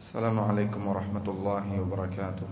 السلام عليكم ورحمة الله وبركاته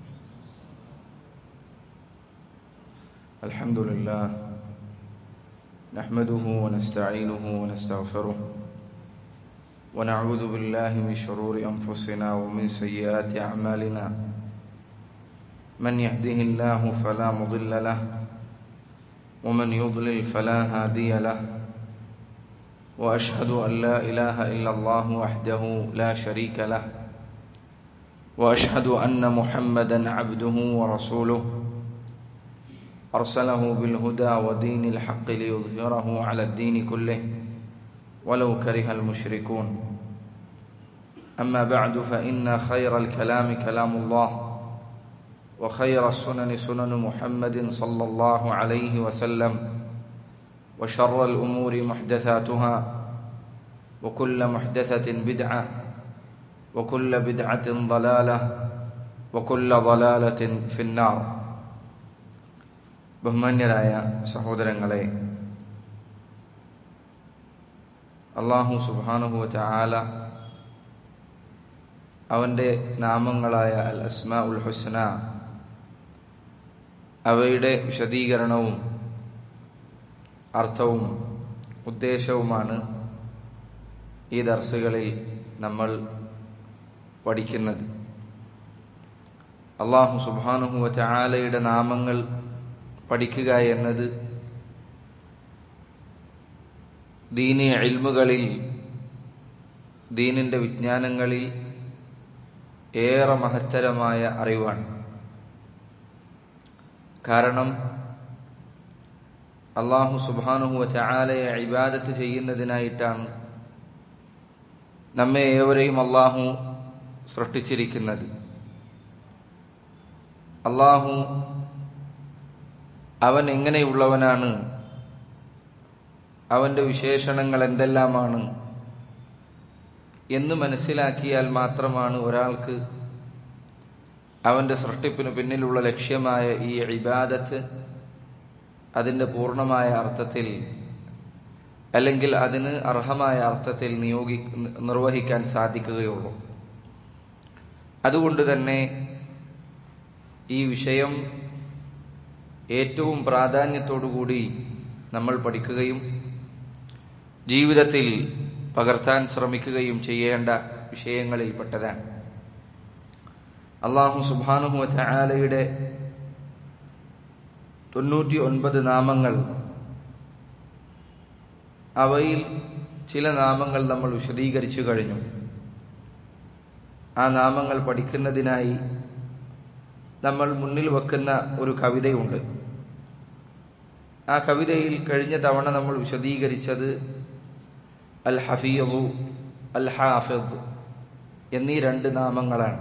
الحمد لله نحمده ونستعينه ونستغفره ونعوذ بالله من شرور أنفسنا ومن سيئات أعمالنا من يهده الله فلا مضل له ومن يضلل فلا هادي له واشهد ان لا اله الا الله وحده لا شريك له واشهد ان محمدا عبده ورسوله ارسله بالهدى ودين الحق ليظهره على الدين كله ولو كره المشركون اما بعد فان خير الكلام كلام الله وخير السنن سنن محمد صلى الله عليه وسلم وشر الأمور محدثاتها وكل محدثة بدعة وكل بدعة ضلالة وكل ضلالة في النار ബഹുമാന്യരായ സഹോദരങ്ങളെ അള്ളാഹു സുബാനുഹു ചാല അവന്റെ നാമങ്ങളായ അൽ അസ്മാ ഉൽ ഹുസ്ന അവയുടെ വിശദീകരണവും അർത്ഥവും ഉദ്ദേശവുമാണ് ഈ ദർസുകളിൽ നമ്മൾ പഠിക്കുന്നത് അള്ളാഹു സുബാനുഹുവ ചാലയുടെ നാമങ്ങൾ പഠിക്കുക എന്നത് ദീനി ഇൽമുകളിൽ ദീനിന്റെ വിജ്ഞാനങ്ങളിൽ ഏറെ മഹത്തരമായ അറിവാണ് കാരണം അള്ളാഹു സുബാനുഹുവ ചാലയെ ഇബാദത്ത് ചെയ്യുന്നതിനായിട്ടാണ് നമ്മെ ഏവരെയും അള്ളാഹു സൃഷ്ടിച്ചിരിക്കുന്നത് അള്ളാഹു അവൻ എങ്ങനെയുള്ളവനാണ് അവന്റെ വിശേഷണങ്ങൾ എന്തെല്ലാമാണ് എന്ന് മനസ്സിലാക്കിയാൽ മാത്രമാണ് ഒരാൾക്ക് അവന്റെ സൃഷ്ടിപ്പിന് പിന്നിലുള്ള ലക്ഷ്യമായ ഈ ഇബാദത്ത് അതിന്റെ പൂർണ്ണമായ അർത്ഥത്തിൽ അല്ലെങ്കിൽ അതിന് അർഹമായ അർത്ഥത്തിൽ നിയോഗി നിർവഹിക്കാൻ സാധിക്കുകയുള്ളൂ അതുകൊണ്ട് തന്നെ ഈ വിഷയം ഏറ്റവും പ്രാധാന്യത്തോടുകൂടി നമ്മൾ പഠിക്കുകയും ജീവിതത്തിൽ പകർത്താൻ ശ്രമിക്കുകയും ചെയ്യേണ്ട വിഷയങ്ങളിൽപ്പെട്ടതാണ് അള്ളാഹു സുബാനുഹു ആലയുടെ തൊണ്ണൂറ്റി ഒൻപത് നാമങ്ങൾ അവയിൽ ചില നാമങ്ങൾ നമ്മൾ വിശദീകരിച്ചു കഴിഞ്ഞു ആ നാമങ്ങൾ പഠിക്കുന്നതിനായി നമ്മൾ മുന്നിൽ വെക്കുന്ന ഒരു കവിതയുണ്ട് ആ കവിതയിൽ കഴിഞ്ഞ തവണ നമ്മൾ വിശദീകരിച്ചത് അൽ ഹഫീദു അൽ ഹാഫിദ് എന്നീ രണ്ട് നാമങ്ങളാണ്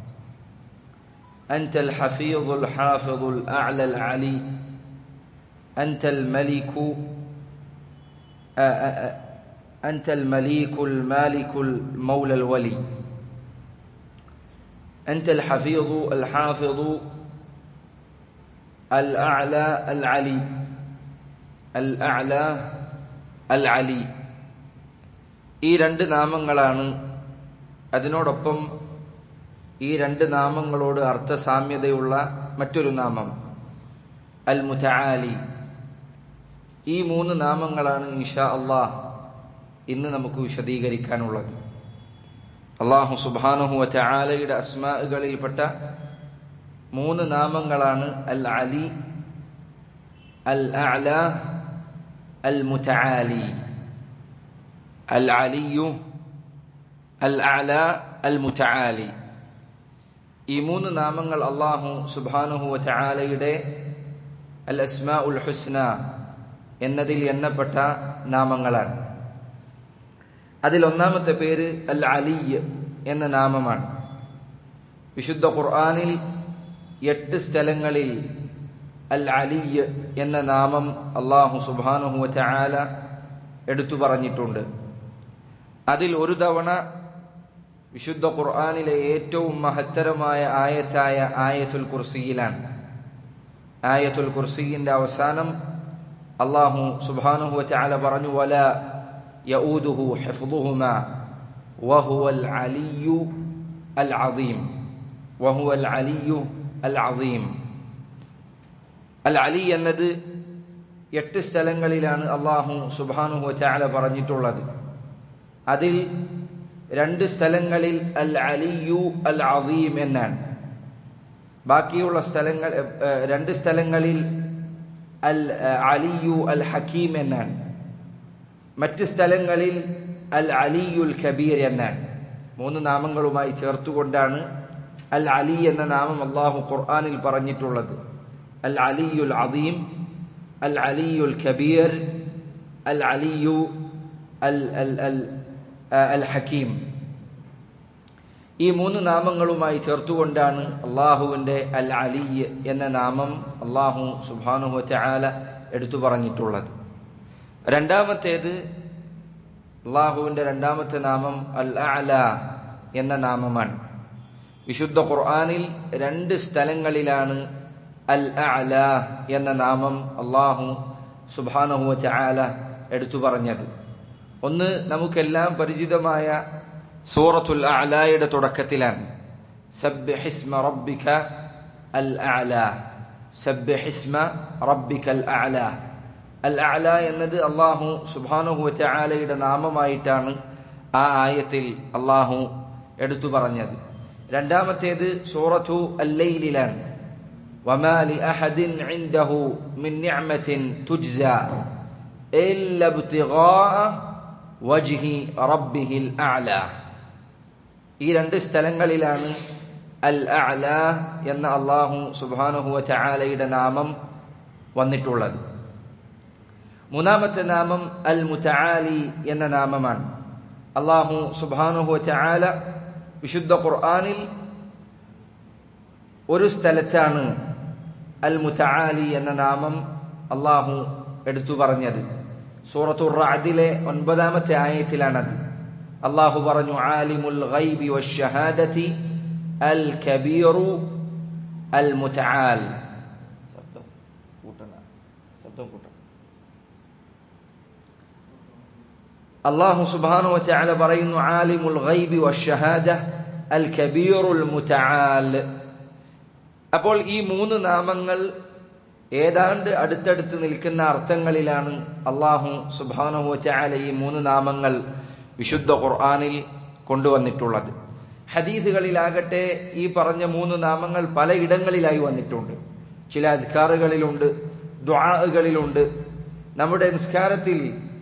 أنت الحفيظ الحافظ الأعلى العلي أنت الملك أنت المليك المالك المولى الولي أنت الحفيظ الحافظ الأعلى العلي الأعلى العلي ഈ രണ്ട് നാമങ്ങളാണ് അതിനോടൊപ്പം ഈ രണ്ട് നാമങ്ങളോട് അർത്ഥസാമ്യതയുള്ള മറ്റൊരു നാമം അൽ മുറ്റാലി ഈ മൂന്ന് നാമങ്ങളാണ് ഇഷാ അള്ളാഹ് ഇന്ന് നമുക്ക് വിശദീകരിക്കാനുള്ളത് അള്ളാഹു സുബാനുഹു ചാലയുടെ അസ്മാകളിൽപ്പെട്ട മൂന്ന് നാമങ്ങളാണ് അൽ അലി അൽ അല അൽ മുറ്റാലി അൽ അലിയു അൽ അല അൽ മുറ്റാലി ഈ മൂന്ന് നാമങ്ങൾ അള്ളാഹു സുബാനുഹു ചാലയുടെ അൽ അസ്മാ ഉൽ ഹുസ്ന എന്നതിൽ എണ്ണപ്പെട്ട നാമങ്ങളാണ് അതിൽ ഒന്നാമത്തെ പേര് അൽ അലി എന്ന നാമമാണ് വിശുദ്ധ ഖുർആാനിൽ എട്ട് സ്ഥലങ്ങളിൽ അൽ അലി എന്ന നാമം അള്ളാഹു സുബാനുഹു ചാല എടുത്തു പറഞ്ഞിട്ടുണ്ട് അതിൽ ഒരു തവണ വിശുദ്ധ ഖുർആാനിലെ ഏറ്റവും മഹത്തരമായ ആയത്തായ ആയത്തുൽ കുർസിയിലാണ് ആയത്തുൽ കുർസിന്റെ അവസാനം അള്ളാഹു സുബാനുഹു ചാല പറഞ്ഞു വല യഊദുഹു ഹിഫ്ദുഹുമ വഹുവൽ അലിയു അൽ അദീം വഹു അൽ അലിയു അൽ അദീം അൽ അലി എന്നത് എട്ട് സ്ഥലങ്ങളിലാണ് അള്ളാഹു സുബാനുഹു ചാല പറഞ്ഞിട്ടുള്ളത് അതിൽ രണ്ട് സ്ഥലങ്ങളിൽ അൽ അലിയു അൽ അദീം എന്നാണ് ബാക്കിയുള്ള സ്ഥലങ്ങൾ രണ്ട് സ്ഥലങ്ങളിൽ അൽ അലിയു അൽ ഹക്കീം എന്നാണ് മറ്റ് സ്ഥലങ്ങളിൽ അൽ അലിയുൽ കബീർ എന്നാണ് മൂന്ന് നാമങ്ങളുമായി ചേർത്തുകൊണ്ടാണ് അൽ അലി എന്ന നാമം അള്ളാഹു ഖുർആാനിൽ പറഞ്ഞിട്ടുള്ളത് അൽ അലിയുൽ അദീം അൽ അലിയുൽ കബീർ അൽ അലിയു അൽ അൽ അൽ അൽ ഹക്കീം ഈ മൂന്ന് നാമങ്ങളുമായി ചേർത്തുകൊണ്ടാണ് അള്ളാഹുവിന്റെ അൽ അലി എന്ന നാമം അള്ളാഹു സുബാനുഹു ചാല എടുത്തു പറഞ്ഞിട്ടുള്ളത് രണ്ടാമത്തേത് അള്ളാഹുവിന്റെ രണ്ടാമത്തെ നാമം അൽ അല എന്ന നാമമാണ് വിശുദ്ധ ഖുർആാനിൽ രണ്ട് സ്ഥലങ്ങളിലാണ് അൽ അല എന്ന നാമം അള്ളാഹു സുബാനഹു ചാല എടുത്തു പറഞ്ഞത് ഒന്ന് നമുക്കെല്ലാം പരിചിതമായ സൂറത്തുൽ അഅലായുടെ തുടക്കത്തിലാണ് സബ്ബിഹിസ്മ റബ്ബിക അൽ അഅല സബ്ബിഹിസ്മ റബ്ബിക അൽ അഅല അൽ അഅല എന്നത് അള്ളാഹു സുബ്ഹാനഹു വതആലയുടെ നാമമായിട്ടാണ് ആ ആയത്തിൽ അള്ളാഹു എടുത്തു പറഞ്ഞത് രണ്ടാമത്തേത് സൂറത്തു അല്ലൈലിലാണ് وما لأحد عنده من نعمة تجزى إلا ابتغاء وجه ربه الأعلى ഈ രണ്ട് സ്ഥലങ്ങളിലാണ് അൽ അഅല എന്ന അള്ളാഹു സുബാനുഹുവ ചാലയുടെ നാമം വന്നിട്ടുള്ളത് മൂന്നാമത്തെ നാമം അൽ മുതആലി എന്ന നാമമാണ് അള്ളാഹു സുബാനുഹുവ ചാല വിശുദ്ധ ഖുർആാനിൽ ഒരു സ്ഥലത്താണ് അൽ മുതആലി എന്ന നാമം അള്ളാഹു എടുത്തു പറഞ്ഞത് സൂറത്തുർ റഅദിലെ ഒൻപതാമത്തെ ആയത്തിലാണത് അള്ളാഹു പറഞ്ഞു ആലിമുൽ ഗൈബി വശഹാദതി അൽ കബീറു അൽ മുതആൽ ശബ്ദം കൂട്ടണ ശബ്ദം കൂട്ടണം അള്ളാഹു സുബ്ഹാനഹു വതആല പറയുന്നു ആലിമുൽ ഗൈബി വശഹാദ അൽ കബീറുൽ മുതആൽ അപ്പോൾ ഈ മൂന്ന് നാമങ്ങൾ ഏതാണ്ട് അടുത്തടുത്ത് നിൽക്കുന്ന അർത്ഥങ്ങളിലാണ് അള്ളാഹു സുബാനുഹു ചാല ഈ മൂന്ന് നാമങ്ങൾ വിശുദ്ധ ഖുർആാനിൽ കൊണ്ടുവന്നിട്ടുള്ളത് ഹദീസുകളിലാകട്ടെ ഈ പറഞ്ഞ മൂന്ന് നാമങ്ങൾ പലയിടങ്ങളിലായി വന്നിട്ടുണ്ട് ചില അധികാറുകളിലുണ്ട് ദ്വാകളിലുണ്ട് നമ്മുടെ നിസ്കാരത്തിൽ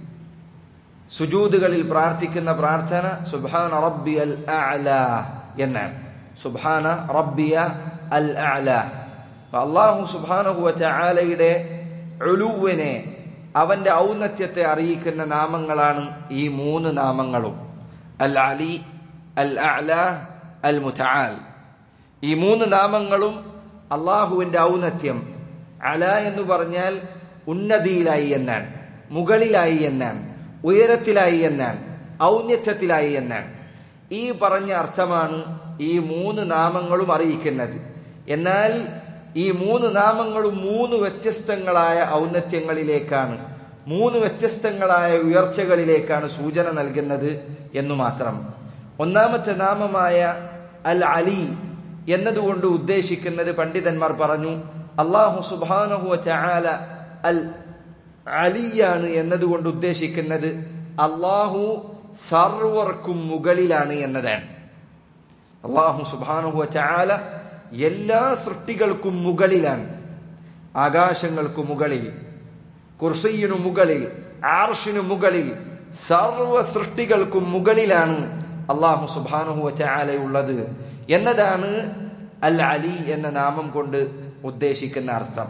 സുജൂദുകളിൽ പ്രാർത്ഥിക്കുന്ന പ്രാർത്ഥന സുബാന റബ്ബി അൽ അഅല എന്നാണ് സുബാന റബ്ബിയ അൽ അഅല അള്ളാഹു സുബാനഹുവ ചാലയുടെ ഒലുവിനെ അവന്റെ ഔന്നത്യത്തെ അറിയിക്കുന്ന നാമങ്ങളാണ് ഈ മൂന്ന് നാമങ്ങളും അൽ അലി അൽ അഅല അൽ മുതആൽ ഈ മൂന്ന് നാമങ്ങളും അള്ളാഹുവിന്റെ ഔന്നത്യം അല എന്ന് പറഞ്ഞാൽ ഉന്നതിയിലായി എന്നാണ് മുകളിലായി എന്നാണ് ഉയരത്തിലായി എന്നാണ് ഔന്നത്യത്തിലായി എന്നാണ് ഈ പറഞ്ഞ അർത്ഥമാണ് ഈ മൂന്ന് നാമങ്ങളും അറിയിക്കുന്നത് എന്നാൽ ഈ മൂന്ന് നാമങ്ങളും മൂന്ന് വ്യത്യസ്തങ്ങളായ ഔന്നത്യങ്ങളിലേക്കാണ് മൂന്ന് വ്യത്യസ്തങ്ങളായ ഉയർച്ചകളിലേക്കാണ് സൂചന നൽകുന്നത് എന്നു മാത്രം ഒന്നാമത്തെ നാമമായ അൽ അലി എന്നതുകൊണ്ട് ഉദ്ദേശിക്കുന്നത് പണ്ഡിതന്മാർ പറഞ്ഞു അള്ളാഹു സുബാനഹു ചാല അൽ അലിയാണ് എന്നതുകൊണ്ട് ഉദ്ദേശിക്കുന്നത് അള്ളാഹു സർവർക്കും മുകളിലാണ് എന്നതാണ് അള്ളാഹു സുബാനുഹു ചാല എല്ലാ സൃഷ്ടികൾക്കും മുകളിലാണ് ആകാശങ്ങൾക്കു മുകളിൽ കുർസയ്യനു മുകളിൽ ആർഷിനു മുകളിൽ സർവ സൃഷ്ടികൾക്കും മുകളിലാണ് അള്ളാഹു സുബാനുഹു ചാലയുള്ളത് എന്നതാണ് അൽ അലി എന്ന നാമം കൊണ്ട് ഉദ്ദേശിക്കുന്ന അർത്ഥം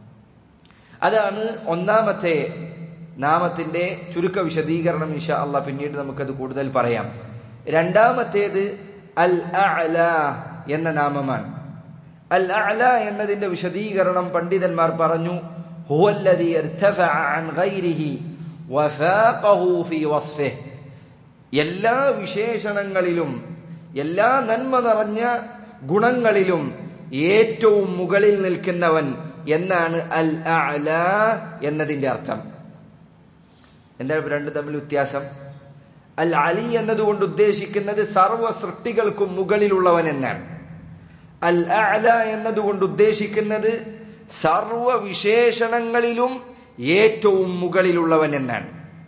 അതാണ് ഒന്നാമത്തെ നാമത്തിന്റെ ചുരുക്ക വിശദീകരണം ഇഷ അല്ല പിന്നീട് നമുക്കത് കൂടുതൽ പറയാം രണ്ടാമത്തേത് അൽ അഅല എന്ന നാമമാണ് അൽ അഅല എന്നതിന്റെ വിശദീകരണം പണ്ഡിതന്മാർ പറഞ്ഞു ഹുവല്ലദി ഇർതഫഅ അൻ ഗൈരിഹി വഫാഖഹു ഫീ വസ്ഫിഹി എല്ലാ വിശേഷണങ്ങളിലും എല്ലാ നന്മ നിറഞ്ഞ ഗുണങ്ങളിലും ഏറ്റവും മുകളിൽ നിൽക്കുന്നവൻ എന്നാണ് അൽ അഅല എന്നതിന്റെ അർത്ഥം എന്താണ് രണ്ടു തമ്മിൽ വ്യത്യാസം അൽ അലി എന്നതുകൊണ്ട് ഉദ്ദേശിക്കുന്നത് സർവ സൃഷ്ടികൾക്കും മുകളിലുള്ളവൻ എന്നാണ് അൽ അല എന്നതുകൊണ്ട് ഉദ്ദേശിക്കുന്നത് സർവ വിശേഷണങ്ങളിലും ഏറ്റവും മുകളിലുള്ളവൻ എന്നാണ്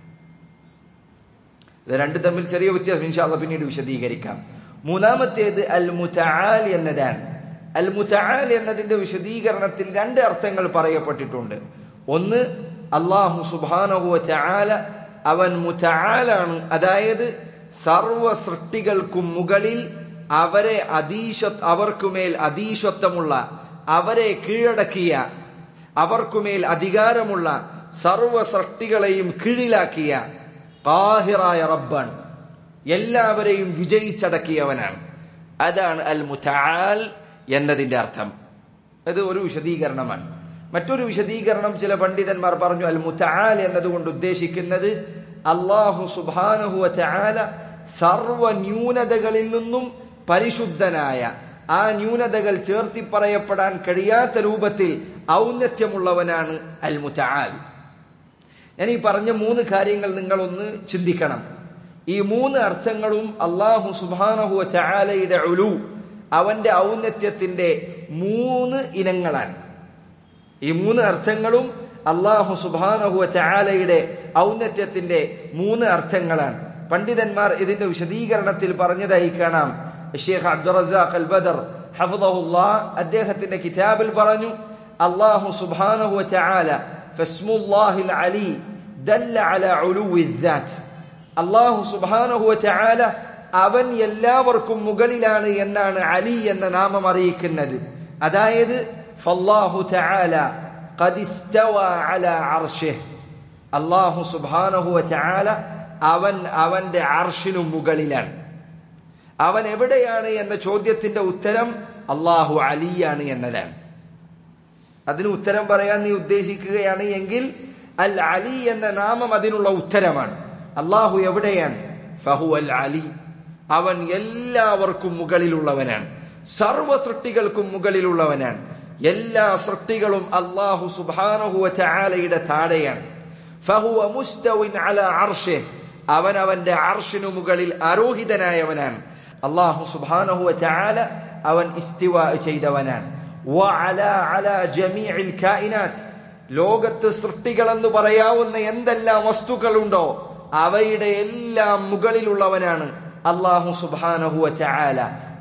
ഇത് രണ്ട് തമ്മിൽ ചെറിയ വ്യത്യാസം ഇൻഷാല്ല പിന്നീട് വിശദീകരിക്കാം മൂന്നാമത്തേത് അൽ മുതആൽ എന്നതാണ് അൽ മുതആൽ എന്നതിന്റെ വിശദീകരണത്തിൽ രണ്ട് അർത്ഥങ്ങൾ പറയപ്പെട്ടിട്ടുണ്ട് ഒന്ന് അള്ളാഹു സുബാനഹു ചാല അവൻ മുതആലാണ് അതായത് സർവ സൃഷ്ടികൾക്കും മുകളിൽ അവരെ അധീശ അവർക്കുമേൽ അധീശത്വമുള്ള അവരെ കീഴടക്കിയ അവർക്കുമേൽ അധികാരമുള്ള സർവ സൃഷ്ടികളെയും കീഴിലാക്കിയ കാഹിറായ റബ്ബാണ് എല്ലാവരെയും വിജയിച്ചടക്കിയവനാണ് അതാണ് അൽ മുതആൽ എന്നതിന്റെ അർത്ഥം അത് ഒരു വിശദീകരണമാണ് മറ്റൊരു വിശദീകരണം ചില പണ്ഡിതന്മാർ പറഞ്ഞു അൽ മുതആൽ എന്നതുകൊണ്ട് ഉദ്ദേശിക്കുന്നത് അള്ളാഹു സുബാനഹു ചാല സർവ ന്യൂനതകളിൽ നിന്നും പരിശുദ്ധനായ ആ ന്യൂനതകൾ ചേർത്തി പറയപ്പെടാൻ കഴിയാത്ത രൂപത്തിൽ ഔന്നത്യമുള്ളവനാണ് അൽ മുതആൽ ഞാൻ ഈ പറഞ്ഞ മൂന്ന് കാര്യങ്ങൾ നിങ്ങളൊന്ന് ചിന്തിക്കണം ഈ മൂന്ന് അർത്ഥങ്ങളും അള്ളാഹു സുബാനഹു ചാലയുടെ ഉലു അവന്റെ ഔന്നത്യത്തിന്റെ മൂന്ന് ഇനങ്ങളാണ് ഈ മൂന്ന് അർത്ഥങ്ങളും അള്ളാഹു സുബാനഹു ചാലയുടെ ഔന്നത്യത്തിന്റെ മൂന്ന് അർത്ഥങ്ങളാണ് പണ്ഡിതന്മാർ ഇതിന്റെ വിശദീകരണത്തിൽ പറഞ്ഞതായി കാണാം ഷെയ്ഖ് അബ്ദുറസാഖ് അൽ ബദർ ഹഫദഹുല്ലാ അദ്ദേഹത്തിന്റെ കിതാബിൽ പറഞ്ഞു അള്ളാഹു സുബാനഹു ചാല ഫസ്മുല്ലാഹിൽ അലി ദല്ല അല ഉലുവി ദാറ്റ് അള്ളാഹു സുബാനഹു ചാല അവൻ എല്ലാവർക്കും മുകളിലാണ് എന്നാണ് അലി എന്ന നാമം അറിയിക്കുന്നത് അതായത് ഫല്ലാഹു ചാല അള്ളാഹു സുബാനഹു ചാല അവൻ അവന്റെ അർഷിനു മുകളിലാണ് അവൻ എവിടെയാണ് എന്ന ചോദ്യത്തിന്റെ ഉത്തരം അള്ളാഹു അലിയാണ് എന്നതാണ് അതിന് ഉത്തരം പറയാൻ നീ ഉദ്ദേശിക്കുകയാണ് എങ്കിൽ അൽ അലി എന്ന നാമം അതിനുള്ള ഉത്തരമാണ് അള്ളാഹു എവിടെയാണ് ഫഹു അൽ അലി അവൻ എല്ലാവർക്കും മുകളിലുള്ളവനാണ് സർവ സൃഷ്ടികൾക്കും മുകളിലുള്ളവനാണ് എല്ലാ സൃഷ്ടികളും അള്ളാഹു സുബാനഹുവ ചാലയുടെ താഴെയാണ് ഫഹുവ മുസ്തവിൻ അല അർഷെ അവൻ അവന്റെ അർഷിനു മുകളിൽ ആരോഹിതനായവനാണ് അള്ളാഹു സുബാനഹുവ ചാല അവൻ ഇസ്തിവ ചെയ്തവനാണ് ലോകത്ത് സൃഷ്ടികൾ എന്ന് പറയാവുന്ന എന്തെല്ലാം വസ്തുക്കളുണ്ടോ അവയുടെ എല്ലാം മുകളിലുള്ളവനാണ് അള്ളാഹു സുബാനഹുവ ചാല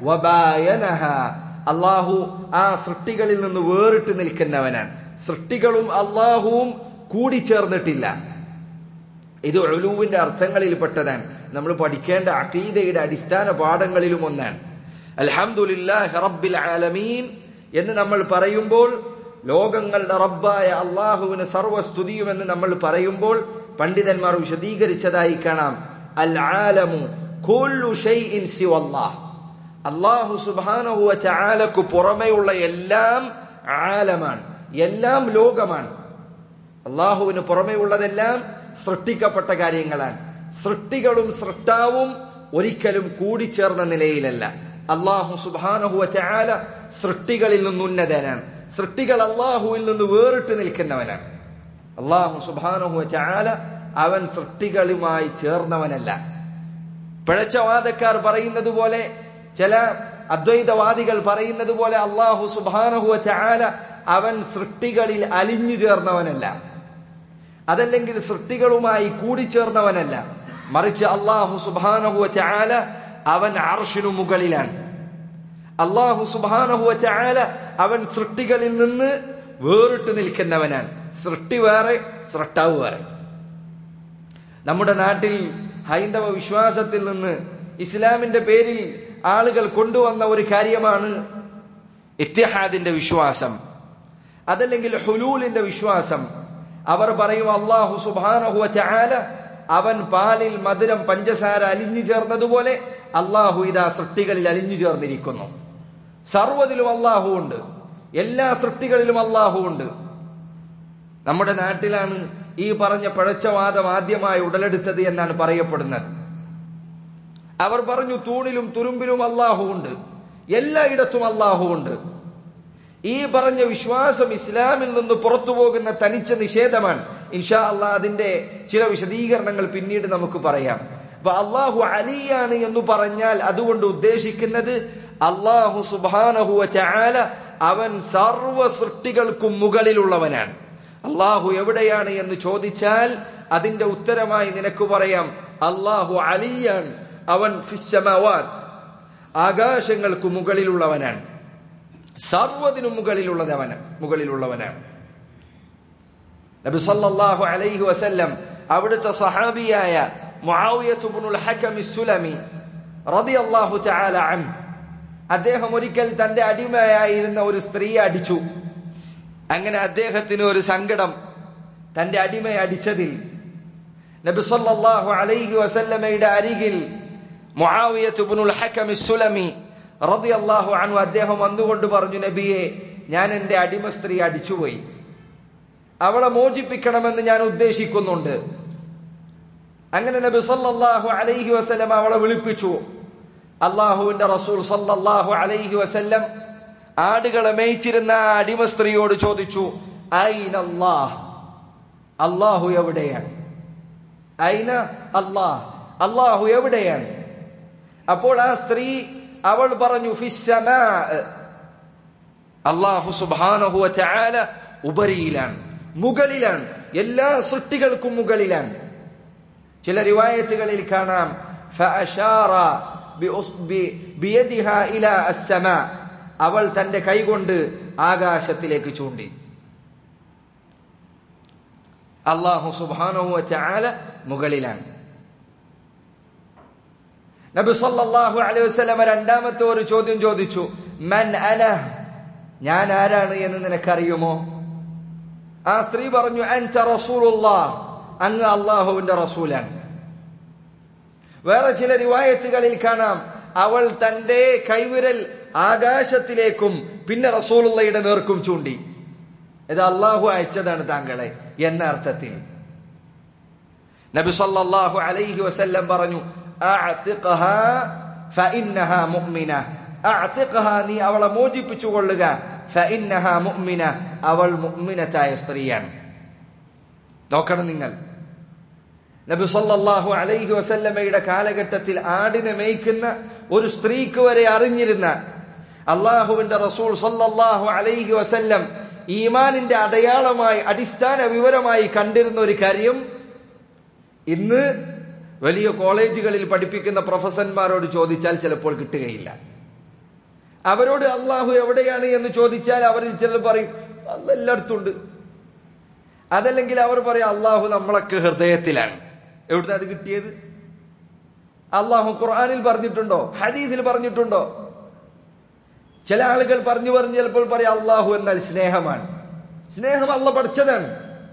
അള്ളാഹു ആ സൃഷ്ടികളിൽ നിന്ന് വേറിട്ട് നിൽക്കുന്നവനാണ് സൃഷ്ടികളും അള്ളാഹുവും കൂടിച്ചേർന്നിട്ടില്ല ഇത് ഒഴുവിന്റെ അർത്ഥങ്ങളിൽ പെട്ടതാണ് നമ്മൾ പഠിക്കേണ്ട അഖീദയുടെ അടിസ്ഥാന പാഠങ്ങളിലും ഒന്നാണ് അൽഹംദുലില്ലാഹി റബ്ബിൽ ആലമീൻ എന്ന് നമ്മൾ പറയുമ്പോൾ ലോകങ്ങളുടെ റബ്ബായ അള്ളാഹുവിന് സർവസ്തുതിയുമെന്ന് നമ്മൾ പറയുമ്പോൾ പണ്ഡിതന്മാർ വിശദീകരിച്ചതായി കാണാം അൽ ആലമു കുല്ലു ഷൈഇൻ സിവല്ലാഹ് അള്ളാഹു സുബാനഹു ചാലക്കു പുറമെയുള്ള എല്ലാം ആലമാണ് എല്ലാം ലോകമാണ് അള്ളാഹുവിന് പുറമെയുള്ളതെല്ലാം സൃഷ്ടിക്കപ്പെട്ട കാര്യങ്ങളാണ് സൃഷ്ടികളും സൃഷ്ടാവും ഒരിക്കലും കൂടിച്ചേർന്ന നിലയിലല്ല അള്ളാഹു സുബാനഹുവ ചാല സൃഷ്ടികളിൽ നിന്ന് ഉന്നതനാണ് സൃഷ്ടികൾ അള്ളാഹുവിൽ നിന്ന് വേറിട്ട് നിൽക്കുന്നവനാണ് അള്ളാഹു സുബാനഹുവ ചാല അവൻ സൃഷ്ടികളുമായി ചേർന്നവനല്ല പിഴച്ചവാദക്കാർ പറയുന്നത് പോലെ ചില അദ്വൈതവാദികൾ പറയുന്നത് പോലെ അള്ളാഹു സുബാനഹുവ ചാല അവൻ സൃഷ്ടികളിൽ അലിഞ്ഞു ചേർന്നവനല്ല അതല്ലെങ്കിൽ സൃഷ്ടികളുമായി കൂടിച്ചേർന്നവനല്ല മറിച്ച് അള്ളാഹു സുബാനഹുവ ചാല അവൻ അർഷിനു മുകളിലാണ് അള്ളാഹു സുബാനഹുവ ചാല അവൻ സൃഷ്ടികളിൽ നിന്ന് വേറിട്ട് നിൽക്കുന്നവനാണ് സൃഷ്ടി വേറെ സൃഷ്ടാവ് വേറെ നമ്മുടെ നാട്ടിൽ ഹൈന്ദവ വിശ്വാസത്തിൽ നിന്ന് ഇസ്ലാമിന്റെ പേരിൽ ആളുകൾ കൊണ്ടുവന്ന ഒരു കാര്യമാണ് ഇത്തിഹാദിന്റെ വിശ്വാസം അതല്ലെങ്കിൽ ഹുലൂലിന്റെ വിശ്വാസം അവർ പറയും അള്ളാഹു സുബാനഹുവ ചാല അവൻ പാലിൽ മധുരം പഞ്ചസാര അലിഞ്ഞു ചേർന്നതുപോലെ അള്ളാഹു ഇതാ സൃഷ്ടികളിൽ അലിഞ്ഞു ചേർന്നിരിക്കുന്നു സർവ്വതിലും അള്ളാഹു ഉണ്ട് എല്ലാ സൃഷ്ടികളിലും അള്ളാഹു ഉണ്ട് നമ്മുടെ നാട്ടിലാണ് ഈ പറഞ്ഞ പിഴച്ചവാദം ആദ്യമായി ഉടലെടുത്തത് എന്നാണ് പറയപ്പെടുന്നത് അവർ പറഞ്ഞു തൂണിലും തുരുമ്പിലും അള്ളാഹു ഉണ്ട് എല്ലായിടത്തും അള്ളാഹു ഉണ്ട് ഈ പറഞ്ഞ വിശ്വാസം ഇസ്ലാമിൽ നിന്ന് പുറത്തു പോകുന്ന തനിച്ച നിഷേധമാണ് ഇൻഷാ അള്ളാഹ് അതിന്റെ ചില വിശദീകരണങ്ങൾ പിന്നീട് നമുക്ക് പറയാം അപ്പൊ അള്ളാഹു അലിയാണ് എന്ന് പറഞ്ഞാൽ അതുകൊണ്ട് ഉദ്ദേശിക്കുന്നത് അള്ളാഹു സുബാനഹുവ ചാല അവൻ സർവ സൃഷ്ടികൾക്കും മുകളിലുള്ളവനാണ് അള്ളാഹു എവിടെയാണ് എന്ന് ചോദിച്ചാൽ അതിന്റെ ഉത്തരമായി നിനക്ക് പറയാം അള്ളാഹു അലിയാണ് അവൻ ഫിസ്സമവാൻ ആകാശങ്ങൾക്ക് മുകളിലുള്ളവനാണ് സർവ്വതിനും മുകളിലുള്ളതവന് മുകളിലുള്ളവനാണ് നബി സല്ലല്ലാഹു അലൈഹി വസല്ലം അവിടുത്തെ സഹാബിയായ മുആവിയത്ത് ഇബ്നുൽ ഹകം സുലമി റളിയല്ലാഹു തആല അൻ അദ്ദേഹം ഒരിക്കൽ തന്റെ അടിമയായിരുന്ന ഒരു സ്ത്രീയെ അടിച്ചു അങ്ങനെ അദ്ദേഹത്തിന് ഒരു സങ്കടം തന്റെ അടിമയെ അടിച്ചതിൽ നബി സല്ലല്ലാഹു അലൈഹി വസല്ലമയുടെ അരികിൽ മുആവിയത്ത് ഇബ്നുൽ ഹകം സുലമി റളിയല്ലാഹു അൻഹു അദ്ദേഹം വന്നുകൊണ്ട് പറഞ്ഞു നബിയെ ഞാൻ എന്റെ അടിമ സ്ത്രീ അടിച്ചുപോയി അവളെ മോചിപ്പിക്കണമെന്ന് ഞാൻ ഉദ്ദേശിക്കുന്നുണ്ട് അങ്ങനെ നബി സല്ലല്ലാഹു അലൈഹി വസല്ലം അവളെ വിളിപ്പിച്ചു അള്ളാഹുവിന്റെ റസൂൽ സല്ലല്ലാഹു അലൈഹി വസല്ലം ആടുകളെ മേയിച്ചിരുന്ന ആ അടിമ സ്ത്രീയോട് ചോദിച്ചു ഐന അല്ലാഹ് അള്ളാഹു എവിടെയാണ് ഐന അല്ലാഹ് അള്ളാഹു എവിടെയാണ് അപ്പോൾ ആ സ്ത്രീ അവൾ പറഞ്ഞു ഫിസ്സമാ അള്ളാഹു സുബ്ഹാനഹു വതആല ഉപരിയിലാണ് മുകളിലാണ് എല്ലാ സൃഷ്ടികൾക്കും മുകളിലാണ് ചില റിവായത്തുകളിൽ കാണാം ഫഅശാറ ബിയദിഹ ഇല അസ്സമാ അവൾ തന്റെ കൈകൊണ്ട് ആകാശത്തിലേക്ക് ചൂണ്ടി അള്ളാഹു സുബ്ഹാനഹു വതആല മുകളിലാണ് നബി സല്ലല്ലാഹു അലൈഹി വസല്ലം രണ്ടാമത്തെ ഒരു ചോദ്യം ചോദിച്ചു മൻ അന ഞാൻ ആരാണ് എന്ന് നിനക്കറിയുമോ ആ സ്ത്രീ പറഞ്ഞു അൻത റസൂലുള്ളാഹ് അങ്ങ് അള്ളാഹുവിന്റെ റസൂലാണ് വേറെ ചില റിവായത്തുകളിൽ കാണാം അവൾ തന്റെ കൈവിരൽ ആകാശത്തിലേക്കും പിന്നെ റസൂലുള്ളയുടെ നേർക്കും ചൂണ്ടി ഇത് അള്ളാഹു അയച്ചതാണ് താങ്കളെ എന്ന അർത്ഥത്തിൽ നബി സല്ലല്ലാഹു അലൈഹി വസല്ലം പറഞ്ഞു അഅ്തിഖഹാ ഫഇന്നഹാ മുഅ്മിന അഅ്തിഖഹാ നീ അവളെ മോചിപ്പിച്ചു കൊള്ളുക ഫഇന്നഹാ മുഅ്മിന അവൾ മുഅ്മിനത്തായ സ്ത്രീയാണ് നോക്കണം നിങ്ങൾ നബി സല്ലല്ലാഹു അലൈഹി വസല്ലമയുടെ കാലഘട്ടത്തിൽ ആടിനെ മേയ്ക്കുന്ന ഒരു സ്ത്രീക്ക് വരെ അറിഞ്ഞിരുന്ന അള്ളാഹുവിന്റെ റസൂൽ സല്ലല്ലാഹു അലൈഹി വസല്ലം ഈമാനിന്റെ അടയാളമായി അടിസ്ഥാന വിവരമായി കണ്ടിരുന്ന ഒരു കാര്യം ഇന്ന് വലിയ കോളേജുകളിൽ പഠിപ്പിക്കുന്ന പ്രൊഫസർമാരോട് ചോദിച്ചാൽ ചിലപ്പോൾ കിട്ടുകയില്ല അവരോട് അള്ളാഹു എവിടെയാണ് എന്ന് ചോദിച്ചാൽ അവരിൽ ചിലർ പറയും അല്ല എല്ലായിടത്തും ഉണ്ട് അതല്ലെങ്കിൽ അവർ പറയും അള്ളാഹു നമ്മളൊക്കെ ഹൃദയത്തിലാണ് എവിടുന്ന് അത് കിട്ടിയത് അള്ളാഹു ഖുർആാനിൽ പറഞ്ഞിട്ടുണ്ടോ ഹദീസിൽ പറഞ്ഞിട്ടുണ്ടോ ചില ആളുകൾ പറഞ്ഞു പറഞ്ഞ് ചിലപ്പോൾ പറയാം അള്ളാഹു എന്നാൽ സ്നേഹമാണ് സ്നേഹം അല്ല പഠിച്ചതാണ്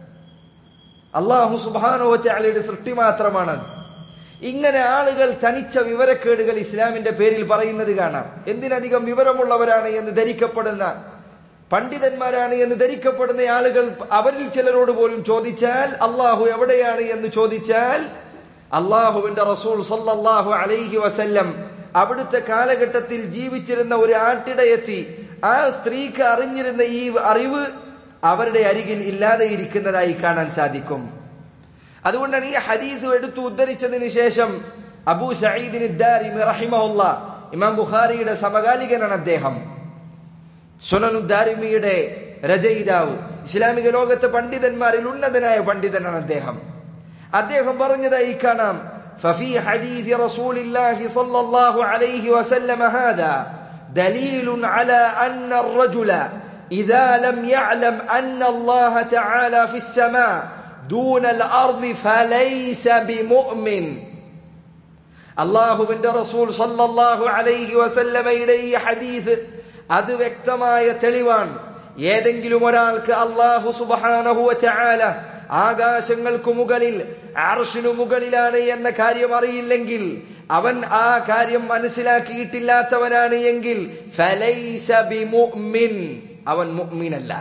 അള്ളാഹു സുബാനോറ്റയാളുടെ സൃഷ്ടി മാത്രമാണ് ഇങ്ങനെ ആളുകൾ തനിച്ച വിവരക്കേടുകൾ ഇസ്ലാമിന്റെ പേരിൽ പറയുന്നത് കാണാം എന്തിനധികം വിവരമുള്ളവരാണ് എന്ന് ധരിക്കപ്പെടുന്ന പണ്ഡിതന്മാരാണ് എന്ന് ധരിക്കപ്പെടുന്ന ആളുകൾ അവരിൽ ചിലരോട് പോലും ചോദിച്ചാൽ അള്ളാഹു എവിടെയാണ് എന്ന് ചോദിച്ചാൽ അള്ളാഹുവിന്റെ റസൂൽ സല്ലല്ലാഹു അലൈഹി വസല്ലം അവിടുത്തെ കാലഘട്ടത്തിൽ ജീവിച്ചിരുന്ന ഒരു ആട്ടിടയെത്തി ആ സ്ത്രീക്ക് അറിഞ്ഞിരുന്ന ഈ അറിവ് അവരുടെ അരികിൽ ഇല്ലാതെ ഇരിക്കുന്നതായി കാണാൻ സാധിക്കും അതുകൊണ്ടാണ് ഈ ഹദീസ് എടുത്തു ഉദ്ധരിച്ചതിന് ശേഷം അബൂ സഈദിന് റഹിമഹുല്ല ഇമാം ബുഖാരിയുടെ സമകാലികനാണ് അദ്ദേഹം സുനനുദ്ദാരിമിയുടെ രചയിതാവ് ഇസ്ലാമിക ലോകത്തെ പണ്ഡിതന്മാരിൽ ഉന്നതനായ പണ്ഡിതനാണ് അദ്ദേഹം അദ്ദേഹം പറഞ്ഞതായി കാണാം ففي حديث رسول الله صلى الله عليه وسلم هذا دليل على أن الرجل إذا لم يعلم أن الله تعالى في السماء دون الأرض فليس بمؤمن അള്ളാഹുവിന്റെ റസൂൽ സല്ലല്ലാഹു അലൈഹി വസല്ലമയുടെ ഈ ഹദീസ് അത് വ്യക്തമായ തെളിവാണ് ഏതെങ്കിലും ഒരാൾക്ക് അള്ളാഹു സുബ്ഹാനഹു വതആല ആകാശങ്ങൾക്ക് മുകളിൽ അർഷിനു മുകളിലാണ് എന്ന കാര്യം അറിയില്ലെങ്കിൽ അവൻ ആ കാര്യം മനസ്സിലാക്കിയിട്ടില്ലാത്തവനാണ് എങ്കിൽ ഫലൈസ ബിമുഅ്മിൻ അവൻ മുഅ്മിനല്ല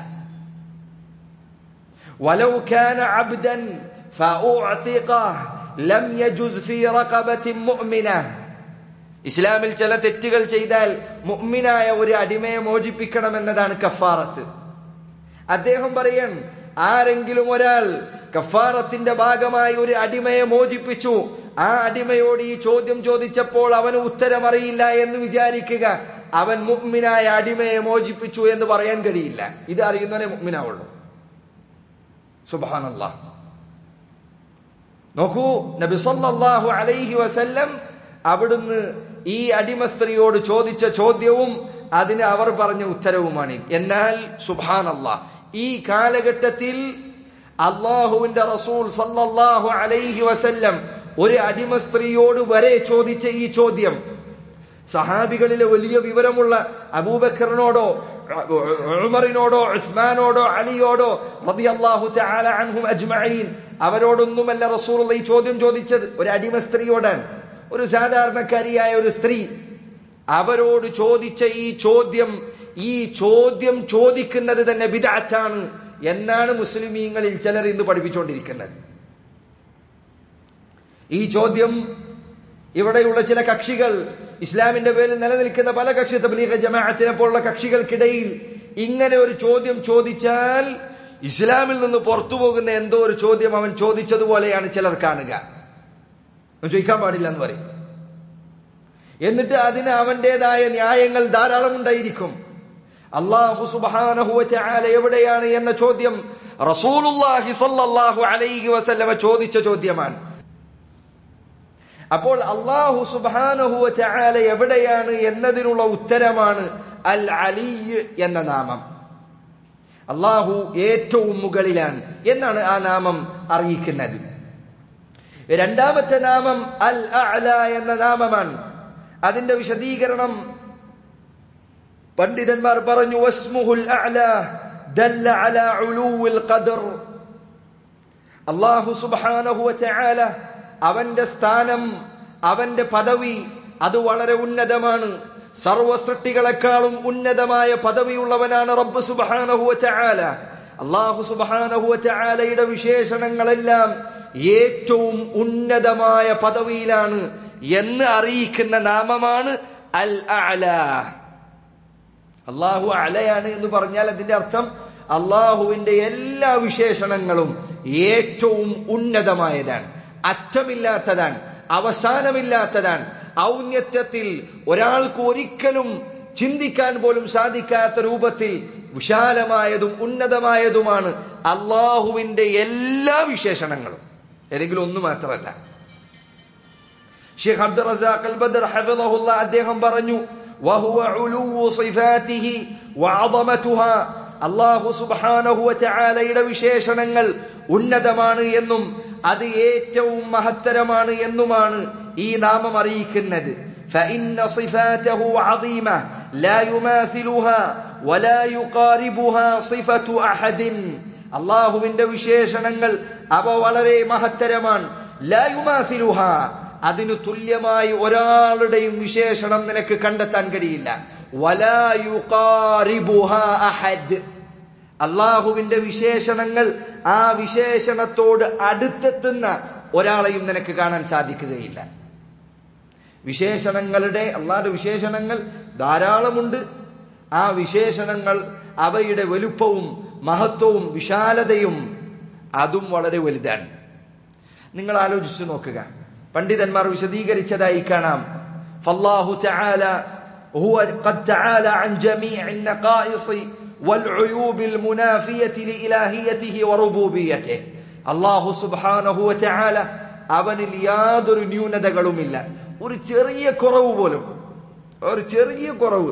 ولو كان عبدا فأعتقه لم يجز في رقبة مؤمنة ഇസ്ലാമിൽ ചില തെറ്റുകൾ ചെയ്താൽ മുഅ്മിനായ ഒരു അടിമയെ മോചിപ്പിക്കണം എന്നതാണ് കഫാറത്ത് അദ്ദേഹം പറയാൻ ആരെങ്കിലും ഒരാൾ കഫാറത്തിന്റെ ഭാഗമായി ഒരു അടിമയെ മോചിപ്പിച്ചു ആ അടിമയോട് ഈ ചോദ്യം ചോദിച്ചപ്പോൾ അവന് ഉത്തരമറിയില്ല എന്ന് വിചാരിക്കുക അവൻ മുഗ്മിനായ അടിമയെ മോചിപ്പിച്ചു എന്ന് പറയാൻ കഴിയില്ല ഇത് അറിയുന്നവനെ മുഗ്മിനാവുള്ളൂ സുബാനല്ല നോക്കൂ നബി സല്ലല്ലാഹു അലൈഹി വസല്ലം അവിടുന്ന് ഈ അടിമ സ്ത്രീയോട് ചോദിച്ച ചോദ്യവും അതിന് അവർ പറഞ്ഞ ഉത്തരവുമാണ് എന്നാൽ സുബാനല്ല ഈ കാലഘട്ടത്തിൽ അള്ളാഹുവിന്റെ റസൂൽ സല്ലല്ലാഹു അലൈഹി വസല്ലം ഒരു അടിമ സ്ത്രീയോട് വരെ ചോദിച്ച ഈ ചോദ്യം സഹാബികളിലെ വലിയ വിവരമുള്ള അബൂബക്കറിനോടോ ഉമറിനോടോ ഉസ്മാനോടോ അലിയോടോ റളിയല്ലാഹു തആല അൻഹും അജ്മഈൻ അവരോടൊന്നുമല്ല റസൂൽ ഈ ചോദ്യം ചോദിച്ചത് ഒരു അടിമ സ്ത്രീയോടാണ് ഒരു സാധാരണക്കാരിയായ ഒരു സ്ത്രീ അവരോട് ചോദിച്ച ഈ ചോദ്യം ഈ ചോദ്യം ചോദിക്കുന്നത് തന്നെ ബിദഅത്താണ് എന്നാണ് മുസ്ലിമീങ്ങളിൽ ചിലർ ഇന്ന് പഠിപ്പിച്ചുകൊണ്ടിരിക്കുന്നത് ഈ ചോദ്യം ഇവിടെയുള്ള ചില കക്ഷികൾ ഇസ്ലാമിന്റെ പേരിൽ നിലനിൽക്കുന്ന പല കക്ഷി തബ്ലീഗ ജമാഅത്തിനെ പോലുള്ള കക്ഷികൾക്കിടയിൽ ഇങ്ങനെ ഒരു ചോദ്യം ചോദിച്ചാൽ ഇസ്ലാമിൽ നിന്ന് പുറത്തു പോകുന്ന എന്തോ ഒരു ചോദ്യം അവൻ ചോദിച്ചതുപോലെയാണ് ചിലർ കാണുക അവൻ ചോദിക്കാൻ പാടില്ല എന്ന് പറയും എന്നിട്ട് അതിന് അവന്റേതായ ന്യായങ്ങൾ ധാരാളം ഉണ്ടായിരിക്കും അള്ളാഹു സുബ്ഹാനഹു വതആല എവിടെയാണ് എന്ന ചോദ്യം റസൂലുള്ളാഹി സ്വല്ലല്ലാഹു അലൈഹി വസല്ലമ ചോദിച്ച ചോദ്യമാണ് അപ്പോൾ അള്ളാഹു സുബ്ഹാനഹു വതആല എവിടെയാണ് എന്നതിനുള്ള ഉത്തരമാണ് അൽ അലി എന്ന നാമം അള്ളാഹു ഏറ്റവും മുകളിലാണ് എന്നാണ് ആ നാമം അറിയിക്കുന്നത് രണ്ടാമത്തെ നാമം അൽ അഅല എന്ന നാമമാണ് അതിന്റെ വിശദീകരണം പണ്ഡിതന്മാർ പറഞ്ഞു വസ്മുഹുൽ അഅല ദല്ല അല ഉലൂവിൽ ഖദർ അല്ലാഹു സുബ്ഹാനഹു വതആല അവന്റെ സ്ഥാനം അവന്റെ പദവി അത് വളരെ ഉന്നതമാണ് സർവ സൃഷ്ടികളെക്കാളും ഉന്നതമായ പദവിയുള്ളവനാണ് റബ്ബ് സുബ്ഹാനഹു വതആല അല്ലാഹു സുബ്ഹാനഹു വതആലയുടെ വിശേഷണങ്ങളെല്ലാം ഏറ്റവും ഉന്നതമായ പദവിയിലാണ് എന്ന് അറിയിക്കുന്ന നാമമാണ് അൽ അഅല അള്ളാഹു അലയാണ് എന്ന് പറഞ്ഞാൽ അതിന്റെ അർത്ഥം അള്ളാഹുവിന്റെ എല്ലാ വിശേഷണങ്ങളും ഏറ്റവും ഉന്നതമായതാണ് അറ്റമില്ലാത്തതാണ് അവസാനമില്ലാത്തതാണ് ഔന്നത്യത്തിൽ ഒരാൾക്ക് ഒരിക്കലും ചിന്തിക്കാൻ പോലും സാധിക്കാത്ത രൂപത്തിൽ വിശാലമായതും ഉന്നതമായതുമാണ് അള്ളാഹുവിന്റെ എല്ലാ വിശേഷണങ്ങളും ഏതെങ്കിലും ഒന്ന് മാത്രമല്ല ഷെയ്ഖ് അബ്ദുൾ റസാഖ് അൽ ബദർ ഹഫിളഹുല്ല അദ്ദേഹം പറഞ്ഞു വഹുവ ഉലുവു സിഫാതിഹി വഅദമതുഹ അല്ലാഹു സുബ്ഹാനഹു വതആലയുടെ വിശേഷണങ്ങൾ ഉന്നതമാണ് എന്നും അത് ഏറ്റവും മഹത്തരമാണ് എന്നുമാണ് ഈ നാമം അറിയിക്കുന്നത് فإن صفاته عظيمة لا يماثلها ولا يقاربها صفة أحد അള്ളാഹുവിന്റെ വിശേഷണങ്ങൾ അവ വളരെ മഹത്തരമാണ് ലാ യുമാസിലുഹ അതിനു തുല്യമായി ഒരാളുടെയും വിശേഷണം നിനക്ക് കണ്ടെത്താൻ കഴിയില്ല വലാ യുഖാരിബുഹ അഹദ് അള്ളാഹുവിന്റെ വിശേഷണങ്ങൾ ആ വിശേഷണത്തോട് അടുത്തെത്തുന്ന ഒരാളെയും നിനക്ക് കാണാൻ സാധിക്കുകയില്ല വിശേഷണങ്ങളുടെ അള്ളാഹുടെ വിശേഷണങ്ങൾ ധാരാളമുണ്ട് ആ വിശേഷണങ്ങൾ അവയുടെ വലുപ്പവും മഹത്വവും വിശാലതയും അതും വളരെ വലുതാണ് നിങ്ങൾ ആലോചിച്ചു നോക്കുക പണ്ഡിതന്മാർ വിശദീകരിച്ചതായി കാണാം ഫല്ലാഹു തആല هو قد تعالى عن جميع النقائص والعيوب المنافية لإلهيته وربوبيته الله سبحانه وتعالى അവനിൽ യാതൊരു ന്യൂനതകളുമില്ല ഒരു ചെറിയ കുറവ് പോലും ഒരു ചെറിയ കുറവ്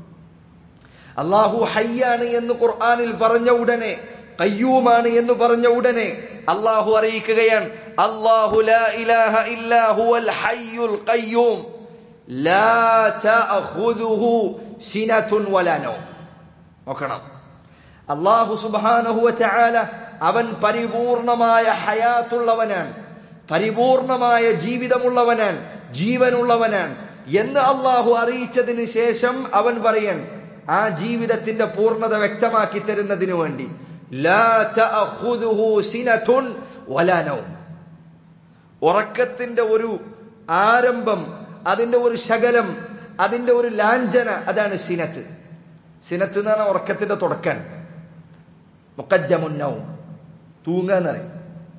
അള്ളാഹു ഹയ്യാണ് എന്ന് ഖുർആനിൽ പറഞ്ഞ ഉടനെ കയ്യൂമാണ് എന്ന് പറഞ്ഞ ഉടനെ അള്ളാഹു അറിയിക്കുകയാണ് അള്ളാഹു ലാ ഇലാഹ ഇല്ലാ ഹുവൽ ഹയ്യുൽ ഖയ്യൂം ലാ തഅഖുദുഹു സിനതുൻ വലാ നൗം നോക്കണം അള്ളാഹു സുബ്ഹാനഹു വതആല അവൻ പരിപൂർണമായ ഹയാത്തുള്ളവനാണ് പരിപൂർണമായ ജീവിതമുള്ളവനാണ് ജീവനുള്ളവനാണ് എന്ന് അള്ളാഹു അറിയിച്ചതിന് ശേഷം അവൻ പറയൻ ആ ജീവിതത്തിന്റെ പൂർണ്ണത വ്യക്തമാക്കി തരുന്നതിനു വേണ്ടി ലാ തഅഖുദുഹു സിനതുൻ വലാ നൗം ഉറക്കത്തിന്റെ ഒരു ആരംഭം അതിന്റെ ഒരു ശകലം അതിന്റെ ഒരു ലാഞ്ചന അതാണ് സിനത്ത് സിനത്ത് എന്ന് പറഞ്ഞാൽ ഉറക്കത്തിന്റെ തുടക്കാൻ മുക്കജ്ജമുന്നവും തൂങ്ങാന്ന് പറയും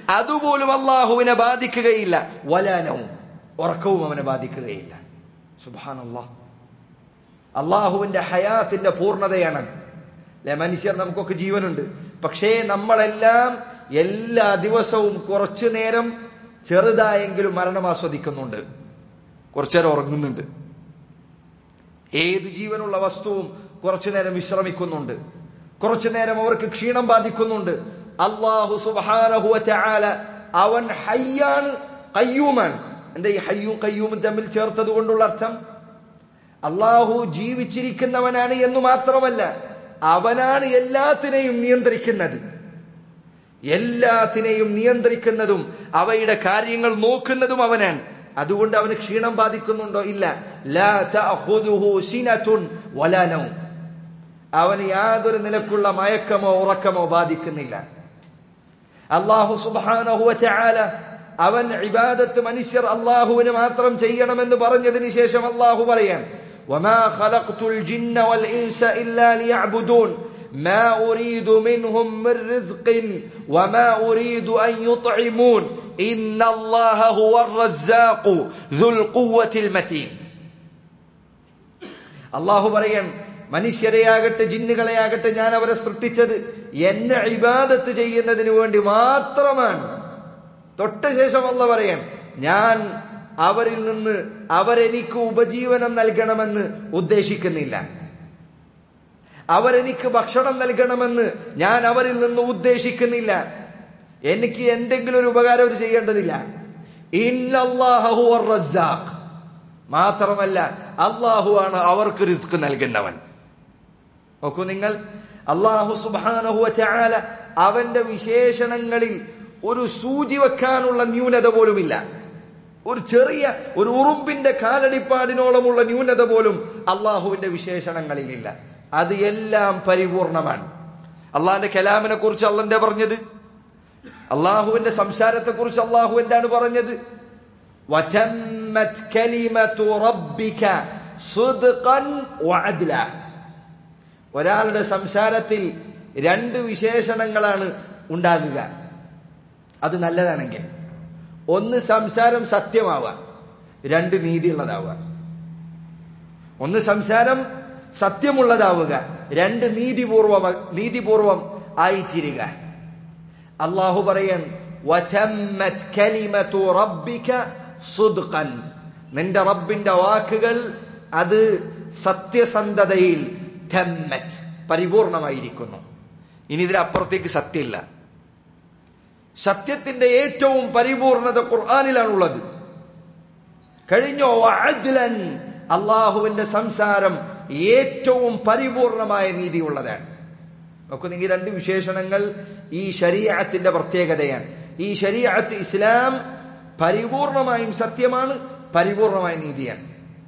അതുപോലും അള്ളാഹുവിനെ ബാധിക്കുകയില്ല വലാനവും ഉറക്കവും അവനെ ബാധിക്കുകയില്ല സുബാനല്ലാ അള്ളാഹുവിന്റെ ഹയാത്തിന്റെ പൂർണ്ണതയാണ് അല്ലെ മനുഷ്യർ നമുക്കൊക്കെ ജീവനുണ്ട് പക്ഷേ നമ്മളെല്ലാം എല്ലാ ദിവസവും കുറച്ചു നേരം ചെറുതായെങ്കിലും മരണം ആസ്വദിക്കുന്നുണ്ട് കുറച്ചു നേരം ഉറങ്ങുന്നുണ്ട് ഏത് ജീവനുള്ള വസ്തുവും കുറച്ചു നേരം വിശ്രമിക്കുന്നുണ്ട് കുറച്ചു നേരം അവർക്ക് ക്ഷീണം ബാധിക്കുന്നുണ്ട് അള്ളാഹു സുബാനഹുവ ചാല അവൻ ഹയ്യാണ് കയ്യൂമാണ് എന്താ ഈ ഹയ്യും കയ്യൂമും തമ്മിൽ ചേർത്തത് കൊണ്ടുള്ള അർത്ഥം അള്ളാഹു ജീവിച്ചിരിക്കുന്നവനാണ് എന്ന് മാത്രമല്ല അവനാണ് എല്ലാത്തിനെയും നിയന്ത്രിക്കുന്നത് എല്ലാത്തിനെയും നിയന്ത്രിക്കുന്നതും അവയുടെ കാര്യങ്ങൾ നോക്കുന്നതും അവനാണ് അതുകൊണ്ട് അവന് ക്ഷീണം ബാധിക്കുന്നുണ്ടോ ഇല്ല ലാ തഅഖുദുഹു സിനതുൻ വലാ നൗം അവന് യാതൊരു നിലക്കുള്ള മയക്കമോ ഉറക്കമോ ബാധിക്കുന്നില്ല അള്ളാഹു സുബ്ഹാനഹു വതആല അവൻ ഇബാദത്ത് മനുഷ്യർ അള്ളാഹുവിന് മാത്രം ചെയ്യണമെന്ന് പറഞ്ഞതിന് ശേഷം അള്ളാഹു പറയാൻ وما خلقت الجن والإنس إلا ليعبدون ما أريد منهم من رزق وما أريد أن يطعمون إن الله هو الرزاق ذو القوة المتين അള്ളാഹു പറയാൻ മനുഷ്യരെയാകട്ടെ ജിന്നുകളെയാകട്ടെ ഞാൻ അവരെ സൃഷ്ടിച്ചത് എന്നെ ഇബാദത്ത് ചെയ്യുന്നതിന് വേണ്ടി മാത്രമാണ് തൊട്ട ശേഷം അല്ല പറയാൻ ഞാൻ അവരിൽ നിന്ന് അവരെനിക്ക് ഉപജീവനം നൽകണമെന്ന് ഉദ്ദേശിക്കുന്നില്ല അവരെനിക്ക് ഭക്ഷണം നൽകണമെന്ന് ഞാൻ അവരിൽ നിന്ന് ഉദ്ദേശിക്കുന്നില്ല എനിക്ക് എന്തെങ്കിലും ഒരു ഉപകാരം അവർ ചെയ്യേണ്ടതില്ല ഇന്നല്ലാഹു റസാഖ് മാത്രമല്ല അള്ളാഹു ആണ് അവർക്ക് റിസ്ക് നൽകുന്നവൻ നോക്കൂ നിങ്ങൾ അള്ളാഹു സുബാനഹു ചാല അവന്റെ വിശേഷണങ്ങളിൽ ഒരു സൂചി വെക്കാനുള്ള ന്യൂനത പോലുമില്ല ഒരു ചെറിയ ഒരു ഉറുമ്പിന്റെ കാലടിപ്പാടിനോളമുള്ള ന്യൂനത പോലും അള്ളാഹുവിന്റെ വിശേഷണങ്ങളിലില്ല അത് എല്ലാം പരിപൂർണമാണ് അള്ളാഹിന്റെ കലാമിനെ കുറിച്ച് അള്ളന്റെ പറഞ്ഞത് അള്ളാഹുവിന്റെ സംസാരത്തെ കുറിച്ച് അള്ളാഹു എന്താണ് പറഞ്ഞത് وتمت كلمة ربك صدقا وعدلا ഒരാളുടെ സംസാരത്തിൽ രണ്ട് വിശേഷണങ്ങളാണ് ഉണ്ടാകുക അത് നല്ലതാണെങ്കിൽ ഒന്ന് സംസാരം സത്യമാവുക രണ്ട് നീതിയുള്ളതാവുക ഒന്ന് സംസാരം സത്യമുള്ളതാവുക രണ്ട് നീതിപൂർവം നീതിപൂർവം ആയിത്തീരുക അള്ളാഹു പറയാൻ വതമ്മത് കലിമതു റബ്ബിക സുദ്ഖൻ നിന്റെ റബ്ബിന്റെ വാക്കുകൾ അത് സത്യസന്ധതയിൽ തമ്മത് പരിപൂർണമായിരിക്കുന്നു ഇനി ഇതിനപ്പുറത്തേക്ക് സത്യമില്ല സത്യത്തിന്റെ ഏറ്റവും പരിപൂർണത ഖുർആാനിലാണുള്ളത് കഴിഞ്ഞോ അജ്ലൻ അള്ളാഹുവിന്റെ സംസാരം ഏറ്റവും പരിപൂർണമായ നീതിയുള്ളതാണ് നോക്കൂ നിങ്ങൾ രണ്ട് വിശേഷണങ്ങൾ ഈ ശരീഅത്തിന്റെ പ്രത്യേകതയാണ് ഈ ശരീഅത്ത് ഇസ്ലാം പരിപൂർണമായും സത്യമാണ് പരിപൂർണമായ നീതിയാണ്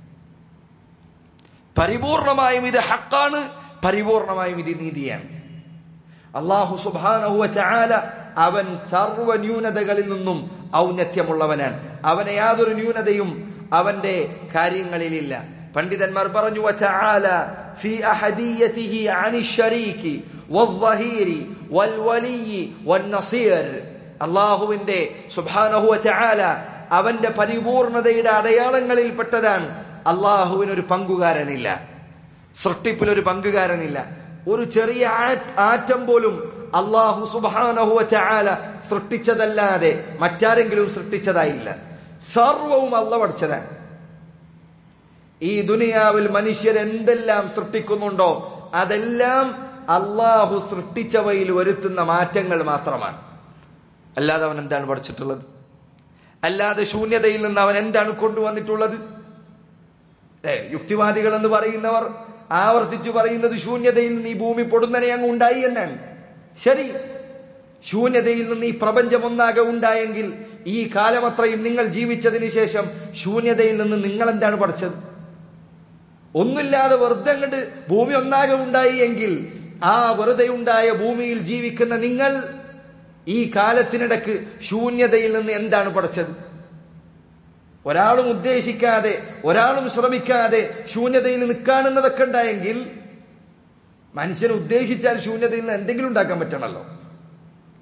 പരിപൂർണമായും ഇത് ഹക്കാണ് പരിപൂർണമായും ഇത് നീതിയാണ് അള്ളാഹു സുബാനഹുവ ചാല അവൻ സർവ ന്യൂനതകളിൽ നിന്നും ഔന്നത്യമുള്ളവനാണ് അവനെ യാതൊരു ന്യൂനതയും അവന്റെ കാര്യങ്ങളിലില്ല പണ്ഡിതന്മാർ പറഞ്ഞു വചആല ഫി അഹദിയതിഹി അനി ശരീകി വൽظഹീരി വൽവലിയി വന്നസീർ അള്ളാഹുവിന്റെ സുബ്ഹാനഹു വചആല അവന്റെ പരിപൂർണതയുടെ അടയാളങ്ങളിൽപ്പെട്ടതാണ് അള്ളാഹുവിന് ഒരു പങ്കുകാരനില്ല സൃഷ്ടിപ്പിൽ ഒരു പങ്കുകാരനില്ല ഒരു ചെറിയ ആറ്റം പോലും അള്ളാഹു സുബാനഹുവ ചാല സൃഷ്ടിച്ചതല്ലാതെ മറ്റാരെങ്കിലും സൃഷ്ടിച്ചതായില്ല സർവവും അല്ല പഠിച്ചതാണ് ഈ ദുനിയാവിൽ മനുഷ്യർ എന്തെല്ലാം സൃഷ്ടിക്കുന്നുണ്ടോ അതെല്ലാം അള്ളാഹു സൃഷ്ടിച്ചവയിൽ വരുത്തുന്ന മാറ്റങ്ങൾ മാത്രമാണ് അല്ലാതെ അവൻ എന്താണ് പഠിച്ചിട്ടുള്ളത് അല്ലാതെ ശൂന്യതയിൽ നിന്ന് അവൻ എന്താണ് കൊണ്ടുവന്നിട്ടുള്ളത് ഏ യുക്തിവാദികൾ എന്ന് പറയുന്നവർ ആവർത്തിച്ചു പറയുന്നത് ശൂന്യതയിൽ നിന്ന് ഈ ഭൂമി പൊടുന്നനെ അങ്ങ് ഉണ്ടായി എന്നാണ് ശരി ശൂന്യതയിൽ നിന്ന് ഈ പ്രപഞ്ചം ഒന്നാകെ ഉണ്ടായെങ്കിൽ ഈ കാലമത്രയും നിങ്ങൾ ജീവിച്ചതിന് ശേഷം ശൂന്യതയിൽ നിന്ന് നിങ്ങൾ എന്താണ് പഠിച്ചത് ഒന്നില്ലാതെ വെറുതെ അങ്ങോട്ട് ഭൂമി ഒന്നാകെ ഉണ്ടായി എങ്കിൽ ആ വെറുതെ ഉണ്ടായ ഭൂമിയിൽ ജീവിക്കുന്ന നിങ്ങൾ ഈ കാലത്തിനിടക്ക് ശൂന്യതയിൽ നിന്ന് എന്താണ് പഠിച്ചത് ഒരാളും ഉദ്ദേശിക്കാതെ ഒരാളും ശ്രമിക്കാതെ ശൂന്യതയിൽ നിൽക്കാണെന്നതൊക്കെ ഉണ്ടായെങ്കിൽ മനുഷ്യൻ ഉദ്ദേശിച്ചാൽ ശൂന്യതയിൽ നിന്ന് എന്തെങ്കിലും ഉണ്ടാക്കാൻ പറ്റണമല്ലോ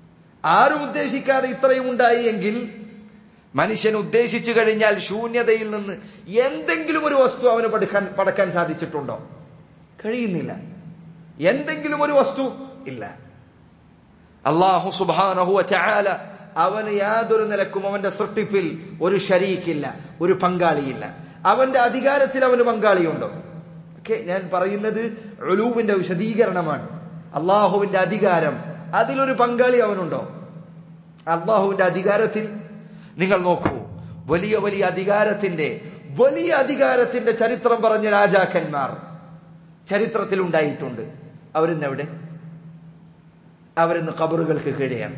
ആരും ഉദ്ദേശിക്കാതെ ഇത്രയും ഉണ്ടായി എങ്കിൽ മനുഷ്യൻ ഉദ്ദേശിച്ചു കഴിഞ്ഞാൽ ശൂന്യതയിൽ നിന്ന് എന്തെങ്കിലും ഒരു വസ്തു അവന് പടുക്കാൻ പടക്കാൻ സാധിച്ചിട്ടുണ്ടോ കഴിയുന്നില്ല എന്തെങ്കിലും ഒരു വസ്തു ഇല്ല അള്ളാഹു സുബാനഹു ചാല അവന് യാതൊരു നിലക്കും അവന്റെ സൃഷ്ടിപ്പിൽ ഒരു ഷരീക്കില്ല ഒരു പങ്കാളിയില്ല അവന്റെ അധികാരത്തിൽ അവന് പങ്കാളിയുണ്ടോ ഒക്കെ ഞാൻ പറയുന്നത് ഒലൂവിന്റെ വിശദീകരണമാണ് അള്ളാഹുവിന്റെ അധികാരം അതിലൊരു പങ്കാളി അവനുണ്ടോ അള്ളാഹുവിന്റെ അധികാരത്തിൽ നിങ്ങൾ നോക്കൂ വലിയ വലിയ അധികാരത്തിന്റെ വലിയ അധികാരത്തിന്റെ ചരിത്രം പറഞ്ഞ രാജാക്കന്മാർ ചരിത്രത്തിൽ ഉണ്ടായിട്ടുണ്ട് അവരിന്ന് എവിടെ അവരിന്ന് കബറുകൾക്ക് കീഴെയാണ്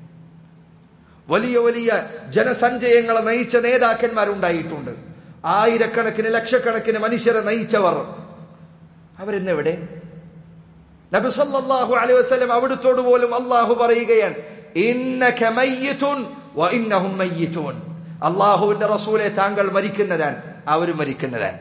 വലിയ വലിയ ജനസഞ്ചയങ്ങളെ നയിച്ച നേതാക്കന്മാരുണ്ടായിട്ടുണ്ട് ആയിരക്കണക്കിന് ലക്ഷക്കണക്കിന് മനുഷ്യരെ നയിച്ചവർ അവരിന്ന് എവിടെ നബി സല്ലല്ലാഹു അലൈഹി വസല്ലം അവിടുത്തോട് പോലും അള്ളാഹു പറയുകയാണ് ഇന്നക മയ്യിതുൻ വ ഇന്നഹും മയ്യിതുൻ അള്ളാഹുവിന്റെ റസൂലെ താങ്കൾ മരിക്കുന്നതാണ് അവരും മരിക്കുന്നതാണ്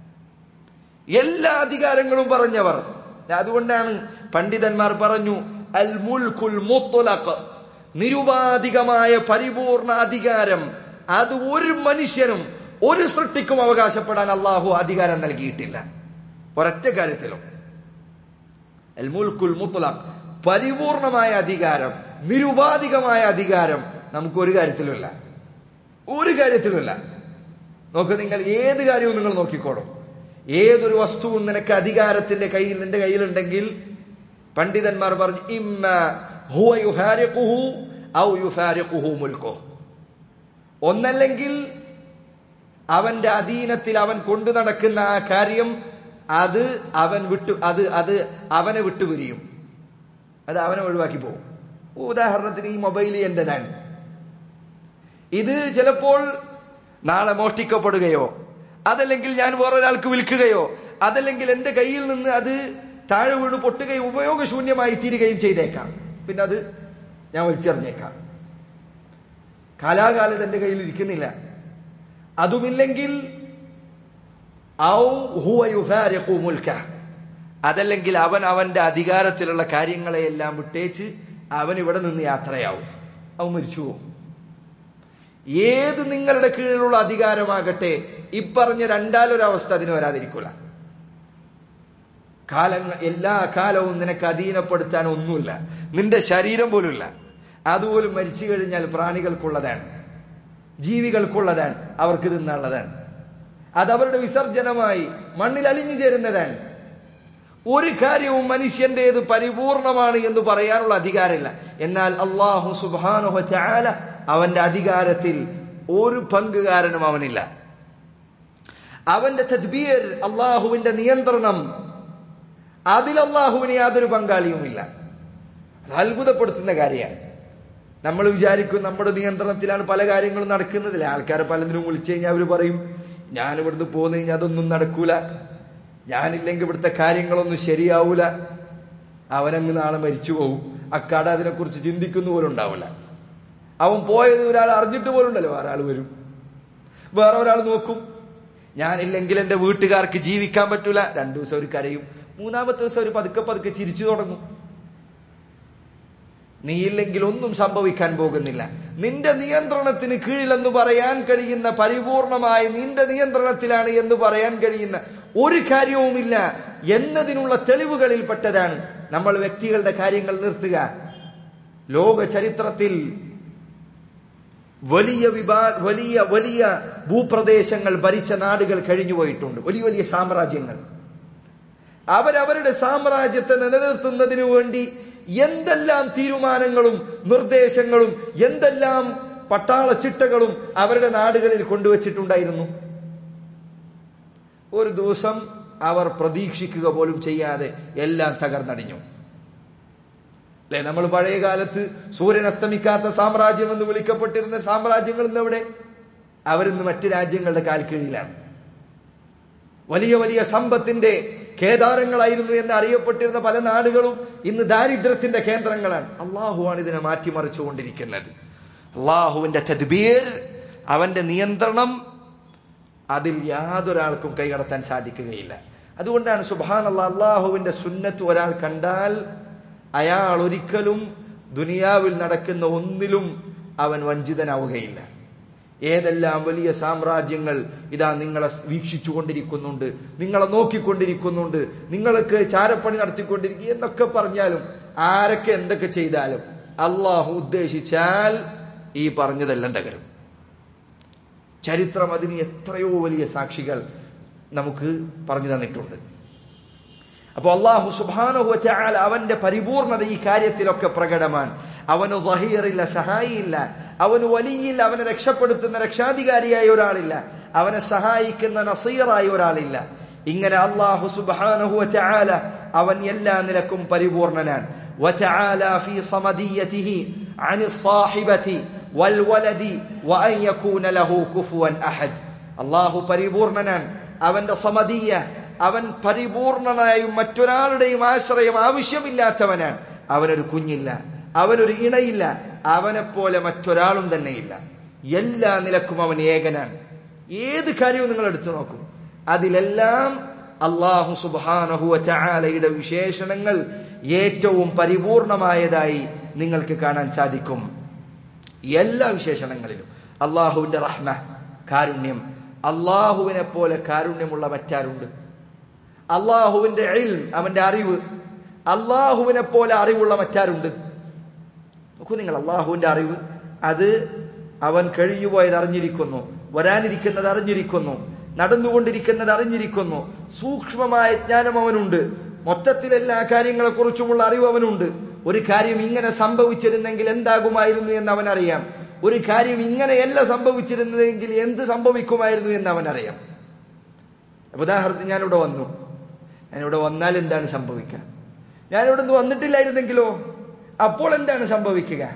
എല്ലാ അധികാരങ്ങളും പറഞ്ഞവർ അതുകൊണ്ടാണ് പണ്ഡിതന്മാർ പറഞ്ഞു അൽ മുൽക്കുൽ മുത്തലഖ് നിരുപാധികമായ പരിപൂർണ അധികാരം അത് ഒരു മനുഷ്യനും ഒരു സൃഷ്ടിക്കും അവകാശപ്പെടാൻ അള്ളാഹു അധികാരം നൽകിയിട്ടില്ല ഒരൊറ്റ കാര്യത്തിലും അൽ മുൽക്കുൽ മുത്തലഖ് പരിപൂർണമായ അധികാരം നിരുപാധികമായ അധികാരം നമുക്ക് ഒരു കാര്യത്തിലുമില്ല ഒരു കാര്യത്തിലുമില്ല നോക്ക് നിങ്ങൾ ഏത് കാര്യവും നിങ്ങൾ നോക്കിക്കോളും ഏതൊരു വസ്തുവും നിനക്ക് അധികാരത്തിന്റെ കയ്യിൽ നിന്റെ കയ്യിലുണ്ടെങ്കിൽ പണ്ഡിതന്മാർ പറഞ്ഞു ഇമ്മ ഹുവ യുഫാരിഖുഹു ഔ യുഫാരിഖുഹു മുൽക്കുഹു ഒന്നല്ലെങ്കിൽ അവന്റെ അധീനത്തിൽ അവൻ കൊണ്ടു നടക്കുന്ന ആ കാര്യം അത് അവൻ വിട്ടു അത് അത് അവനെ വിട്ടുപിരിയും അത് അവനെ ഒഴിവാക്കി പോകും ഉദാഹരണത്തിന് ഈ മൊബൈൽ എന്റേതാണ് ഇത് ചിലപ്പോൾ നാളെ മോഷ്ടിക്കപ്പെടുകയോ അതല്ലെങ്കിൽ ഞാൻ വേറൊരാൾക്ക് വിൽക്കുകയോ അതല്ലെങ്കിൽ എന്റെ കയ്യിൽ നിന്ന് അത് താഴെ വീണ് പൊട്ടുകയും ഉപയോഗശൂന്യമായി തീരുകയും ചെയ്തേക്കാം പിന്നെ അത് ഞാൻ വലിച്ചെറിഞ്ഞേക്കാം കാലാകാലം എന്റെ കയ്യിൽ ഇരിക്കുന്നില്ല അതുമില്ലെങ്കിൽ ഔ ഹുവ യുഫാരിഖു മുൽക്ക അതല്ലെങ്കിൽ അവൻ അവന്റെ അധികാരത്തിലുള്ള കാര്യങ്ങളെയെല്ലാം വിട്ടേച്ച് അവൻ ഇവിടെ നിന്ന് യാത്രയാവും അവൻ മരിച്ചു പോകും ഏത് നിങ്ങളുടെ കീഴിലുള്ള അധികാരമാകട്ടെ ഇപ്പറഞ്ഞ രണ്ടാലൊരവസ്ഥ അതിന് വരാതിരിക്കൂല കാലങ്ങൾ എല്ലാ കാലവും നിനക്ക് അധീനപ്പെടുത്താൻ ഒന്നുമില്ല നിന്റെ ശരീരം പോലുമില്ല അതുപോലും മരിച്ചു കഴിഞ്ഞാൽ പ്രാണികൾക്കുള്ളതാണ് ജീവികൾക്കുള്ളതാണ് അവർക്ക് തിന്നുള്ളതാണ് അത് അവരുടെ വിസർജനമായി മണ്ണിൽ അലിഞ്ഞു ചേരുന്നതാണ് ഒരു കാര്യവും മനുഷ്യന്റേത് പരിപൂർണമാണ് എന്ന് പറയാനുള്ള അധികാരമില്ല എന്നാൽ അള്ളാഹു സുബാനുഹ ചാല അവന്റെ അധികാരത്തിൽ ഒരു പങ്കുകാരനും അവനില്ല അവന്റെ തദ്ബീർ അള്ളാഹുവിന്റെ നിയന്ത്രണം അതിൽ അള്ളാഹുവിന് യാതൊരു പങ്കാളിയുമില്ല അത് അത്ഭുതപ്പെടുത്തുന്ന കാര്യമാണ് നമ്മൾ വിചാരിക്കും നമ്മുടെ നിയന്ത്രണത്തിലാണ് പല കാര്യങ്ങളും നടക്കുന്നതില്ല ആൾക്കാരെ പലതിനും വിളിച്ചു കഴിഞ്ഞാൽ അവർ പറയും ഞാൻ ഇവിടുന്ന് പോന്നു കഴിഞ്ഞാൽ അതൊന്നും നടക്കൂല ഞാനില്ലെങ്കിൽ ഇവിടുത്തെ കാര്യങ്ങളൊന്നും ശരിയാവൂല അവനങ്ങ് നാളെ മരിച്ചു പോകും അക്കാട് അതിനെക്കുറിച്ച് ചിന്തിക്കുന്ന പോലും ഉണ്ടാവില്ല അവൻ പോയത് ഒരാൾ അറിഞ്ഞിട്ട് പോലും ഉണ്ടല്ലോ വേറെ ആൾ വരും വേറെ ഒരാൾ നോക്കും ഞാനില്ലെങ്കിൽ എന്റെ വീട്ടുകാർക്ക് ജീവിക്കാൻ പറ്റൂല രണ്ടു ദിവസം ഒരു കരയും മൂന്നാമത്തെ ദിവസം ഒരു പതുക്കെ പതുക്കെ ചിരിച്ചു തുടങ്ങും നീയില്ലെങ്കിൽ ഒന്നും സംഭവിക്കാൻ പോകുന്നില്ല നിന്റെ നിയന്ത്രണത്തിന് കീഴിലെന്ന് പറയാൻ കഴിയുന്ന പരിപൂർണമായി നിന്റെ നിയന്ത്രണത്തിലാണ് എന്ന് പറയാൻ കഴിയുന്ന ഒരു കാര്യവുമില്ല എന്നതിനുള്ള തെളിവുകളിൽ പെട്ടതാണ് നമ്മൾ വ്യക്തികളുടെ കാര്യങ്ങൾ നിർത്തുക ലോക ചരിത്രത്തിൽ വലിയ വിഭാ വലിയ വലിയ ഭൂപ്രദേശങ്ങൾ ഭരിച്ച നാടുകൾ കഴിഞ്ഞുപോയിട്ടുണ്ട് വലിയ വലിയ സാമ്രാജ്യങ്ങൾ അവരവരുടെ സാമ്രാജ്യത്തെ നിലനിർത്തുന്നതിനു വേണ്ടി എന്തെല്ലാം തീരുമാനങ്ങളും നിർദ്ദേശങ്ങളും എന്തെല്ലാം പട്ടാള ചിട്ടകളും അവരുടെ നാടുകളിൽ കൊണ്ടുവച്ചിട്ടുണ്ടായിരുന്നു ഒരു ദിവസം അവർ പ്രതീക്ഷിക്കുക പോലും ചെയ്യാതെ എല്ലാം തകർന്നടിഞ്ഞു അല്ലെ നമ്മൾ പഴയ കാലത്ത് സൂര്യൻ അസ്തമിക്കാത്ത സാമ്രാജ്യം എന്ന് വിളിക്കപ്പെട്ടിരുന്ന സാമ്രാജ്യങ്ങൾ ഇന്ന് എവിടെ അവരിന്ന് മറ്റ് രാജ്യങ്ങളുടെ കാൽക്കീഴിലാണ് വലിയ വലിയ സമ്പത്തിന്റെ കേദാരങ്ങളായിരുന്നു എന്ന് അറിയപ്പെട്ടിരുന്ന പല നാടുകളും ഇന്ന് ദാരിദ്ര്യത്തിന്റെ കേന്ദ്രങ്ങളാണ് അള്ളാഹുവാണ് ഇതിനെ മാറ്റിമറിച്ചുകൊണ്ടിരിക്കുന്നത് അള്ളാഹുവിന്റെ തദ്ബീർ അവന്റെ നിയന്ത്രണം അതിൽ യാതൊരാൾക്കും കൈകടത്താൻ സാധിക്കുകയില്ല അതുകൊണ്ടാണ് സുബാൻ അള്ളാഹുവിന്റെ സുന്നത്ത് ഒരാൾ കണ്ടാൽ അയാൾ ഒരിക്കലും ദുനിയാവിൽ നടക്കുന്ന ഒന്നിലും അവൻ വഞ്ചിതനാവുകയില്ല ഏതെല്ലാം വലിയ സാമ്രാജ്യങ്ങൾ ഇതാ നിങ്ങളെ വീക്ഷിച്ചു കൊണ്ടിരിക്കുന്നുണ്ട് നിങ്ങളെ നോക്കിക്കൊണ്ടിരിക്കുന്നുണ്ട് നിങ്ങൾക്ക് ചാരപ്പണി നടത്തിക്കൊണ്ടിരിക്കുക എന്നൊക്കെ പറഞ്ഞാലും ആരൊക്കെ എന്തൊക്കെ ചെയ്താലും അള്ളാഹു ഉദ്ദേശിച്ചാൽ ഈ പറഞ്ഞതെല്ലാം തകരും ചരിത്രം അതിന് എത്രയോ വലിയ സാക്ഷികൾ നമുക്ക് പറഞ്ഞു തന്നിട്ടുണ്ട് അപ്പൊ അള്ളാഹു സുബാനുഹു ചാൽ അവന്റെ പരിപൂർണത ഈ കാര്യത്തിലൊക്കെ പ്രകടമാണ് അവന് വഹീറില്ല സഹായിയില്ല അവന് വലിയില്ല അവനെ രക്ഷപ്പെടുത്തുന്ന രക്ഷാധികാരിയായ ഒരാളില്ല അവനെ സഹായിക്കുന്ന നസീറായ ഒരാളില്ല ഇങ്ങനെ അള്ളാഹു സുബാനുഹു ചാല അവൻ എല്ലാ നിലക്കും പരിപൂർണനാണ് وتعالى في صمديته عن الصاحبة والولد وأن يكون له كفوا أحد الله പരിപൂർണനാൻ അവന്റെ സമതീയ അവൻ പരിപൂർണനായും മറ്റൊരാളുടെയും ആശ്രയം ആവശ്യമില്ലാത്തവനാണ് അവനൊരു കുഞ്ഞില്ല അവനൊരു ഇണയില്ല അവനെപ്പോലെ മറ്റൊരാളും തന്നെയില്ല എല്ലാ നിലക്കും അവൻ ഏകനാണ് ഏത് കാര്യവും നിങ്ങൾ എടുത്തു നോക്കും അതിലെല്ലാം അള്ളാഹു സുബാനഹുവ ചാലയുടെ വിശേഷണങ്ങൾ ഏറ്റവും പരിപൂർണമായതായി നിങ്ങൾക്ക് കാണാൻ സാധിക്കും എല്ലാ വിശേഷണങ്ങളിലും അള്ളാഹുവിന്റെ റഹ്മ കാരുണ്യം അള്ളാഹുവിനെ പോലെ കാരുണ്യമുള്ള മറ്റാരുണ്ട് അള്ളാഹുവിന്റെ ഇൽം അവന്റെ അറിവ് അള്ളാഹുവിനെ പോലെ അറിവുള്ള മറ്റാരുണ്ട് നോക്കൂ നിങ്ങൾ അള്ളാഹുവിന്റെ അറിവ് അത് അവൻ കഴിഞ്ഞുപോയത് അറിഞ്ഞിരിക്കുന്നു വരാനിരിക്കുന്നത് അറിഞ്ഞിരിക്കുന്നു നടന്നുകൊണ്ടിരിക്കുന്നത് അറിഞ്ഞിരിക്കുന്നു സൂക്ഷ്മമായ ജ്ഞാനം അവനുണ്ട് മൊത്തത്തിൽ എല്ലാ കാര്യങ്ങളെ കുറിച്ചുമുള്ള അറിവ് അവനുണ്ട് ഒരു കാര്യം ഇങ്ങനെ സംഭവിച്ചിരുന്നെങ്കിൽ എന്താകുമായിരുന്നു എന്ന് അവൻ അറിയാം ഒരു കാര്യം ഇങ്ങനെയല്ല സംഭവിച്ചിരുന്നതെങ്കിൽ എന്ത് സംഭവിക്കുമായിരുന്നു എന്ന് അവൻ അറിയാം ഉദാഹരണത്തിന് ഞാനിവിടെ വന്നു ഞാനിവിടെ വന്നാൽ എന്താണ് സംഭവിക്കുക ഞാനിവിടെ നിന്ന് വന്നിട്ടില്ലായിരുന്നെങ്കിലോ അപ്പോൾ എന്താണ് സംഭവിക്കുക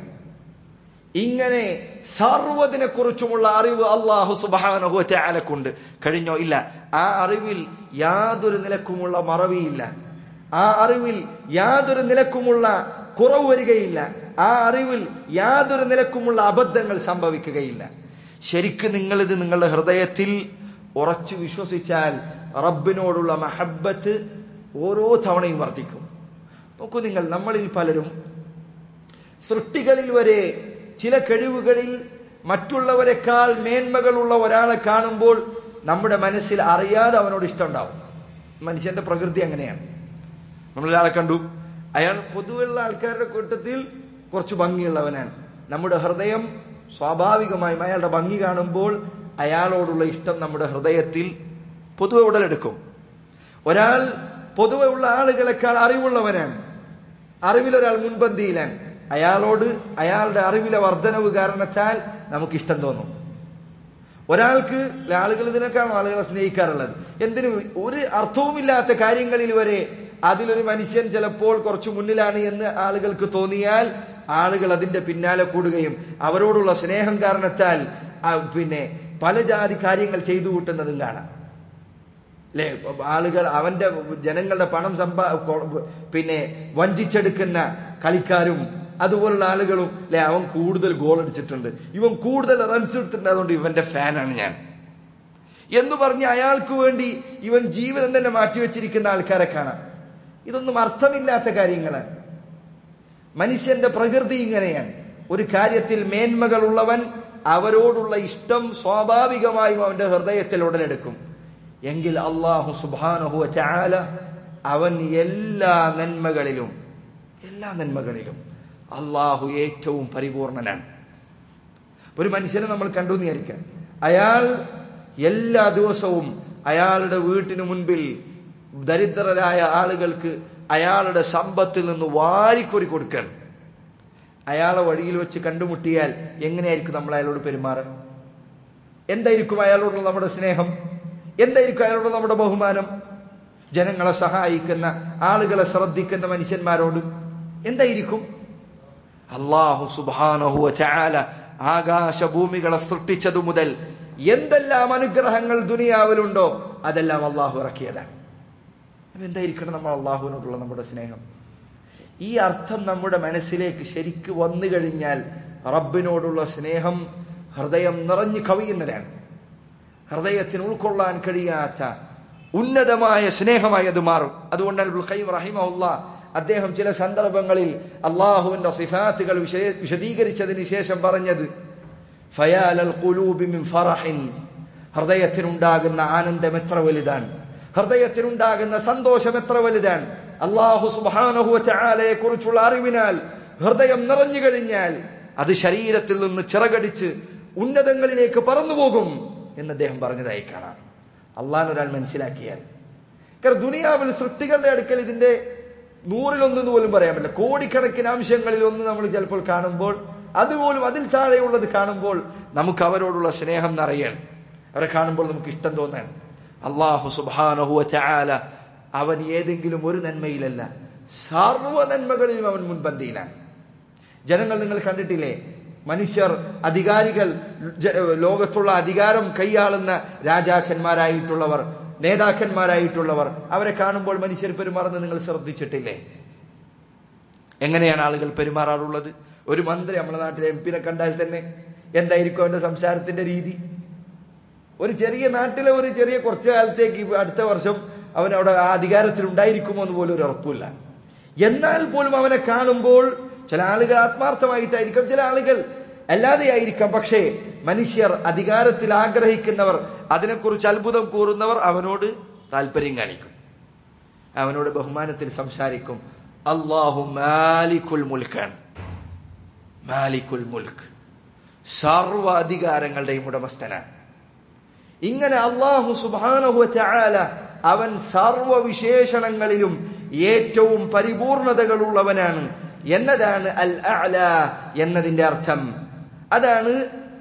ഇങ്ങനെ സർവ്വതിനെ കുറിച്ചുമുള്ള അറിവ് അള്ളാഹു സുബാനഹുറ്റാലക്കുണ്ട് കഴിഞ്ഞോ ഇല്ല ആ അറിവിൽ യാതൊരു നിലക്കുമുള്ള മറവിയില്ല ആ അറിവിൽ യാതൊരു നിലക്കുമുള്ള കുറവ് വരികയില്ല ആ അറിവിൽ യാതൊരു നിലക്കുമുള്ള അബദ്ധങ്ങൾ സംഭവിക്കുകയില്ല ശരിക്ക് നിങ്ങൾ ഇത് നിങ്ങളുടെ ഹൃദയത്തിൽ ഉറച്ചു വിശ്വസിച്ചാൽ റബ്ബിനോടുള്ള മഹബത്ത് ഓരോ തവണയും വർദ്ധിക്കും നോക്കൂ നിങ്ങൾ നമ്മളിൽ പലരും സൃഷ്ടികളിൽ വരെ ചില കഴിവുകളിൽ മറ്റുള്ളവരെക്കാൾ മേന്മകളുള്ള ഒരാളെ കാണുമ്പോൾ നമ്മുടെ മനസ്സിൽ അറിയാതെ അവനോട് ഇഷ്ടമുണ്ടാവും മനുഷ്യന്റെ പ്രകൃതി അങ്ങനെയാണ് നമ്മളൊരാളെ കണ്ടു അയാൾ പൊതുവെയുള്ള ആൾക്കാരുടെ കൂട്ടത്തിൽ കുറച്ച് ഭംഗിയുള്ളവനാണ് നമ്മുടെ ഹൃദയം സ്വാഭാവികമായും അയാളുടെ ഭംഗി കാണുമ്പോൾ അയാളോടുള്ള ഇഷ്ടം നമ്മുടെ ഹൃദയത്തിൽ പൊതുവെ ഉടലെടുക്കും ഒരാൾ പൊതുവെ ഉള്ള ആളുകളെക്കാൾ അറിവുള്ളവനാണ് അറിവിലൊരാൾ മുൻപന്തിയിലാണ് അയാളോട് അയാളുടെ അറിവിലെ വർധനവ് കാരണത്താൽ നമുക്ക് ഇഷ്ടം തോന്നും ഒരാൾക്ക് ആളുകൾ ഇതിനേക്കാണ് ആളുകളെ സ്നേഹിക്കാറുള്ളത് എന്തിനു ഒരു അർത്ഥവുമില്ലാത്ത കാര്യങ്ങളിൽ വരെ അതിലൊരു മനുഷ്യൻ ചിലപ്പോൾ കുറച്ചു മുന്നിലാണ് എന്ന് ആളുകൾക്ക് തോന്നിയാൽ ആളുകൾ അതിന്റെ പിന്നാലെ കൂടുകയും അവരോടുള്ള സ്നേഹം കാരണത്താൽ പിന്നെ പല ജാതി കാര്യങ്ങൾ ചെയ്തു കൂട്ടുന്നതും കാണാം അല്ലെ ആളുകൾ അവന്റെ ജനങ്ങളുടെ പണം സമ്പാ പിന്നെ വഞ്ചിച്ചെടുക്കുന്ന കളിക്കാരും അതുപോലുള്ള ആളുകളും അല്ലെ അവൻ കൂടുതൽ ഗോൾ അടിച്ചിട്ടുണ്ട് ഇവൻ കൂടുതൽ റൺസ് എടുത്തിട്ടുണ്ട് അതുകൊണ്ട് ഇവന്റെ ഫാനാണ് ഞാൻ എന്ന് പറഞ്ഞ് അയാൾക്ക് വേണ്ടി ഇവൻ ജീവിതം തന്നെ മാറ്റിവെച്ചിരിക്കുന്ന ആൾക്കാരെ കാണാം ഇതൊന്നും അർത്ഥമില്ലാത്ത കാര്യങ്ങളാണ് മനുഷ്യന്റെ പ്രകൃതി ഇങ്ങനെയാണ് ഒരു കാര്യത്തിൽ മേന്മകൾ ഉള്ളവൻ അവരോടുള്ള ഇഷ്ടം സ്വാഭാവികമായും അവന്റെ ഹൃദയത്തിൽ ഉടലെടുക്കും എങ്കിൽ അള്ളാഹു സുബാനഹു ചാല അവൻ എല്ലാ നന്മകളിലും എല്ലാ നന്മകളിലും അള്ളാഹു ഏറ്റവും പരിപൂർണനാണ് ഒരു മനുഷ്യനെ നമ്മൾ കണ്ടു വിചാരിക്കാം അയാൾ എല്ലാ ദിവസവും അയാളുടെ വീട്ടിനു മുൻപിൽ ദരിദ്രരായ ആളുകൾക്ക് അയാളുടെ സമ്പത്തിൽ നിന്ന് വാരിക്കൊരി കൊടുക്കാൻ അയാളെ വഴിയിൽ വെച്ച് കണ്ടുമുട്ടിയാൽ എങ്ങനെയായിരിക്കും നമ്മൾ അയാളോട് പെരുമാറുക എന്തായിരിക്കും അയാളോടുള്ള നമ്മുടെ സ്നേഹം എന്തായിരിക്കും അയാളോട് നമ്മുടെ ബഹുമാനം ജനങ്ങളെ സഹായിക്കുന്ന ആളുകളെ ശ്രദ്ധിക്കുന്ന മനുഷ്യന്മാരോട് എന്തായിരിക്കും അള്ളാഹു സുബാനഹു ചാല ആകാശഭൂമികളെ സൃഷ്ടിച്ചതു മുതൽ എന്തെല്ലാം അനുഗ്രഹങ്ങൾ ദുനിയാവിലുണ്ടോ അതെല്ലാം അള്ളാഹു ഇറക്കിയതാണ് എന്തായിരിക്കണം നമ്മൾ അള്ളാഹുവിനോടുള്ള നമ്മുടെ സ്നേഹം ഈ അർത്ഥം നമ്മുടെ മനസ്സിലേക്ക് ശരിക്ക് വന്നു കഴിഞ്ഞാൽ റബ്ബിനോടുള്ള സ്നേഹം ഹൃദയം നിറഞ്ഞു കവിയുന്നതാണ് ഹൃദയത്തിന് ഉൾക്കൊള്ളാൻ കഴിയാത്ത ഉന്നതമായ സ്നേഹമായി അത് മാറും അതുകൊണ്ടാണ് റഹിമുള്ള അദ്ദേഹം ചില സന്ദർഭങ്ങളിൽ അള്ളാഹുവിന്റെ സിഫാത്തുകൾ വിശേ- വിശദീകരിച്ചതിന് ശേഷം പറഞ്ഞത് ഫയാലൽ ഖുലൂബി മിൻ ഫറഹിൻ ഹൃദയത്തിനുണ്ടാകുന്ന ആനന്ദം എത്ര വലുതാണ് ഹൃദയത്തിനുണ്ടാകുന്ന സന്തോഷം എത്ര വലുതാണ് അള്ളാഹു സുബാനഹുവലയെ കുറിച്ചുള്ള അറിവിനാൽ ഹൃദയം നിറഞ്ഞു കഴിഞ്ഞാൽ അത് ശരീരത്തിൽ നിന്ന് ചിറകടിച്ച് ഉന്നതങ്ങളിലേക്ക് പറന്നുപോകും എന്ന് അദ്ദേഹം പറഞ്ഞതായി കാണാം അള്ളാൻ ഒരാൾ മനസ്സിലാക്കിയാൽ കാരണം ദുനിയാവിൽ സൃഷ്ടികളുടെ അടുക്കൽ ഇതിന്റെ നൂറിലൊന്നെന്ന് പോലും പറയാൻ പറ്റില്ല കോടിക്കണക്കിന് അംശങ്ങളിൽ ഒന്ന് നമ്മൾ ചിലപ്പോൾ കാണുമ്പോൾ അതുപോലും അതിൽ താഴെയുള്ളത് കാണുമ്പോൾ നമുക്ക് അവരോടുള്ള സ്നേഹം നിറയാൻ അവരെ കാണുമ്പോൾ നമുക്ക് ഇഷ്ടം തോന്നാൻ അള്ളാഹു സുബാനഹുവ ചാല അവൻ ഏതെങ്കിലും ഒരു നന്മയിലല്ല സർവ നന്മകളിലും അവൻ മുൻപന്തിയിലാണ് ജനങ്ങൾ നിങ്ങൾ കണ്ടിട്ടില്ലേ മനുഷ്യർ അധികാരികൾ ജ- ലോകത്തുള്ള അധികാരം കൈയാളുന്ന രാജാക്കന്മാരായിട്ടുള്ളവർ നേതാക്കന്മാരായിട്ടുള്ളവർ അവരെ കാണുമ്പോൾ മനുഷ്യർ പെരുമാറുന്നത് നിങ്ങൾ ശ്രദ്ധിച്ചിട്ടില്ലേ എങ്ങനെയാണ് ആളുകൾ പെരുമാറാറുള്ളത് ഒരു മന്ത്രി നമ്മുടെ നാട്ടിലെ എം പിനെ കണ്ടാൽ തന്നെ എന്തായിരിക്കും അവന്റെ സംസാരത്തിന്റെ രീതി ഒരു ചെറിയ നാട്ടിലെ ഒരു ചെറിയ കുറച്ചു കാലത്തേക്ക് ഇപ്പൊ അടുത്ത വർഷം അവൻ അവിടെ ആ അധികാരത്തിൽ ഉണ്ടായിരിക്കുമോ എന്ന് പോലും ഒരു ഉറപ്പില്ല എന്നാൽ പോലും അവനെ കാണുമ്പോൾ ചില ആളുകൾ ആത്മാർത്ഥമായിട്ടായിരിക്കും ചില ആളുകൾ അല്ലാതെയായിരിക്കാം പക്ഷേ മനുഷ്യർ അധികാരത്തിൽ ആഗ്രഹിക്കുന്നവർ അതിനെക്കുറിച്ച് അത്ഭുതം കൂറുന്നവർ അവനോട് താല്പര്യം കാണിക്കും അവനോട് ബഹുമാനത്തിൽ സംസാരിക്കും അള്ളാഹു മാലിക്കുൽ മുൽക്കാണ് മാലിക്കുൽ മുൽക്ക് സർവ അധികാരങ്ങളുടെയും ഉടമസ്ഥനാണ് ഇങ്ങനെ അള്ളാഹു സുബാനഹു ചാല അവൻ സർവ വിശേഷണങ്ങളിലും ഏറ്റവും പരിപൂർണതകളുള്ളവനാണ് എന്നതാണ് അൽ അഅല എന്നതിന്റെ അർത്ഥം അതാണ്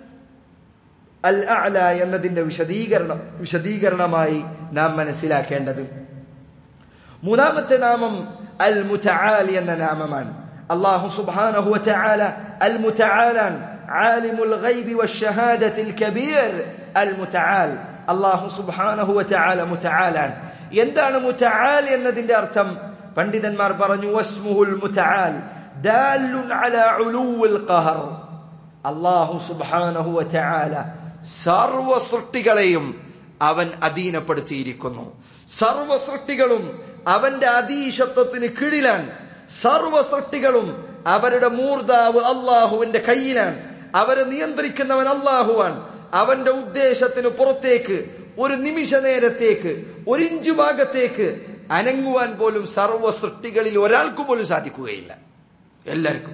അൽ അഅല എന്നതിന്റെ വിശദീകരണം വിശദീകരണമായി നാം മനസ്സിലാക്കേണ്ടത് മൂന്നാമത്തെ നാമം അൽ മുതആലി എന്ന നാമമാണ് അല്ലാഹു സുബ്ഹാനഹു വതആല അൽ മുതആലാൻ ആലിമുൽ ഗൈബി വശഹാദത്തിൽ കബീർ അൽ മുതആൽ അല്ലാഹു സുബ്ഹാനഹു വതആല മുതആലാൻ എന്താണ് മുതആൽ എന്നതിന്റെ അർത്ഥം പണ്ഡിതന്മാർ പറഞ്ഞു വസ്മുഹുൽ മുതആൽ ദാലുൻ അലാ ഉലൂവിൽ ഖഹർ അല്ലാഹു സുബ്ഹാനഹു വതആല സർവ സൃഷ്ടികളെയും അവൻ അധീനപ്പെടുത്തിയിരിക്കുന്നു സർവ സൃഷ്ടികളും അവന്റെ അധീശത്വത്തിന് കീഴിലാണ് സർവ സൃഷ്ടികളും അവരുടെ മൂർദാവ് അള്ളാഹുവിന്റെ കയ്യിലാണ് അവരെ നിയന്ത്രിക്കുന്നവൻ അള്ളാഹുവാൻ അവന്റെ ഉദ്ദേശത്തിന് പുറത്തേക്ക് ഒരു നിമിഷ നേരത്തേക്ക് ഒരു ഇഞ്ചു ഭാഗത്തേക്ക് അനങ്ങുവാൻ പോലും സർവ സൃഷ്ടികളിൽ ഒരാൾക്ക് പോലും സാധിക്കുകയില്ല എല്ലാവർക്കും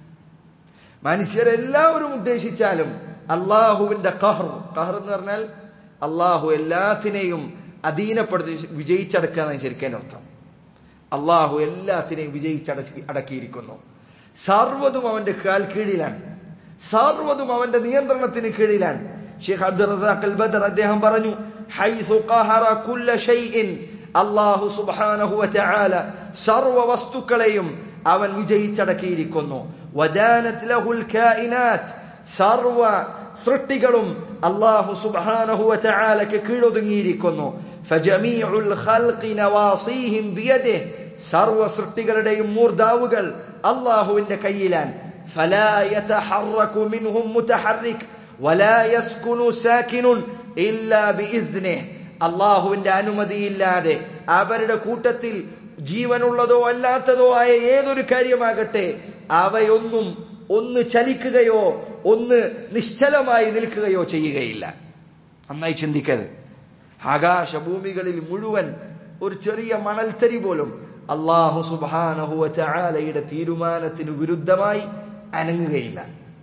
മനുഷ്യരെല്ലാവരും ഉദ്ദേശിച്ചാലും അള്ളാഹുവിന്റെ കഹർ കഹർ എന്ന് പറഞ്ഞാൽ അള്ളാഹു എല്ലാത്തിനെയും അധീനപ്പെടുത്തി വിജയിച്ചടക്കുക എന്നാണ് ശരിക്കും അർത്ഥം അള്ളാഹു എല്ലാത്തിനെയും വിജയിച്ചടക്കി അടക്കിയിരിക്കുന്നു സർവ്വതും അവന്റെ കാൽ കീഴിലാണ് സർവ്വതും അവന്റെ നിയന്ത്രണത്തിന് കീഴിലാണ് ഷെയ്ഖ് അബ്ദുൽ റസാഖ് അൽ ബദർ അദ്ദേഹം പറഞ്ഞു ഹൈസു ഖഹറ കുല്ല ഷൈഇൻ അല്ലാഹു സുബ്ഹാനഹു വതആല സർവ വസ്തുക്കളെയും അവൻ വിജയിച്ചടക്കിയിരിക്കുന്നു വദാനത് ലഹുൽ കായിനാത്ത് സർവ സൃഷ്ടികളും അല്ലാഹു സുബ്ഹാനഹു വതആലക്ക് കീഴൊതുങ്ങിയിരിക്കുന്നു ഫജമീഉൽ ഖൽഖി നവാസീഹിം ബിയദിഹി സർവ സൃഷ്ടികളുടെയും മൂർദാവുകൾ അള്ളാഹുവിന്റെ കയ്യിലാണ് فلا يتحرك منهم متحرك ولا يسكن ساكن إلا بإذنه അള്ളാഹുവിന്റെ അനുമതിയില്ലാതെ അവരുടെ കൂട്ടത്തിൽ ജീവനുള്ളതോ അല്ലാത്തതോ ആയ ഏതൊരു കാര്യമാകട്ടെ അവയൊന്നും ഒന്ന് ചലിക്കുകയോ ഒന്ന് നിശ്ചലമായി നിൽക്കുകയോ ചെയ്യുകയില്ല നന്നായി ചിന്തിക്കരുത് ആകാശഭൂമികളിൽ മുഴുവൻ ഒരു ചെറിയ മണൽത്തരി പോലും അള്ളാഹു സുബാനഹുവ ചാലയുടെ തീരുമാനത്തിന് വിരുദ്ധമായി അനങ്ങുകയില്ല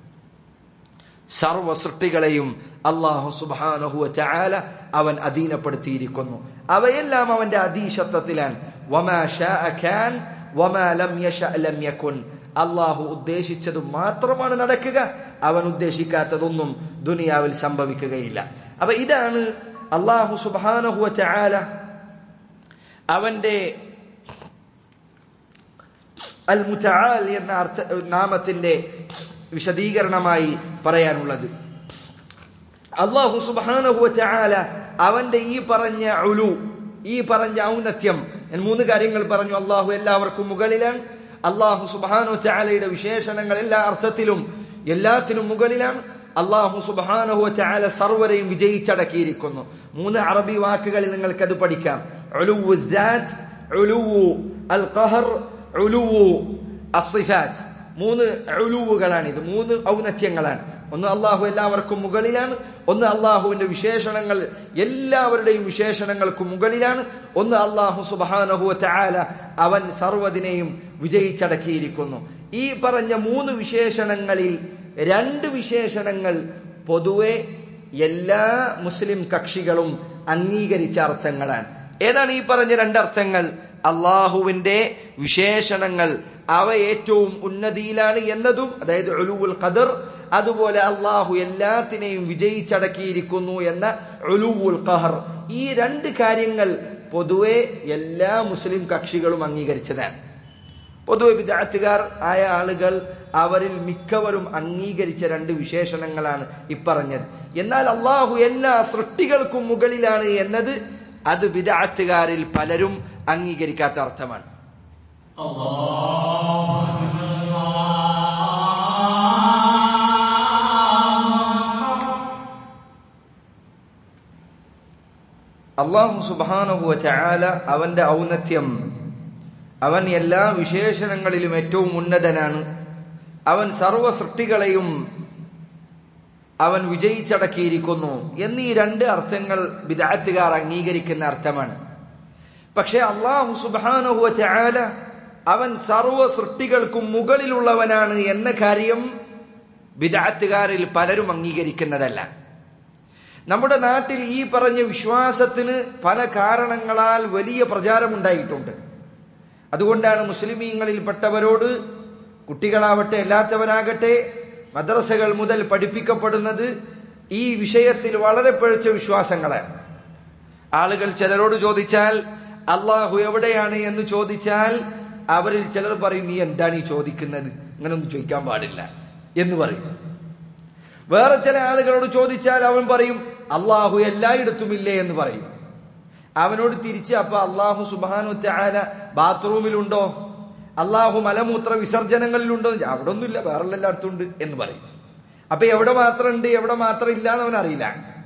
സർവ സൃഷ്ടികളെയും അള്ളാഹു സുബാനഹുവ ചാല അവൻ അധീനപ്പെടുത്തിയിരിക്കുന്നു അവയെല്ലാം അവന്റെ അധീശത്വത്തിലാണ് വമാ ശാഅ കാൻ വമാ ലം യശ ലം യകുൻ അള്ളാഹു ഉദ്ദേശിച്ചത് മാത്രമാണ് നടക്കുക അവൻ ഉദ്ദേശിക്കാത്തതൊന്നും ദുനിയാവിൽ സംഭവിക്കുകയില്ല അപ്പൊ ഇതാണ് അള്ളാഹു സുബാനഹുവ ചാല അവന്റെ അൽ മുതആൽ എന്ന അർത്ഥ നാമത്തിന്റെ വിശദീകരണമായി പറയാനുള്ളത് അള്ളാഹു സുബാനഹു ചാല അവന്റെ ഈ പറഞ്ഞ ഉലു ഈ പറഞ്ഞ ഔന്നത്യം ഞാൻ മൂന്ന് കാര്യങ്ങൾ പറഞ്ഞു അള്ളാഹു എല്ലാവർക്കും മുകളിലാണ് അള്ളാഹു സുബാനു ചാലയുടെ വിശേഷണങ്ങൾ എല്ലാ അർത്ഥത്തിലും എല്ലാത്തിനും മുകളിലാണ് അള്ളാഹു സുബാനഹു ചാല സർവരെയും വിജയിച്ചടക്കിയിരിക്കുന്നു മൂന്ന് അറബി വാക്കുകളിൽ നിങ്ങൾക്ക് അത് പഠിക്കാം ഉലുവു الذات, ഉലുവു അൽ ഖഹർ ഉലുവു അസിഫാത്ത് മൂന്ന് ഉലുവുകളാണ് ഇത് മൂന്ന് ഔന്നത്യങ്ങളാണ് ഒന്ന് അള്ളാഹു എല്ലാവർക്കും മുകളിലാണ് ഒന്ന് അള്ളാഹുവിന്റെ വിശേഷണങ്ങൾ എല്ലാവരുടെയും വിശേഷണങ്ങൾക്കും മുകളിലാണ് ഒന്ന് അള്ളാഹു സുബാനഹു ചാല അവൻ സർവ്വതിനെയും വിജയിച്ചടക്കിയിരിക്കുന്നു ഈ പറഞ്ഞ മൂന്ന് വിശേഷണങ്ങളിൽ രണ്ട് വിശേഷണങ്ങൾ പൊതുവെ എല്ലാ മുസ്ലിം കക്ഷികളും അംഗീകരിച്ച അർത്ഥങ്ങളാണ് ഏതാണ് ഈ പറഞ്ഞ രണ്ടർത്ഥങ്ങൾ അള്ളാഹുവിന്റെ വിശേഷണങ്ങൾ അവ ഏറ്റവും ഉന്നതിയിലാണ് എന്നതും അതായത് ഒലുവുൽ ഖദർ അതുപോലെ അള്ളാഹു എല്ലാത്തിനെയും വിജയിച്ചടക്കിയിരിക്കുന്നു എന്ന ഒലുവുൽ ഖഹർ ഈ രണ്ട് കാര്യങ്ങൾ പൊതുവെ എല്ലാ മുസ്ലിം കക്ഷികളും അംഗീകരിച്ചതാണ് പൊതുവെ വിദാത്തുകാർ ആയ ആളുകൾ അവരിൽ മിക്കവരും അംഗീകരിച്ച രണ്ട് വിശേഷണങ്ങളാണ് ഇപ്പറഞ്ഞത് എന്നാൽ അള്ളാഹു എല്ലാ സൃഷ്ടികൾക്കും മുകളിലാണ് എന്നത് അത് വിദാത്തുകാരിൽ പലരും അംഗീകരിക്കാത്ത അർത്ഥമാണ് അള്ളാഹു സുബാനുഹുവ ചാല അവന്റെ ഔന്നത്യം അവൻ എല്ലാ വിശേഷണങ്ങളിലും ഏറ്റവും ഉന്നതനാണ് അവൻ സർവ സൃഷ്ടികളെയും അവൻ വിജയിച്ചടക്കിയിരിക്കുന്നു എന്നീ രണ്ട് അർത്ഥങ്ങൾ വിദാത്തുകാർ അംഗീകരിക്കുന്ന അർത്ഥമാണ് പക്ഷെ അള്ളാഹു സുബാനുഹുവ ചാല അവൻ സർവ സൃഷ്ടികൾക്കും മുകളിലുള്ളവനാണ് എന്ന കാര്യം വിദാത്തുകാരിൽ പലരും അംഗീകരിക്കുന്നതല്ല നമ്മുടെ നാട്ടിൽ ഈ പറഞ്ഞ വിശ്വാസത്തിന് പല കാരണങ്ങളാൽ വലിയ പ്രചാരമുണ്ടായിട്ടുണ്ട് അതുകൊണ്ടാണ് മുസ്ലിമീങ്ങളിൽപ്പെട്ടവരോട് കുട്ടികളാവട്ടെ അല്ലാത്തവരാകട്ടെ മദ്രസകൾ മുതൽ പഠിപ്പിക്കപ്പെടുന്നത് ഈ വിഷയത്തിൽ വളരെ പിഴച്ച വിശ്വാസങ്ങളാണ് ആളുകൾ ചിലരോട് ചോദിച്ചാൽ അള്ളാഹു എവിടെയാണ് എന്ന് ചോദിച്ചാൽ അവരിൽ ചിലർ പറയും നീ എന്താണ് ഈ ചോദിക്കുന്നത് അങ്ങനൊന്നും ചോദിക്കാൻ പാടില്ല എന്ന് പറയും വേറെ ചില ആളുകളോട് ചോദിച്ചാൽ അവൻ പറയും അള്ളാഹു എല്ലായിടത്തും ഇല്ലേ എന്ന് പറയും അവനോട് തിരിച്ച് അപ്പൊ അള്ളാഹു സുബാനു ആല ബാത്റൂമിലുണ്ടോ അള്ളാഹു മലമൂത്ര വിസർജനങ്ങളിലുണ്ടോ അവിടെ ഒന്നുമില്ല വേറെ എല്ലായിടത്തും ഉണ്ട് എന്ന് പറയും അപ്പൊ എവിടെ മാത്രം ഉണ്ട് എവിടെ മാത്രം ഇല്ല എന്ന് അവൻ അറിയില്ല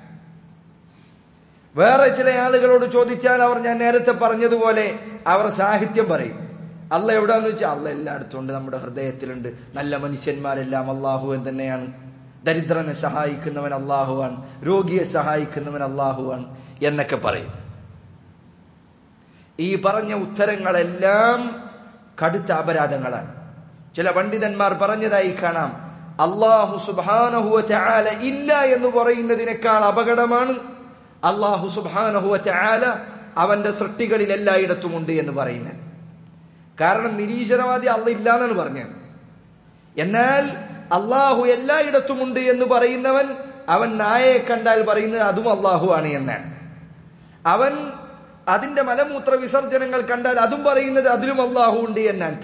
വേറെ ചില ആളുകളോട് ചോദിച്ചാൽ അവർ ഞാൻ നേരത്തെ പറഞ്ഞതുപോലെ അവർ സാഹിത്യം പറയും അല്ല എവിടെന്ന് വെച്ചാൽ അല്ല എല്ലായിടത്തും ഉണ്ട് നമ്മുടെ ഹൃദയത്തിലുണ്ട് നല്ല മനുഷ്യന്മാരെല്ലാം അള്ളാഹുവൻ തന്നെയാണ് ദരിദ്രനെ സഹായിക്കുന്നവൻ അള്ളാഹുവാൻ രോഗിയെ സഹായിക്കുന്നവൻ അള്ളാഹുവാൻ എന്നൊക്കെ പറയും ഈ പറഞ്ഞ ഉത്തരങ്ങളെല്ലാം കടുത്ത അപരാധങ്ങളാണ് ചില പണ്ഡിതന്മാർ പറഞ്ഞതായി കാണാം അള്ളാഹു സുബാനഹുവ ചാല ഇല്ല എന്ന് പറയുന്നതിനേക്കാൾ അപകടമാണ് അള്ളാഹു സുബാനഹുവ ചാല അവന്റെ സൃഷ്ടികളിൽ എല്ലായിടത്തും ഉണ്ട് എന്ന് പറയുന്നത് കാരണം നിരീശ്വരവാദി അല്ല ഇല്ല എന്നാണ് പറഞ്ഞത് എന്നാൽ അള്ളാഹു എല്ലായിടത്തും ഉണ്ട് എന്ന് പറയുന്നവൻ അവൻ നായയെ കണ്ടാൽ പറയുന്നത് അതും അള്ളാഹു ആണ് എന്നാണ് അവൻ അതിന്റെ മലമൂത്ര വിസർജനങ്ങൾ കണ്ടാൽ അതും പറയുന്നത് അതിലും അള്ളാഹു ഉണ്ട് എന്നാണ്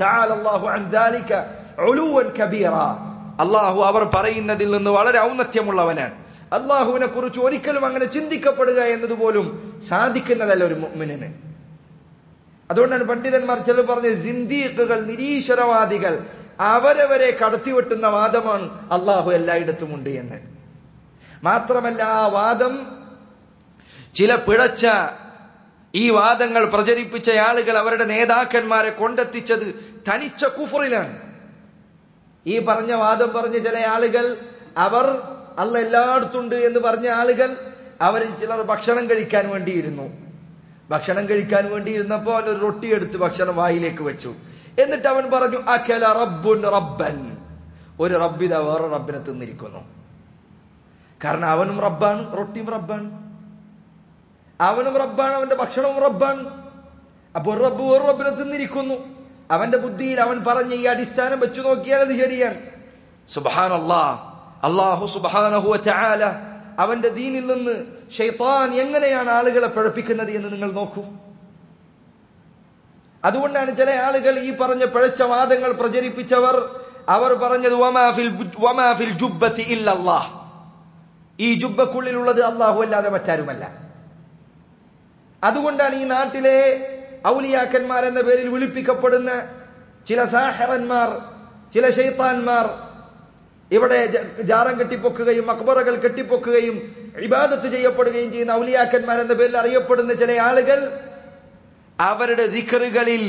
അള്ളാഹു അവർ പറയുന്നതിൽ നിന്ന് വളരെ ഔന്നത്യമുള്ളവനാണ് അള്ളാഹുവിനെ കുറിച്ച് ഒരിക്കലും അങ്ങനെ ചിന്തിക്കപ്പെടുക എന്നതുപോലും സാധിക്കുന്നതല്ല ഒരു മുഅ്മിനിന് അതുകൊണ്ടാണ് പണ്ഡിതന്മാർ ചിലർ പറഞ്ഞത് സിന്ദീഖുകൾ നിരീശ്വരവാദികൾ അവരവരെ കടത്തിവെട്ടുന്ന വാദമാണ് അള്ളാഹു എല്ലായിടത്തും ഉണ്ട് എന്ന് മാത്രമല്ല ആ വാദം ചില പിഴച്ച ഈ വാദങ്ങൾ പ്രചരിപ്പിച്ച ആളുകൾ അവരുടെ നേതാക്കന്മാരെ കൊണ്ടെത്തിച്ചത് തനിച്ച കുഫറിലാണ് ഈ പറഞ്ഞ വാദം പറഞ്ഞ ചില ആളുകൾ അവർ അല്ല എല്ലായിടത്തുണ്ട് എന്ന് പറഞ്ഞ ആളുകൾ അവരിൽ ചിലർ ഭക്ഷണം കഴിക്കാൻ വേണ്ടിയിരുന്നു ഭക്ഷണം കഴിക്കാൻ വേണ്ടിയിരുന്നപ്പോ അവൻ ഒരു റൊട്ടി എടുത്ത് ഭക്ഷണം വായിലേക്ക് വെച്ചു എന്നിട്ട് അവൻ പറഞ്ഞു അഖല റബ്ബുൻ റബ്ബൻ ഒരു റബ്ബിത വേറെ റബ്ബിനെ തിന്നിരിക്കുന്നു കാരണം അവനും റബ്ബാണ് റൊട്ടിയും റബ്ബാണ് അവനും റബ്ബാണ് അവന്റെ ഭക്ഷണവും റബ്ബാണ് അപ്പൊ ഒരു റബ്ബ് വേറെ റബ്ബിനെ തിന്നിരിക്കുന്നു അവന്റെ ബുദ്ധിയിൽ അവൻ പറഞ്ഞ ഈ അടിസ്ഥാനം വെച്ചു നോക്കിയാൽ അത് ശരിയാണ് സുബാൻ അള്ളാഹു സുബാനഹു ചാല അവന്റെ ദീനിൽ നിന്ന് ഷെയ്ത്താൻ എങ്ങനെയാണ് ആളുകളെ പഴപ്പിക്കുന്നത് എന്ന് നിങ്ങൾ നോക്കൂ അതുകൊണ്ടാണ് ചില ആളുകൾ ഈ പറഞ്ഞ പിഴച്ച വാദങ്ങൾ പ്രചരിപ്പിച്ചവർ അവർ പറഞ്ഞത് വമാഫിൽ ജുബ്ബത്തി ഇല്ലല്ലാഹ് ഈ ജുബ്ബക്കുള്ളിലുള്ളത് അള്ളാഹു അല്ലാതെ മറ്റാരുമല്ല അതുകൊണ്ടാണ് ഈ നാട്ടിലെ ഔലിയാക്കന്മാർ എന്ന പേരിൽ വിളിപ്പിക്കപ്പെടുന്ന ചില സാഹറന്മാർ ചില ഷെയ്ത്താൻമാർ ഇവിടെ ജാറം കെട്ടിപ്പൊക്കുകയും അക്ബറുകൾ കെട്ടിപ്പൊക്കുകയും ഇബാദത്ത് ചെയ്യപ്പെടുകയും ചെയ്യുന്ന ഔലിയാക്കന്മാർ എന്ന പേരിൽ അറിയപ്പെടുന്ന ചില ആളുകൾ അവരുടെ ദിക്കറുകളിൽ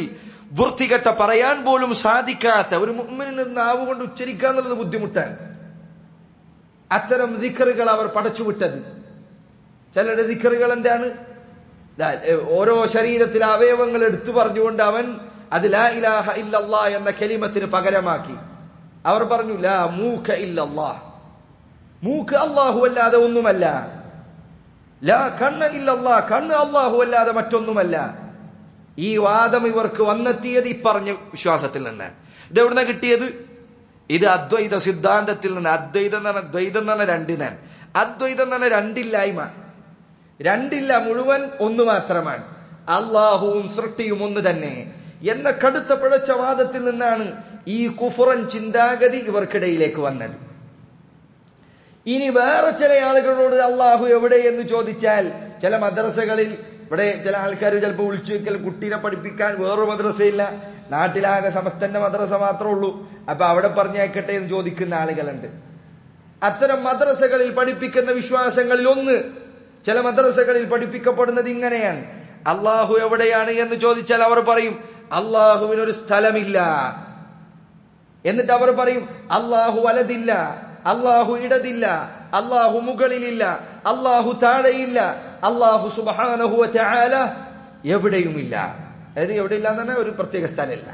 വൃത്തികെട്ട പറയാൻ പോലും സാധിക്കാത്ത ഒരു മുഅ്മിനിന് നാവ് കൊണ്ട് ഉച്ചരിക്കുക എന്നുള്ളത് ബുദ്ധിമുട്ടാണ് അത്തരം ദിക്കറുകൾ അവർ പടച്ചുവിട്ടത് ചിലരുടെ ദിക്കറുകൾ എന്താണ് ദാ, ഏ, ഓരോ ശരീരത്തിലെ അവയവങ്ങൾ എടുത്തു പറഞ്ഞുകൊണ്ട് അവൻ അത് ലാ ഇലാഹ ഇല്ലല്ലാ എന്ന കലിമത്തിന് പകരമാക്കി അവർ പറഞ്ഞു ലാ മൂക്ക ഇല്ലല്ലാ മൂക്ക് അള്ളാഹു അല്ലാതെ ഒന്നുമല്ല ലാ കണ്ണ് ഇല്ലല്ലാ കണ്ണ് അള്ളാഹു അല്ലാതെ മറ്റൊന്നുമല്ല ഈ വാദം ഇവർക്ക് വന്നെത്തിയത് ഈ പറഞ്ഞ വിശ്വാസത്തിൽ നിന്ന് ഇത് എവിടുന്ന കിട്ടിയത് ഇത് അദ്വൈത സിദ്ധാന്തത്തിൽ നിന്ന് അദ്വൈതം എന്ന് പറഞ്ഞ ദ്വൈതം എന്ന് പറഞ്ഞ രണ്ടിനാണ് അദ്വൈതം എന്ന് പറഞ്ഞ രണ്ടില്ലായ്മ രണ്ടില്ല മുഴുവൻ ഒന്ന് മാത്രമാണ് അള്ളാഹുവും സൃഷ്ടിയും ഒന്ന് തന്നെ എന്ന കടുത്ത പിഴച്ച വാദത്തിൽ നിന്നാണ് ഈ കുഫുറൻ ചിന്താഗതി ഇവർക്കിടയിലേക്ക് വന്നത് ഇനി വേറെ ചില ആളുകളോട് അള്ളാഹു എവിടെ എന്ന് ചോദിച്ചാൽ ചില മദ്രസകളിൽ ഇവിടെ ചില ആൾക്കാർ ചിലപ്പോൾ വിളിച്ചു വെക്കൽ കുട്ടീനെ പഠിപ്പിക്കാൻ വേറൊരു മദ്രസയില്ല നാട്ടിലാകെ സമസ്തന്റെ മദ്രസ മാത്രമേ ഉള്ളൂ അപ്പൊ അവിടെ പറഞ്ഞേക്കട്ടെ എന്ന് ചോദിക്കുന്ന ആളുകളുണ്ട് അത്തരം മദ്രസകളിൽ പഠിപ്പിക്കുന്ന വിശ്വാസങ്ങളിൽ ഒന്ന് ചില മദ്രസകളിൽ പഠിപ്പിക്കപ്പെടുന്നത് ഇങ്ങനെയാണ് അള്ളാഹു എവിടെയാണ് എന്ന് ചോദിച്ചാൽ അവർ പറയും അള്ളാഹുവിനൊരു സ്ഥലമില്ല എന്നിട്ട് അവർ പറയും അള്ളാഹു വലതില്ല അള്ളാഹു ഇടതില്ല അള്ളാഹു മുകളിലില്ല അള്ളാഹു താഴെയില്ല അള്ളാഹു സുബാനഹുവ ചാല എവിടെയുമില്ല അതായത് എവിടെയില്ല എന്ന് പറഞ്ഞാൽ ഒരു പ്രത്യേക സ്ഥലമില്ല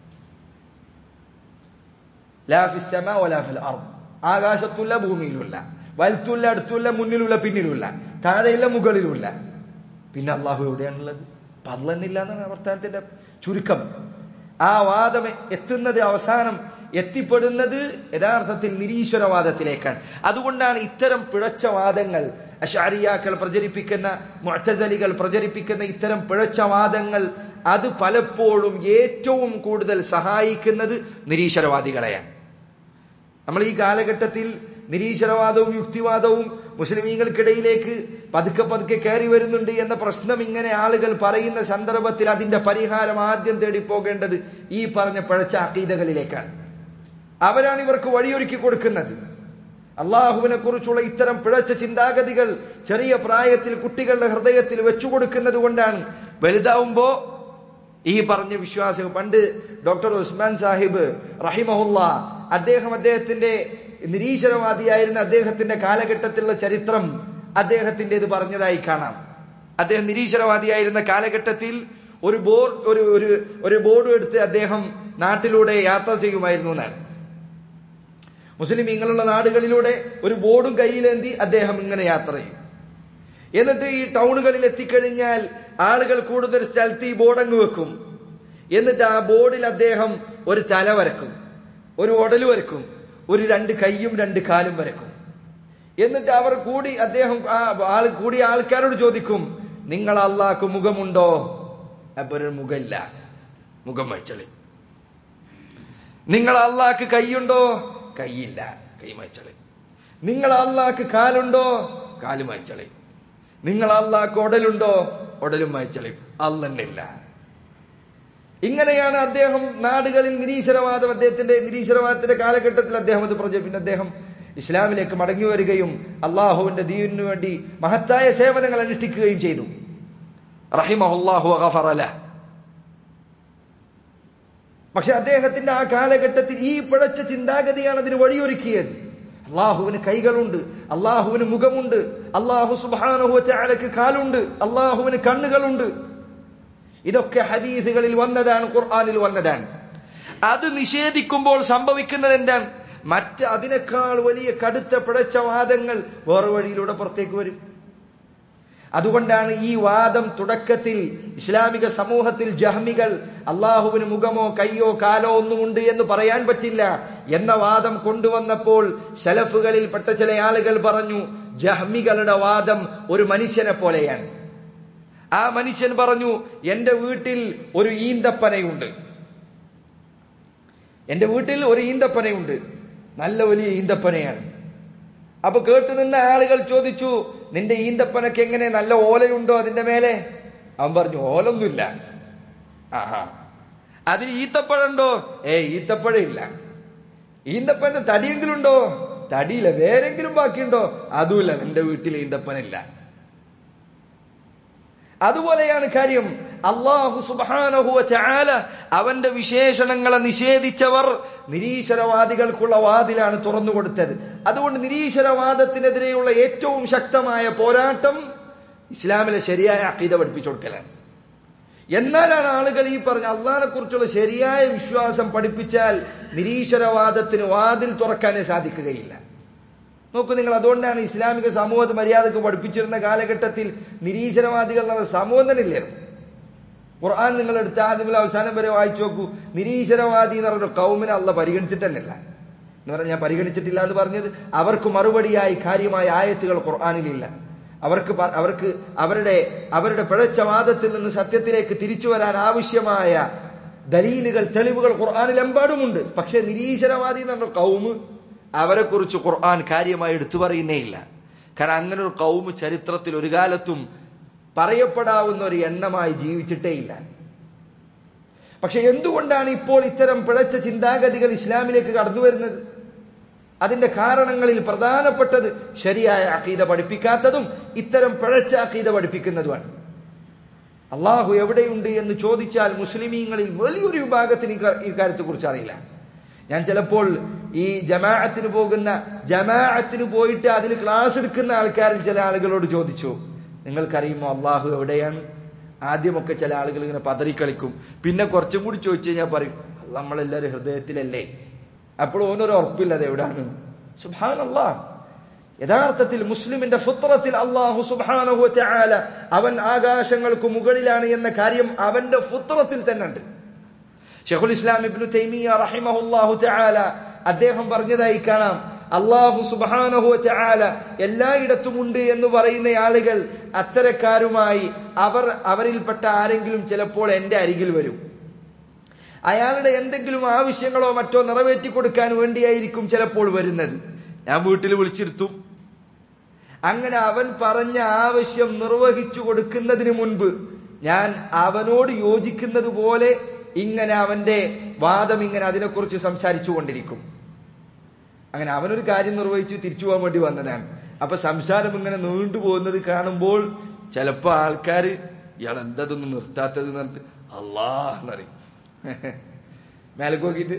ലാ ഫിസ് സമാ വലാ ഫിൽ അർദ്. ആകാശത്തുള്ള ഭൂമിയിലുമില്ല വലത്തുള്ള അടുത്തുള്ള മുന്നിലുള്ള പിന്നിലുമില്ല താഴെയില്ല മുകളിലുമില്ല പിന്നെ അള്ളാഹു എവിടെയാണുള്ളത് പള്ളന്നില്ല എന്നാണ് വർത്തമാനത്തിന്റെ ചുരുക്കം ആ വാദം എത്തുന്നത് അവസാനം എത്തിപ്പെടുന്നത് യഥാർത്ഥത്തിൽ നിരീശ്വരവാദത്തിലേക്കാണ് അതുകൊണ്ടാണ് ഇത്തരം പിഴച്ച വാദങ്ങൾ അഷാരിയാക്കൾ പ്രചരിപ്പിക്കുന്ന മുഅ്തസലികൾ പ്രചരിപ്പിക്കുന്ന ഇത്തരം പിഴച്ച വാദങ്ങൾ അത് പലപ്പോഴും ഏറ്റവും കൂടുതൽ സഹായിക്കുന്നത് നിരീശ്വരവാദികളെയാണ് നമ്മൾ ഈ കാലഘട്ടത്തിൽ നിരീശ്വരവാദവും യുക്തിവാദവും മുസ്ലിമീങ്ങൾക്കിടയിലേക്ക് പതുക്കെ പതുക്കെ കയറി വരുന്നുണ്ട് എന്ന പ്രശ്നം ഇങ്ങനെ ആളുകൾ പറയുന്ന സന്ദർഭത്തിൽ അതിന്റെ പരിഹാരം ആദ്യം തേടി പോകേണ്ടത് ഈ പറഞ്ഞ പഴച്ച അക്കീതകളിലേക്കാണ് അവരാണ് ഇവർക്ക് വഴിയൊരുക്കി കൊടുക്കുന്നത് അള്ളാഹുവിനെ കുറിച്ചുള്ള ഇത്തരം പിഴച്ച ചിന്താഗതികൾ ചെറിയ പ്രായത്തിൽ കുട്ടികളുടെ ഹൃദയത്തിൽ വെച്ചു കൊടുക്കുന്നത് കൊണ്ടാണ് വലുതാവുമ്പോ ഈ പറഞ്ഞ വിശ്വാസം പണ്ട് ഡോക്ടർ ഉസ്മാൻ സാഹിബ് റഹിമഹുല്ല അദ്ദേഹം അദ്ദേഹത്തിന്റെ നിരീശ്വരവാദിയായിരുന്ന അദ്ദേഹത്തിന്റെ കാലഘട്ടത്തിലുള്ള ചരിത്രം അദ്ദേഹത്തിൻ്റെത് പറഞ്ഞതായി കാണാം അദ്ദേഹം നിരീശ്വരവാദിയായിരുന്ന കാലഘട്ടത്തിൽ ഒരു ബോർഡ് ഒരു ഒരു ഒരു ബോർഡ് എടുത്ത് അദ്ദേഹം നാട്ടിലൂടെ യാത്ര ചെയ്യുമായിരുന്നു എന്നാണ് മുസ്ലിം ഇങ്ങനെയുള്ള നാടുകളിലൂടെ ഒരു ബോർഡും കയ്യിലേന്തി അദ്ദേഹം ഇങ്ങനെ യാത്ര ചെയ്യും എന്നിട്ട് ഈ ടൗണുകളിൽ എത്തിക്കഴിഞ്ഞാൽ ആളുകൾ കൂടുതൽ സ്ഥലത്ത് ഈ ബോർഡ് അങ്ങ് വെക്കും എന്നിട്ട് ആ ബോർഡിൽ അദ്ദേഹം ഒരു തല വരക്കും ഒരു ഉടല് വരക്കും ഒരു രണ്ട് കൈയും രണ്ട് കാലും വരക്കും എന്നിട്ട് അവർ കൂടി അദ്ദേഹം ആ ആൾ കൂടിയ ആൾക്കാരോട് ചോദിക്കും നിങ്ങൾ അള്ളാഹ്ക്ക് മുഖമുണ്ടോ അപ്പൊ ഒരു മുഖമില്ല മുഖം വച്ചളി നിങ്ങൾ അള്ളാഹ്ക്ക് കൈയുണ്ടോ കൈയില്ല കൈ മയച്ചളി നിങ്ങൾ അള്ളാഹ്ക്ക് കാലുണ്ടോ കാല് മയച്ചളി നിങ്ങൾ അള്ളാഹ്ക്ക് ഉടലുണ്ടോ ഉടലും മയച്ചളി അല്ലെന്നില്ല ഇങ്ങനെയാണ് അദ്ദേഹം നാടുകളിൽ നിരീശ്വരവാദം അദ്ദേഹത്തിന്റെ നിരീശ്വരവാദത്തിന്റെ കാലഘട്ടത്തിൽ അദ്ദേഹം അത് പറഞ്ഞു പിന്നെ അദ്ദേഹം ഇസ്ലാമിലേക്ക് മടങ്ങി വരികയും അള്ളാഹുവിന്റെ ദീനിനു വേണ്ടി മഹത്തായ സേവനങ്ങൾ അനുഷ്ഠിക്കുകയും ചെയ്തു റഹിമഹുല്ലാഹു ഗഫറല പക്ഷെ അദ്ദേഹത്തിന്റെ ആ കാലഘട്ടത്തിൽ ഈ പിഴച്ച ചിന്താഗതിയാണ് അതിന് വഴിയൊരുക്കിയത് അള്ളാഹുവിന് കൈകളുണ്ട് അള്ളാഹുവിന് മുഖമുണ്ട് അള്ളാഹു സുബാനുഹുക്ക് കാലുണ്ട് അള്ളാഹുവിന് കണ്ണുകളുണ്ട് ഇതൊക്കെ ഹദീസുകളിൽ വന്നതാണ് ഖുർആാനിൽ വന്നതാണ് അത് നിഷേധിക്കുമ്പോൾ സംഭവിക്കുന്നത് എന്താണ് മറ്റ് അതിനേക്കാൾ വലിയ കടുത്ത പിഴച്ച വാദങ്ങൾ വേറെ വഴിയിലൂടെ പുറത്തേക്ക് വരും അതുകൊണ്ടാണ് ഈ വാദം തുടക്കത്തിൽ ഇസ്ലാമിക സമൂഹത്തിൽ ജഹ്മികൾ അള്ളാഹുവിന് മുഖമോ കയ്യോ കാലോ ഒന്നുമുണ്ട് എന്ന് പറയാൻ പറ്റില്ല എന്ന വാദം കൊണ്ടുവന്നപ്പോൾ ശലഫുകളിൽ പെട്ട ചില ആളുകൾ പറഞ്ഞു ജഹ്മികളുടെ വാദം ഒരു മനുഷ്യനെ പോലെയാണ് ആ മനുഷ്യൻ പറഞ്ഞു എന്റെ വീട്ടിൽ ഒരു ഈന്തപ്പനയുണ്ട് എന്റെ വീട്ടിൽ ഒരു ഈന്തപ്പനയുണ്ട് നല്ല വലിയ ഈന്തപ്പനയാണ് അപ്പൊ കേട്ടു നിന്ന ആളുകൾ ചോദിച്ചു നിന്റെ ഈന്തപ്പനക്ക് എങ്ങനെ നല്ല ഓലയുണ്ടോ അതിന്റെ മേലെ അവൻ പറഞ്ഞു ഓലൊന്നുമില്ല ആഹാ അതിന് ഈത്തപ്പഴുണ്ടോ ഏ ഈത്തപ്പഴം ഇല്ല ഈന്തപ്പന തടിയെങ്കിലും ഉണ്ടോ തടിയില്ല വേറെങ്കിലും ബാക്കിയുണ്ടോ അതുമില്ല നിന്റെ വീട്ടിൽ ഈന്തപ്പനില്ല അതുപോലെയാണ് കാര്യം അള്ളാഹു സുബാനഹുവ ചാല അവന്റെ വിശേഷണങ്ങളെ നിഷേധിച്ചവർ നിരീശ്വരവാദികൾക്കുള്ള വാതിലാണ് തുറന്നു കൊടുത്തത് അതുകൊണ്ട് നിരീശ്വരവാദത്തിനെതിരെയുള്ള ഏറ്റവും ശക്തമായ പോരാട്ടം ഇസ്ലാമിലെ ശരിയായ അക്കീത പഠിപ്പിച്ചു കൊടുക്കലാണ് എന്നാലാണ് ആളുകൾ ഈ പറഞ്ഞ അള്ളാഹിനെ കുറിച്ചുള്ള ശരിയായ വിശ്വാസം പഠിപ്പിച്ചാൽ നിരീശ്വരവാദത്തിന് വാതിൽ തുറക്കാനേ സാധിക്കുകയില്ല നോക്കൂ നിങ്ങൾ അതുകൊണ്ടാണ് ഇസ്ലാമിക സമൂഹത്തെ മര്യാദക്ക് പഠിപ്പിച്ചിരുന്ന കാലഘട്ടത്തിൽ നിരീശ്വരവാദികൾ എന്നുള്ള സമൂഹം തന്നെ ഇല്ലായിരുന്നു ഖുർആൻ നിങ്ങൾ എടുത്ത് ആദ്യം മുതൽ അവസാനം വരെ വായിച്ചു നോക്കൂ നിരീശ്വരവാദി എന്ന് പറഞ്ഞ കൗമിനെ അല്ല പരിഗണിച്ചിട്ടല്ല എന്ന് പറഞ്ഞാൽ ഞാൻ പരിഗണിച്ചിട്ടില്ല എന്ന് പറഞ്ഞത് അവർക്ക് മറുപടിയായി കാര്യമായ ആയത്തുകൾ ഖുർആാനിലില്ല അവർക്ക് പ- അവർക്ക് അവരുടെ അവരുടെ പിഴച്ച വാദത്തിൽ നിന്ന് സത്യത്തിലേക്ക് തിരിച്ചു വരാൻ ആവശ്യമായ ദലീലുകൾ തെളിവുകൾ ഖുർആാനിൽ എമ്പാടുമുണ്ട് പക്ഷെ നിരീശ്വരവാദി എന്ന് പറഞ്ഞ കൗമ് അവരെ കുറിച്ച് ഖുർആൻ കാര്യമായി എടുത്തു പറയുന്നേ ഇല്ല കാരണം അങ്ങനെ ഒരു കൗമ് ചരിത്രത്തിൽ ഒരു കാലത്തും പറയപ്പെടാവുന്ന ഒരു എണ്ണമായി ജീവിച്ചിട്ടേ ഇല്ല പക്ഷെ എന്തുകൊണ്ടാണ് ഇപ്പോൾ ഇത്തരം പിഴച്ച ചിന്താഗതികൾ ഇസ്ലാമിലേക്ക് കടന്നു വരുന്നത് അതിന്റെ കാരണങ്ങളിൽ പ്രധാനപ്പെട്ടത് ശരിയായ അഖീദ പഠിപ്പിക്കാത്തതും ഇത്തരം പിഴച്ച അഖീദ പഠിപ്പിക്കുന്നതുമാണ് അള്ളാഹു എവിടെയുണ്ട് എന്ന് ചോദിച്ചാൽ മുസ്ലിമീങ്ങളിൽ വലിയൊരു വിഭാഗത്തിന് ഈ കാര്യത്തെ കുറിച്ച് അറിയില്ല ഞാൻ ചിലപ്പോൾ ഈ ജമാഅത്തിന് പോകുന്ന ജമാഅത്തിന് പോയിട്ട് അതിൽ ക്ലാസ് എടുക്കുന്ന ആൾക്കാരിൽ ചില ആളുകളോട് ചോദിച്ചു നിങ്ങൾക്കറിയുമോ അള്ളാഹു എവിടെയാണ് ആദ്യമൊക്കെ ചില ആളുകൾ ഇങ്ങനെ പതറിക്കളിക്കും പിന്നെ കുറച്ചും കൂടി ചോദിച്ചു കഴിഞ്ഞാൽ പറയും "അള്ളാ, നമ്മളെല്ലാവരും ഹൃദയത്തിലല്ലേ അപ്പോൾ ഓനൊരു ഉറപ്പില്ല അത് എവിടാണ് സുബാനല്ലാ യഥാർത്ഥത്തിൽ മുസ്ലിമിന്റെ ഫുത്രത്തിൽ അള്ളാഹു സുബാനഹു തആല അവൻ ആകാശങ്ങൾക്ക് മുകളിലാണ് എന്ന കാര്യം അവന്റെ ഫുത്രത്തിൽ തന്നെ ഉണ്ട് ഷെഖുൽ ഇസ്ലാം ഇബ്നു തൈമിയ റഹിമഹുല്ലാഹു തആല അദ്ദേഹം പറഞ്ഞതായി കാണാം അള്ളാഹു സുബാനഹു തആല എല്ലായിടത്തും ഉണ്ട് എന്ന് പറയുന്ന ആളുകൾ അത്തരക്കാരുമായി അവർ അവരിൽപ്പെട്ട ആരെങ്കിലും ചിലപ്പോൾ എന്റെ അരികിൽ വരും അയാളുടെ എന്തെങ്കിലും ആവശ്യങ്ങളോ മറ്റോ നിറവേറ്റി കൊടുക്കാൻ വേണ്ടിയായിരിക്കും ചിലപ്പോൾ വരുന്നത് ഞാൻ വീട്ടിൽ വിളിച്ചിരുത്തും അങ്ങനെ അവൻ പറഞ്ഞ ആവശ്യം നിർവഹിച്ചു കൊടുക്കുന്നതിന് മുൻപ് ഞാൻ അവനോട് യോജിക്കുന്നത് പോലെ ഇങ്ങനെ അവന്റെ വാദം ഇങ്ങനെ അതിനെക്കുറിച്ച് സംസാരിച്ചു കൊണ്ടിരിക്കും അങ്ങനെ അവനൊരു കാര്യം നിർവഹിച്ച് തിരിച്ചു പോകാൻ വേണ്ടി വന്നതാണ് അപ്പൊ സംസാരം ഇങ്ങനെ നീണ്ടുപോകുന്നത് കാണുമ്പോൾ ചിലപ്പോ ആൾക്കാര് ഇയാൾ എന്തതൊന്നും നിർത്താത്തത് എന്ന് പറഞ്ഞിട്ട് അല്ലാ എന്നറിയും മേലേക്ക് നോക്കിയിട്ട്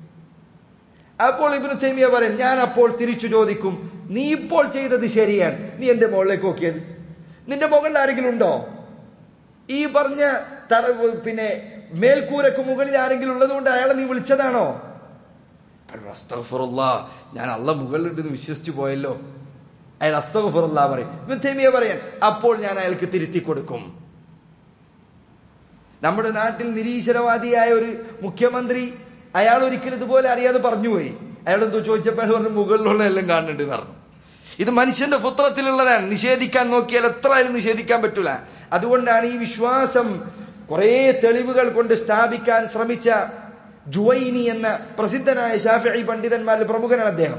അപ്പോൾ ഇബിന് തൈമിയ പറയും ഞാൻ അപ്പോൾ തിരിച്ചു ചോദിക്കും നീ ഇപ്പോൾ ചെയ്തത് ശരിയാണ് നീ എന്റെ മുകളിലേക്ക് നോക്കിയത് നിന്റെ മുകളിൽ ആരെങ്കിലും ഉണ്ടോ ഈ പറഞ്ഞ തറ പിന്നെ മേൽക്കൂരക്ക് മുകളിൽ ആരെങ്കിലും ഉള്ളത് കൊണ്ട് അയാളെ നീ വിളിച്ചതാണോ അസ്തഗ്ഫിറുല്ലാ, ഞാൻ അള്ള മുകളിലുണ്ടെന്ന് വിശ്വസിച്ചു പോയല്ലോ അയാൾ അസ്തഫുറുള്ള പറയും ഇബ്നു തൈമിയ പറയാൻ അപ്പോൾ ഞാൻ അയാൾക്ക് തിരുത്തി കൊടുക്കും നമ്മുടെ നാട്ടിൽ നിരീശ്വരവാദിയായ ഒരു മുഖ്യമന്ത്രി അയാൾ ഒരിക്കലും ഇതുപോലെ അറിയാതെ പറഞ്ഞുപോയി അയാൾ എന്തോ ചോദിച്ചപ്പോൾ അയാൾ പറഞ്ഞു മുകളിലുള്ള എല്ലാം കാണുന്നുണ്ട് എന്ന് പറഞ്ഞു ഇത് മനുഷ്യന്റെ പുത്രത്തിലുള്ളതാണ് നിഷേധിക്കാൻ നോക്കിയാൽ എത്ര ആയാലും നിഷേധിക്കാൻ പറ്റൂല അതുകൊണ്ടാണ് ഈ വിശ്വാസം കുറെ തെളിവുകൾ കൊണ്ട് സ്ഥാപിക്കാൻ ശ്രമിച്ച ജുവൈനി എന്ന പ്രസിദ്ധനായ ഷാഫി പണ്ഡിതന്മാരിൽ പ്രമുഖനാണ് അദ്ദേഹം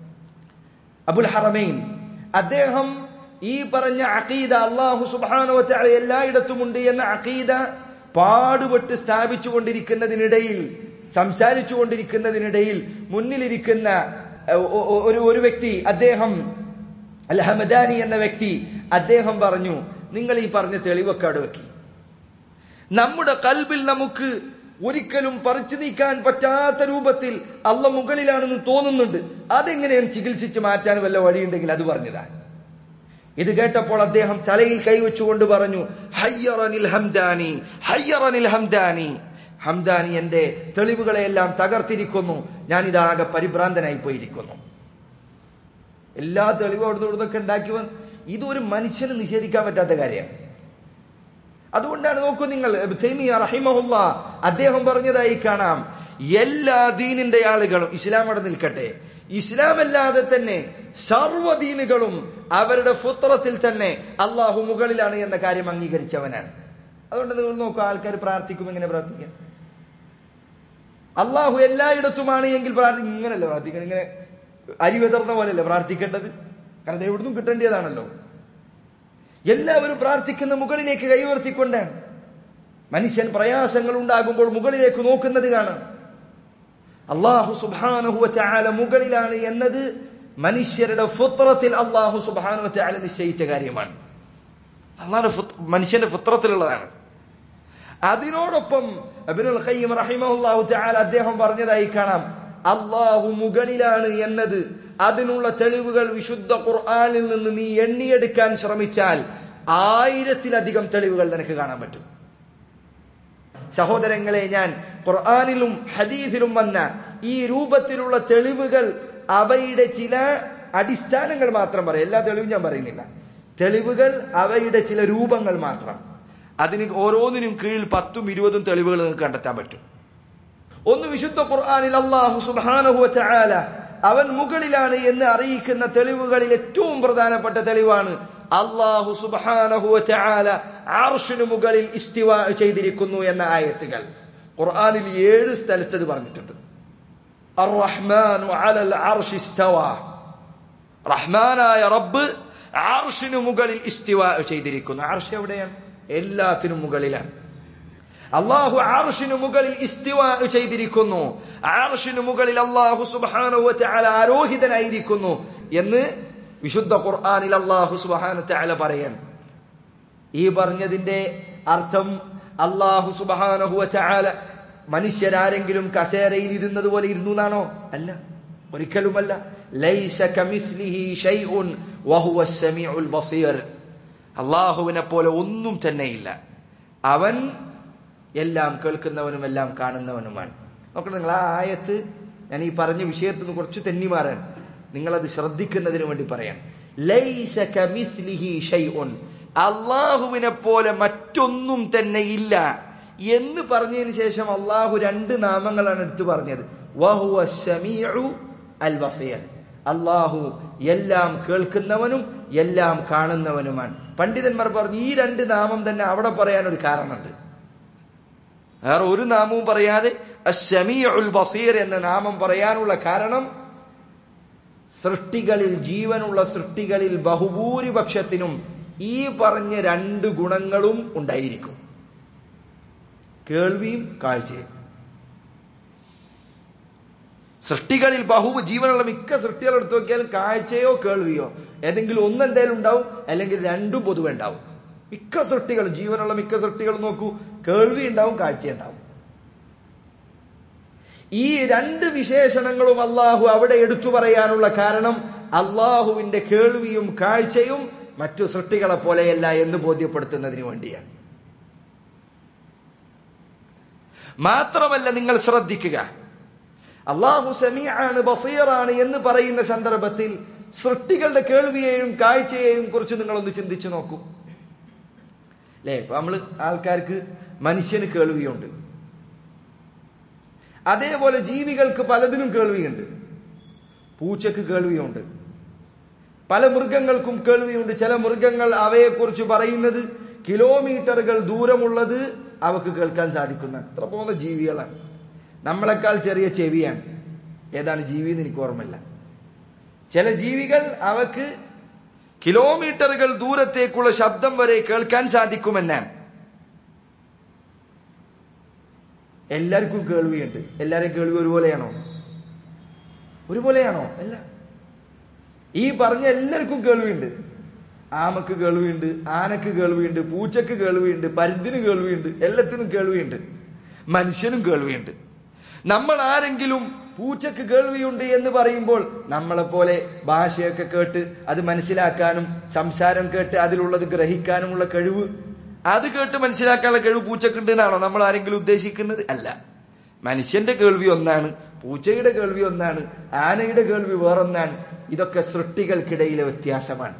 അബുൽ ഹറമൈൻ അദ്ദേഹം ഈ പറഞ്ഞ അഖീദ അള്ളാഹു സുബാനോ എല്ലായിടത്തുമുണ്ട് എന്ന അഖീദ പാടുപെട്ട് സ്ഥാപിച്ചു കൊണ്ടിരിക്കുന്നതിനിടയിൽ സംസാരിച്ചു കൊണ്ടിരിക്കുന്നതിനിടയിൽ മുന്നിലിരിക്കുന്ന ഏഹ്, ഒ- ഒ- ഒരു ഒരു വ്യക്തി അദ്ദേഹം അൽ ഹമദാനി എന്ന വ്യക്തി അദ്ദേഹം പറഞ്ഞു നിങ്ങൾ ഈ പറഞ്ഞ തെളിവൊക്കെ അവിടെ വെക്കി നമ്മുടെ കൽബിൽ നമുക്ക് ഒരിക്കലും പറിച്ചു നീക്കാൻ പറ്റാത്ത രൂപത്തിൽ അല്ല മുകളിലാണെന്ന് തോന്നുന്നുണ്ട് അതെങ്ങനെയും ചികിത്സിച്ച് മാറ്റാൻ വല്ല വഴിയുണ്ടെങ്കിൽ അത് പറഞ്ഞതാണ് ഇത് കേട്ടപ്പോൾ അദ്ദേഹം തലയിൽ കൈവച്ചുകൊണ്ട് പറഞ്ഞു ഹയ്യറനിൽ ഹംദാനി ഹയ്യറനിൽ ഹംദാനി ഹംദാനി എന്റെ തെളിവുകളെയെല്ലാം തകർത്തിരിക്കുന്നു ഞാൻ ഇതാകെ പരിഭ്രാന്തനായി പോയിരിക്കുന്നു എല്ലാ തെളിവും അവിടുന്ന് ഇവിടുന്നൊക്കെ ഉണ്ടാക്കി വന്ന് ഇതൊരു മനുഷ്യന് നിഷേധിക്കാൻ പറ്റാത്ത കാര്യമാണ് അതുകൊണ്ടാണ് നോക്കൂ നിങ്ങൾ തൈമിയ റഹിമഹുല്ല അദ്ദേഹം പറഞ്ഞതായി കാണാം എല്ലാ ദീനിന്റെ ആളുകളും ഇസ്ലാം അവിടെ നിൽക്കട്ടെ ഇസ്ലാം അല്ലാതെ തന്നെ സർവ്വദീനുകളും അവരുടെ ഫുത്രത്തിൽ തന്നെ അള്ളാഹു മുകളിലാണ് എന്ന കാര്യം അംഗീകരിച്ചവനാണ് അതുകൊണ്ട് നിങ്ങൾ നോക്കൂ ആൾക്കാർ പ്രാർത്ഥിക്കും എങ്ങനെ പ്രാർത്ഥിക്കാം അള്ളാഹു എല്ലായിടത്തുമാണ് എങ്കിൽ പ്രാർത്ഥിക്കും ഇങ്ങനല്ല പ്രാർത്ഥിക്കണം ഇങ്ങനെ അരി വിതർന്ന പോലെയല്ല പ്രാർത്ഥിക്കേണ്ടത് കാരണം അത് എവിടുന്നും കിട്ടേണ്ടതാണല്ലോ എല്ലാവരും പ്രാർത്ഥിക്കുന്ന മുകളിലേക്ക് കൈവർത്തിക്കൊണ്ടാണ് മനുഷ്യൻ പ്രയാസങ്ങൾ ഉണ്ടാകുമ്പോൾ മുകളിലേക്ക് നോക്കുന്നത് കാണാം അള്ളാഹു സുബാനഹുവ ചാല മുകളിലാണ് എന്നത് മനുഷ്യരുടെ ഫുത്രത്തിൽ അള്ളാഹു സുബാനുവ ചാല നിശ്ചയിച്ച കാര്യമാണ് അള്ളാഹുടെ ഫുത്ര- മനുഷ്യന്റെ ഫുത്രത്തിലുള്ളതാണ് അതിനോടൊപ്പം അബ്നുൽ ഖയ്യിം റഹിമഹുല്ലാഹു തആല അദ്ദേഹം പറഞ്ഞതായി കാണാം അള്ളാഹു മുകളിലാണ് എന്നത് അതിനുള്ള തെളിവുകൾ വിശുദ്ധ ഖുർആനിൽ നിന്ന് നീ എണ്ണിയെടുക്കാൻ ശ്രമിച്ചാൽ ആയിരത്തിലധികം തെളിവുകൾ നിനക്ക് കാണാൻ പറ്റും സഹോദരങ്ങളെ ഞാൻ ഖുർആാനിലും ഹദീസിലും വന്ന ഈ രൂപത്തിലുള്ള തെളിവുകൾ അവയുടെ ചില അടിസ്ഥാനങ്ങൾ മാത്രം പറയാം എല്ലാ തെളിവും ഞാൻ പറയുന്നില്ല തെളിവുകൾ അവയുടെ ചില രൂപങ്ങൾ മാത്രം അതിന് ഓരോന്നിനും കീഴിൽ പത്തും ഇരുപതും തെളിവുകൾ നിങ്ങൾക്ക് കണ്ടെത്താൻ പറ്റും ഒന്ന് വിശുദ്ധ ഖുർആാനിൽ അള്ളാഹു സുബ്ഹാനഹു വതആല അവൻ മുകളിലാണ് എന്ന് അറിയിക്കുന്ന തെളിവുകളിൽ ഏറ്റവും പ്രധാനപ്പെട്ട തെളിവാണ് അള്ളാഹു സുബ്ഹാനഹു വതആല അർഷിനു മുകളിൽ ഇസ്തിവാ ചെയ്തിരിക്കുന്നു എന്ന ആയത്തുകൾ ഖുർആനിൽ ഏഴ് സ്ഥലത്ത് ഇത് പറഞ്ഞിട്ടുണ്ട് അർറഹ്മാനു അലൽ അർഷി ഇസ്തവാ റഹ്മാനായ റബ്ബ് അർഷിനു മുകളിൽ ഇസ്തിവാ ചെയ്തിരിക്കുന്നു അർഷ് എവിടെയാണ് എല്ലാത്തിനും മുകളിലാണ് അള്ളാഹു ആർഷിനു മുകളിൽ ഇസ്തിവാ ചെയ്തിരിക്കുന്നു ആർഷിനു മുകളിൽ അള്ളാഹു സുബ്ഹാനഹു വതആല ആരോഹിതനായിരിക്കുന്നു എന്ന് വിശുദ്ധ ഖുർആനിൽ അള്ളാഹു സുബ്ഹാനഹു വതആല പറയാൻ ഈ പറഞ്ഞതിന്റെ അർത്ഥം അള്ളാഹു സുബ്ഹാനഹു വതആല മനുഷ്യരാരെങ്കിലും കസേരയിൽ ഇരുന്നത് പോലെ ഇരുന്നു എന്നാണോ അല്ല ഒരിക്കലുമല്ല ലൈസ കമിസ്ലിഹി ഷൈഉൻ വഹുവ സമീഉൽ ബസീർ അള്ളാഹുവിനെ പോലെ ഒന്നും തന്നെയില്ല അവൻ എല്ലാം കേൾക്കുന്നവനും എല്ലാം കാണുന്നവനുമാണ് നോക്കണം നിങ്ങൾ ആ ആയത്ത് ഞാൻ ഈ പറഞ്ഞ വിഷയത്തിൽ നിന്ന് കുറച്ച് തെന്നി മാറാൻ നിങ്ങളത് ശ്രദ്ധിക്കുന്നതിന് വേണ്ടി പറയാം ലൈസ കമിസ്ലിഹി ഷൈഉൻ അള്ളാഹുവിനെ പോലെ മറ്റൊന്നും തന്നെ ഇല്ല എന്ന് പറഞ്ഞതിന് ശേഷം അള്ളാഹു രണ്ട് നാമങ്ങളാണ് എടുത്തു പറഞ്ഞത് വഹുവ സമീഉ അൽ ബസീർ അള്ളാഹു എല്ലാം കേൾക്കുന്നവനും എല്ലാം കാണുന്നവനുമാണ് പണ്ഡിതന്മാർ പറഞ്ഞു ഈ രണ്ട് നാമം തന്നെ അവിടെ പറയാൻ ഒരു കാരണമുണ്ട് വേറെ ഒരു നാമവും പറയാതെ അഷമീഉൽ ബസീർ എന്ന നാമം പറയാനുള്ള കാരണം സൃഷ്ടികളിൽ ജീവനുള്ള സൃഷ്ടികളിൽ ബഹുഭൂരിപക്ഷത്തിനും ഈ പറഞ്ഞ രണ്ട് ഗുണങ്ങളും ഉണ്ടായിരിക്കും കേൾവിയും കാഴ്ചയും സൃഷ്ടികളിൽ ബഹു ജീവനുള്ള മിക്ക സൃഷ്ടികൾ എടുത്തു നോക്കിയാൽ കാഴ്ചയോ കേൾവിയോ ഏതെങ്കിലും ഒന്ന് എന്തായാലും ഉണ്ടാവും അല്ലെങ്കിൽ രണ്ടും പൊതുവെ ഉണ്ടാവും മിക്ക സൃഷ്ടികളും ജീവനുള്ള മിക്ക സൃഷ്ടികളും നോക്കൂ കേൾവി ഉണ്ടാവും കാഴ്ച ഉണ്ടാവും ഈ രണ്ട് വിശേഷണങ്ങളും അള്ളാഹു അവിടെ എടുത്തു പറയാനുള്ള കാരണം അള്ളാഹുവിന്റെ കേൾവിയും കാഴ്ചയും മറ്റു സൃഷ്ടികളെ പോലെയല്ല എന്ന് ബോധ്യപ്പെടുത്തുന്നതിന് വേണ്ടിയാണ് മാത്രമല്ല നിങ്ങൾ ശ്രദ്ധിക്കുക അള്ളാഹു സമീആണ് ബസീറാണ് എന്ന് പറയുന്ന സന്ദർഭത്തിൽ സൃഷ്ടികളുടെ കേൾവിയെയും കാഴ്ചയെയും കുറിച്ച് നിങ്ങളൊന്ന് ചിന്തിച്ചു നോക്കൂ അല്ലേ ഇപ്പൊ നമ്മള് ആൾക്കാർക്ക് മനുഷ്യന് കേൾവിയുണ്ട് അതേപോലെ ജീവികൾക്ക് പലതിനും കേൾവിയുണ്ട് പൂച്ചക്ക് കേൾവിയുണ്ട് പല മൃഗങ്ങൾക്കും കേൾവിയുണ്ട് ചില മൃഗങ്ങൾ അവയെക്കുറിച്ച് പറയുന്നത് കിലോമീറ്ററുകൾ ദൂരമുള്ളത് അവക്ക് കേൾക്കാൻ സാധിക്കുന്ന അത്ര പോലെ ജീവികളാണ് നമ്മളെക്കാൾ ചെറിയ ചെവിയാണ് ഏതാണ് ജീവി എന്ന് എനിക്ക് ഓർമ്മയില്ല ചില ജീവികൾ അവക്ക് കിലോമീറ്ററുകൾ ദൂരത്തേക്കുള്ള ശബ്ദം വരെ കേൾക്കാൻ സാധിക്കുമെന്നാണ് എല്ലാവർക്കും കേൾവിയുണ്ട് എല്ലാവരും കേൾവി ഒരുപോലെയാണോ ഒരുപോലെയാണോ അല്ല ഈ പറഞ്ഞ എല്ലാവർക്കും കേൾവിയുണ്ട് ആമക്ക് കേൾവിയുണ്ട് ആനക്ക് കേൾവിയുണ്ട് പൂച്ചക്ക് കേൾവിയുണ്ട് പരുന്തിന് കേൾവിയുണ്ട് എല്ലാത്തിനും കേൾവിയുണ്ട് മനുഷ്യനും കേൾവിയുണ്ട് നമ്മൾ ആരെങ്കിലും പൂച്ചക്ക് കേൾവിയുണ്ട് എന്ന് പറയുമ്പോൾ നമ്മളെ പോലെ ഭാഷയൊക്കെ കേട്ട് അത് മനസ്സിലാക്കാനും സംസാരം കേട്ട് അതിലുള്ളത് ഗ്രഹിക്കാനുമുള്ള കഴിവ് അത് കേട്ട് മനസ്സിലാക്കാനുള്ള കഴിവ് പൂച്ചക്കുണ്ട് എന്നാണോ നമ്മൾ ആരെങ്കിലും ഉദ്ദേശിക്കുന്നത് അല്ല മനുഷ്യന്റെ കേൾവി ഒന്നാണ് പൂച്ചയുടെ കേൾവി ഒന്നാണ് ആനയുടെ കേൾവി വേറൊന്നാണ് ഇതൊക്കെ സൃഷ്ടികൾക്കിടയിലെ വ്യത്യാസമാണ്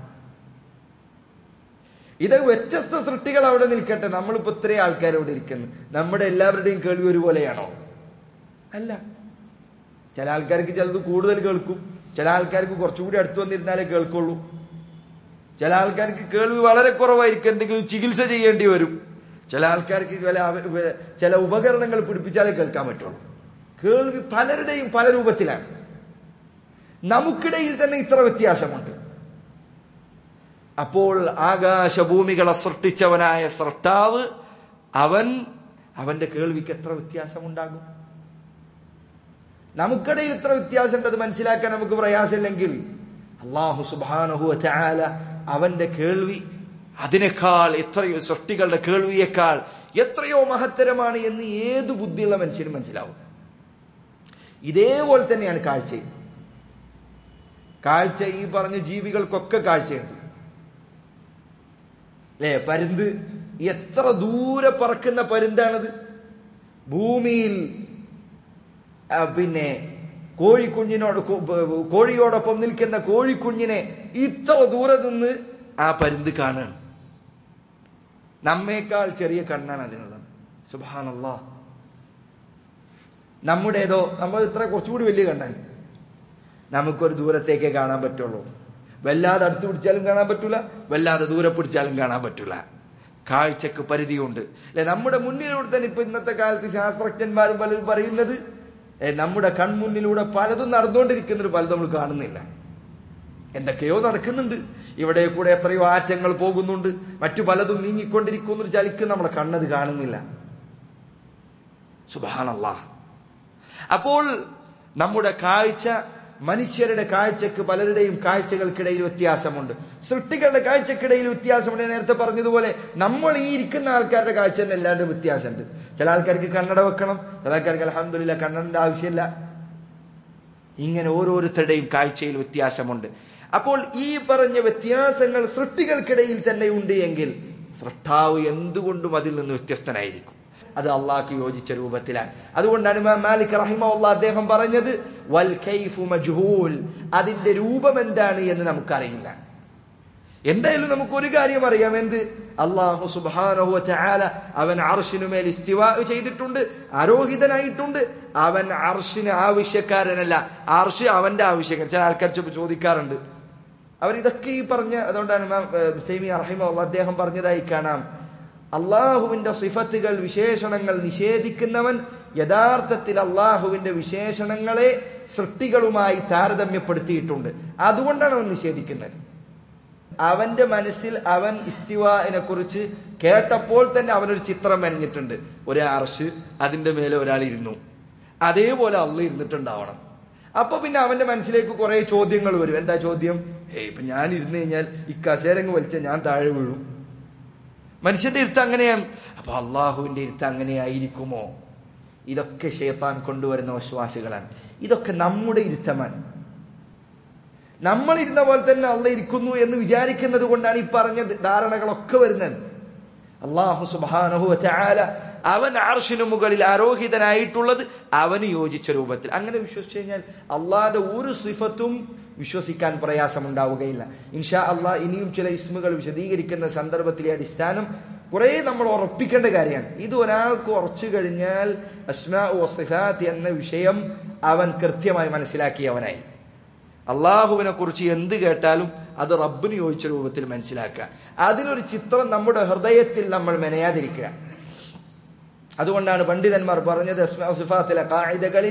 ഇത് വ്യത്യസ്ത സൃഷ്ടികൾ അവിടെ നിൽക്കട്ടെ നമ്മളിപ്പോ ഇത്രയും ആൾക്കാർ ഇവിടെ ഇരിക്കുന്നു നമ്മുടെ എല്ലാവരുടെയും കേൾവി ഒരുപോലെയാണോ അല്ല ചില ആൾക്കാർക്ക് ചിലത് കൂടുതൽ കേൾക്കും ചില ആൾക്കാർക്ക് കുറച്ചുകൂടി അടുത്ത് വന്നിരുന്നാലേ കേൾക്കുള്ളൂ ചില ആൾക്കാർക്ക് കേൾവി വളരെ കുറവായിരിക്കും എന്തെങ്കിലും ചികിത്സ ചെയ്യേണ്ടി വരും ചില ആൾക്കാർക്ക് ചില അവ- ചില ഉപകരണങ്ങൾ പിടിപ്പിച്ചാലേ കേൾക്കാൻ പറ്റുള്ളൂ കേൾവി പലരുടെയും പല രൂപത്തിലാണ് നമുക്കിടയിൽ തന്നെ ഇത്ര വ്യത്യാസമുണ്ട് അപ്പോൾ ആകാശഭൂമികളെ സൃഷ്ടിച്ചവനായ സൃഷ്ടാവ് അവൻ അവന്റെ കേൾവിക്ക് എത്ര വ്യത്യാസമുണ്ടാകും നമുക്കിടയിൽ ഇത്ര വ്യത്യാസമുണ്ട് അത് മനസ്സിലാക്കാൻ നമുക്ക് പ്രയാസമില്ലെങ്കിൽ അള്ളാഹു സുബാനഹു ചാല അവന്റെ കേൾവി അതിനേക്കാൾ എത്രയോ സൃഷ്ടികളുടെ കേൾവിയേക്കാൾ എത്രയോ മഹത്തരമാണ് എന്ന് ഏത് ബുദ്ധിയുള്ള മനുഷ്യനും മനസ്സിലാവും ഇതേപോലെ തന്നെയാണ് കാഴ്ചയും കാഴ്ച ഈ പറഞ്ഞ ജീവികൾക്കൊക്കെ കാഴ്ചയുണ്ട് അല്ലേ പരുന്ത് എത്ര ദൂരെ പറക്കുന്ന പരുന്താണത് ഭൂമിയിൽ ആ, പിന്നെ കോഴിക്കുഞ്ഞിനോട് കോ- ബ- കോഴിയോടൊപ്പം നിൽക്കുന്ന കോഴിക്കുഞ്ഞിനെ ഇത്ര ദൂരെ നിന്ന് ആ പരുന്ത് കാണുകയാണ് നമ്മേക്കാൾ ചെറിയ കണ്ണാണ് അതിനുള്ളത് സുബാനല്ലാ നമ്മുടേതോ നമ്മൾ ഇത്ര കുറച്ചുകൂടി വലിയ കണ്ണാൻ നമുക്കൊരു ദൂരത്തേക്കേ കാണാൻ പറ്റുള്ളൂ വല്ലാതെ അടുത്ത് പിടിച്ചാലും കാണാൻ പറ്റൂല വല്ലാതെ ദൂരെ പിടിച്ചാലും കാണാൻ പറ്റൂല കാഴ്ചക്ക് പരിധിയുണ്ട് അല്ലെ നമ്മുടെ മുന്നിലൂടെ തന്നെ ഇപ്പൊ ഇന്നത്തെ കാലത്ത് ശാസ്ത്രജ്ഞന്മാരും പലതും പറയുന്നത് ഏ, നമ്മുടെ കൺമുന്നിലൂടെ പലതും നടന്നുകൊണ്ടിരിക്കുന്നത് പലതും നമ്മൾ കാണുന്നില്ല എന്തൊക്കെയോ നടക്കുന്നുണ്ട് ഇവിടെ കൂടെ എത്രയോ ആറ്റങ്ങൾ പോകുന്നുണ്ട് മറ്റു പലതും നീങ്ങിക്കൊണ്ടിരിക്കുന്നു ഒരു ചലിക്ക് നമ്മുടെ കണ്ണത് കാണുന്നില്ല സുബാനല്ലാ അപ്പോൾ നമ്മുടെ കാഴ്ച മനുഷ്യരുടെ കാഴ്ചക്ക് പലരുടെയും കാഴ്ചകൾക്കിടയിൽ വ്യത്യാസമുണ്ട് സൃഷ്ടികളുടെ കാഴ്ചക്കിടയിൽ വ്യത്യാസമുണ്ട് ഞാൻ നേരത്തെ പറഞ്ഞതുപോലെ നമ്മൾ ഈ ഇരിക്കുന്ന ആൾക്കാരുടെ കാഴ്ച തന്നെ എല്ലാവരുടെ വ്യത്യാസമുണ്ട് ചില ആൾക്കാർക്ക് കണ്ണട വെക്കണം ചില ആൾക്കാർക്ക് അലഹമില്ല കണ്ണടന്റെ ആവശ്യമില്ല ഇങ്ങനെ ഓരോരുത്തരുടെയും കാഴ്ചയിൽ വ്യത്യാസമുണ്ട് അപ്പോൾ ഈ പറഞ്ഞ വ്യത്യാസങ്ങൾ സൃഷ്ടികൾക്കിടയിൽ തന്നെ ഉണ്ട് എങ്കിൽ സൃഷ്ടാവ് എന്തുകൊണ്ടും അതിൽ നിന്ന് വ്യത്യസ്തനായിരിക്കും അത് അള്ളാഹ്ക്ക് യോജിച്ച രൂപത്തിലാണ് അതുകൊണ്ടാണ് ഇമാം മാലിക് റഹിമഹുല്ല അദ്ദേഹം പറഞ്ഞത് വൽ കൈഫു മജ്ഹൂൽ അതിന്റെ രൂപം എന്താണ് എന്ന് നമുക്കറിയില്ല എന്തായാലും നമുക്ക് ഒരു കാര്യം അറിയാം എന്ത് അള്ളാഹു സുബാനഹു ചാല അവൻ അർഷിനുമേൽ ഇസ്തിവാ ചെയ്തിട്ടുണ്ട് ആരോഹിതനായിട്ടുണ്ട് അവൻ അർഷിന് ആവശ്യക്കാരനല്ല അർഷ് അവന്റെ ആവശ്യക്കാരൻ ചില ആൾക്കാർ ചോ- ചോദിക്കാറുണ്ട് അവർ ഇതൊക്കെ ഈ പറഞ്ഞ അതുകൊണ്ടാണ് ഇമാം, ഏഹ്, തൈമിയ റഹിമഹുല്ല അദ്ദേഹം പറഞ്ഞതായി കാണാം അള്ളാഹുവിന്റെ സിഫത്തുകൾ വിശേഷണങ്ങൾ നിഷേധിക്കുന്നവൻ യഥാർത്ഥത്തിൽ അള്ളാഹുവിന്റെ വിശേഷണങ്ങളെ സൃഷ്ടികളുമായി താരതമ്യപ്പെടുത്തിയിട്ടുണ്ട് അതുകൊണ്ടാണ് അവൻ നിഷേധിക്കുന്നത് അവന്റെ മനസ്സിൽ അവൻ ഇസ്തിവാനെ കുറിച്ച് കേട്ടപ്പോൾ തന്നെ അവനൊരു ചിത്രം വരഞ്ഞിട്ടുണ്ട് ഒരു അർഷ് അതിന്റെ മേലെ ഒരാൾ ഇരുന്നു അതേപോലെ അള്ള ഇരുന്നിട്ടുണ്ടാവണം അപ്പൊ പിന്നെ അവന്റെ മനസ്സിലേക്ക് കുറെ ചോദ്യങ്ങൾ വരും എന്താ ചോദ്യം ഏയ് ഇപ്പൊ ഞാൻ ഇരുന്ന് കഴിഞ്ഞാൽ ഈ കസേരങ്ങ് വലിച്ച ഞാൻ താഴെ വീഴും മനുഷ്യന്റെ ഇരുത്ത് അങ്ങനെയാണ് അപ്പൊ അള്ളാഹുവിന്റെ ഇരുത്ത് അങ്ങനെയായിരിക്കുമോ ഇതൊക്കെ ഷേത്താൻ കൊണ്ടുവരുന്ന വിശ്വാസികളാണ് ഇതൊക്കെ നമ്മുടെ ഇരുത്തമാണ് നമ്മൾ ഇരുന്ന പോലെ തന്നെ അള്ള ഇരിക്കുന്നു എന്ന് വിചാരിക്കുന്നത് കൊണ്ടാണ് ഈ പറഞ്ഞ ധാരണകളൊക്കെ വരുന്നത് അള്ളാഹു സുബാനഹു ചാല അവൻ ആർഷിനു മുകളിൽ ആരോഹിതനായിട്ടുള്ളത് അവന് യോജിച്ച രൂപത്തിൽ അങ്ങനെ വിശ്വസിച്ചു കഴിഞ്ഞാൽ അള്ളാന്റെ ഒരു സിഫത്തും വിശ്വസിക്കാൻ പ്രയാസമുണ്ടാവുകയില്ല ഇൻഷാ അള്ളാഹ് ഇനിയും ചില ഇസ്മുകൾ വിശദീകരിക്കുന്ന സന്ദർഭത്തിലെ അടിസ്ഥാനം കുറെ നമ്മൾ ഉറപ്പിക്കേണ്ട കാര്യമാണ് ഇത് ഒരാൾക്ക് ഉറച്ചു കഴിഞ്ഞാൽ അസ്മാ സിഫാത്ത് എന്ന വിഷയം അവൻ കൃത്യമായി മനസ്സിലാക്കിയവനായി അള്ളാഹുവിനെ കുറിച്ച് എന്ത് കേട്ടാലും അത് റബ്ബിന് യോജിച്ച രൂപത്തിൽ മനസ്സിലാക്കുക അതിനൊരു ചിത്രം നമ്മുടെ ഹൃദയത്തിൽ നമ്മൾ മെനയാതിരിക്കുക അതുകൊണ്ടാണ് പണ്ഡിതന്മാർ പറഞ്ഞത് അസ്മാ സിഫാത്തിലെ കായികകളിൽ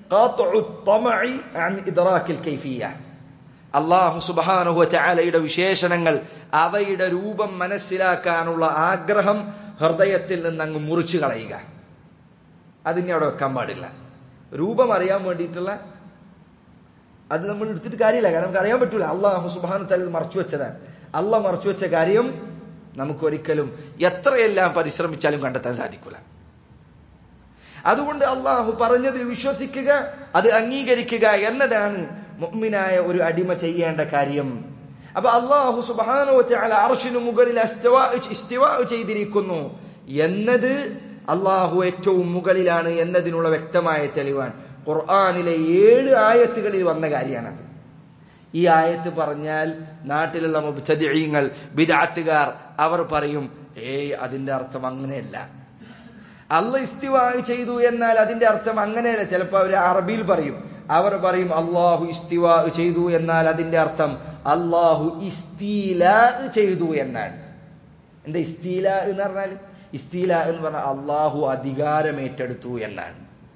അള്ളാഹു സുബാനുഹു ചാലയുടെ വിശേഷണങ്ങൾ അവയുടെ രൂപം മനസ്സിലാക്കാനുള്ള ആഗ്രഹം ഹൃദയത്തിൽ നിന്ന് അങ്ങ് മുറിച്ചു കളയുക അതിനെ അവിടെ വെക്കാൻ പാടില്ല രൂപം അറിയാൻ വേണ്ടിയിട്ടുള്ള അത് നമ്മൾ എടുത്തിട്ട് കാര്യമില്ല കാരണം നമുക്ക് അറിയാൻ പറ്റൂല അള്ളാഹു സുബാനു തല മറച്ചു വെച്ചതാണ് അള്ളാഹ് മറച്ചു വെച്ച കാര്യം നമുക്കൊരിക്കലും എത്രയെല്ലാം പരിശ്രമിച്ചാലും കണ്ടെത്താൻ സാധിക്കില്ല അതുകൊണ്ട് അള്ളാഹു പറഞ്ഞതിൽ വിശ്വസിക്കുക അത് അംഗീകരിക്കുക എന്നതാണ് മുഅ്മിനായ ഒരു അടിമ ചെയ്യേണ്ട കാര്യം അപ്പൊ അള്ളാഹു സുബാനോ അർഷിനു മുകളിൽ അസ്തവാ- ഇസ്തിവാ ചെയ്തിരിക്കുന്നു എന്നത് അള്ളാഹു ഏറ്റവും മുകളിലാണ് എന്നതിനുള്ള വ്യക്തമായ തെളിവാണ് ഖുർആാനിലെ ഏഴ് ആയത്തുകളിൽ വന്ന കാര്യമാണത് ഈ ആയത്ത് പറഞ്ഞാൽ നാട്ടിലുള്ള മുബ്തദിഈങ്ങൾ ബിദഅത്തുകാർ അവർ പറയും ഏയ് അതിന്റെ അർത്ഥം അങ്ങനെയല്ല അല്ല ഇസ്തിവാ ചെയ്തു എന്നാൽ അതിന്റെ അർത്ഥം അങ്ങനെയല്ല ചിലപ്പോൾ അവർ അറബിയിൽ പറയും അവർ പറയും അള്ളാഹു ഇസ്തിവാ ചെയ്തു എന്നാൽ അതിന്റെ അർത്ഥം അള്ളാഹു ഇസ്തീല ചെയ്തു എന്നാണ് എന്താ ഇസ്തീല എന്ന് പറഞ്ഞാൽ ഇസ്തീല എന്ന് പറഞ്ഞാൽ അള്ളാഹു അധികാരം ഏറ്റെടുത്തു എന്നാണ്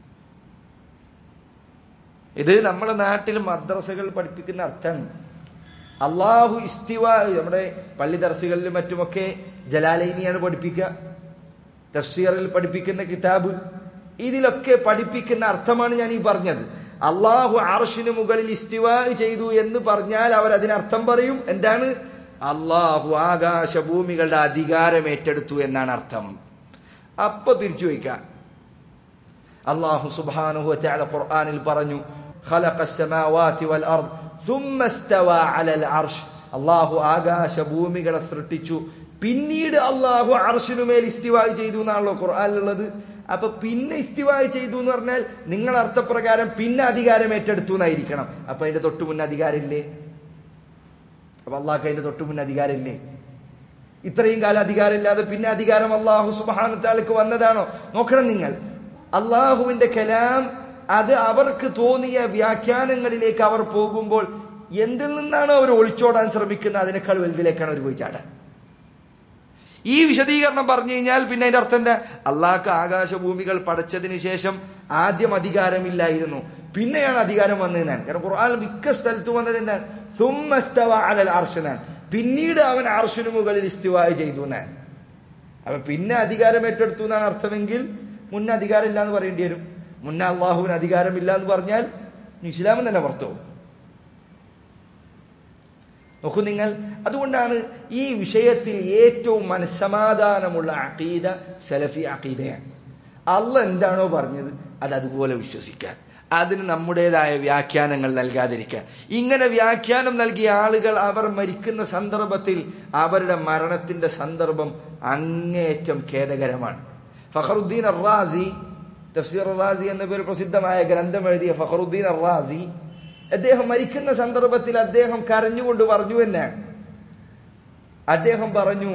ഇത് നമ്മുടെ നാട്ടിൽ മദ്രസകൾ പഠിപ്പിക്കുന്ന അർത്ഥമാണ് അള്ളാഹു ഇസ്തിവ നമ്മുടെ പള്ളി ദർസുകളിലും മറ്റുമൊക്കെ ജലാലൈനിയാണ് പഠിപ്പിക്കുക തഫ്സീറിൽ പഠിപ്പിക്കുന്ന കിതാബ് ഇതിലൊക്കെ പഠിപ്പിക്കുന്ന അർത്ഥമാണ് ഞാൻ ഈ പറഞ്ഞത് അള്ളാഹു അർഷിന് മുകളിൽ ഇസ്തിവ ചെയ്തു എന്ന് പറഞ്ഞാൽ അവർ അതിനർത്ഥം പറയും എന്താണ് അള്ളാഹു ആകാശഭൂമികളുടെ അധികാരം ഏറ്റെടുത്തു എന്നാണ് അർത്ഥം അപ്പൊ തിരിച്ചു വയ്ക്കാം അള്ളാഹു സുബ്ഹാനഹു വതആല ഖുർആനിൽ പറഞ്ഞു خلق السماوات والارض ثم استوى على العرش അള്ളാഹു ആകാശ ഭൂമികളെ സൃഷ്ടിച്ചു പിന്നീട് അള്ളാഹു അർഷിനുമേൽ ഇസ്തിവായ് ചെയ്തു എന്നാണല്ലോ ഖുർആനിലുള്ളത് അപ്പൊ പിന്നെ ഇസ്തിവായ് ചെയ്തു എന്ന് പറഞ്ഞാൽ നിങ്ങൾ അർത്ഥപ്രകാരം പിന്നെ അധികാരം ഏറ്റെടുത്തു എന്നായിരിക്കണം അപ്പൊ അതിന്റെ തൊട്ടു മുന്നേ അധികാരമില്ലേ അപ്പൊ അള്ളാഹ് അതിന്റെ തൊട്ടു മുന്നേ അധികാരമില്ലേ ഇത്രയും കാലം അധികാരമില്ലാതെ പിന്നെ അധികാരം അള്ളാഹു സുബാനത്താൾക്ക് വന്നതാണോ നോക്കണം നിങ്ങൾ അള്ളാഹുവിന്റെ കലാം അത് അവർക്ക് തോന്നിയ വ്യാഖ്യാനങ്ങളിലേക്ക് അവർ പോകുമ്പോൾ എന്തിൽ നിന്നാണ് അവർ ഒളിച്ചോടാൻ ശ്രമിക്കുന്നത് അതിനേക്കാൾ വലുതിലേക്കാണ് അവർ പോയി ചാടാൻ ഈ വിശദീകരണം പറഞ്ഞു കഴിഞ്ഞാൽ പിന്നെ അതിന്റെ അർത്ഥം എന്താ അള്ളാഹ്ക്ക് ആകാശഭൂമികൾ പടച്ചതിന് ശേഷം ആദ്യം അധികാരമില്ലായിരുന്നു പിന്നെയാണ് അധികാരം വന്നതിനാൻ കാരണം ഖുർആൻ മിക്ക സ്ഥലത്ത് വന്നത് എന്താണ് സുമ്മസ്തവ അലൽ അർഷനാൻ പിന്നീട് അവൻ അർഷനു മുകളിൽ ഇസ്തിവായ ചെയ്തു എന്നാൻ അപ്പൊ പിന്നെ അധികാരം ഏറ്റെടുത്തു എന്നാണ് അർത്ഥമെങ്കിൽ മുന്നേ അധികാരം ഇല്ല എന്ന് പറയേണ്ടി വരും മുന്നേ അള്ളാഹുവിന് അധികാരമില്ല എന്ന് പറഞ്ഞാൽ ഇസ്ലാം തന്നെ പുറത്തു പോകും നോക്കൂ നിങ്ങൾ അതുകൊണ്ടാണ് ഈ വിഷയത്തിൽ ഏറ്റവും മനസ്സമാധാനമുള്ള അഖീദ സലഫി അഖീദയാണ് അല്ല എന്താണോ പറഞ്ഞത് അത് അതുപോലെ വിശ്വസിക്കാൻ അതിന് നമ്മുടേതായ വ്യാഖ്യാനങ്ങൾ നൽകാതിരിക്കുക ഇങ്ങനെ വ്യാഖ്യാനം നൽകിയ ആളുകൾ അവർ മരിക്കുന്ന സന്ദർഭത്തിൽ അവരുടെ മരണത്തിന്റെ സന്ദർഭം അങ്ങേയറ്റം ഖേദകരമാണ് ഫഖറുദ്ദീൻ അറാസി തഫ്സീർ റാസി എന്ന പേര് പ്രസിദ്ധമായ ഗ്രന്ഥം എഴുതിയ ഫഖറുദ്ദീൻ അറാസി അദ്ദേഹം മരിക്കുന്ന സന്ദർഭത്തിൽ അദ്ദേഹം കരഞ്ഞുകൊണ്ട് പറഞ്ഞു എന്ന് അദ്ദേഹം പറഞ്ഞു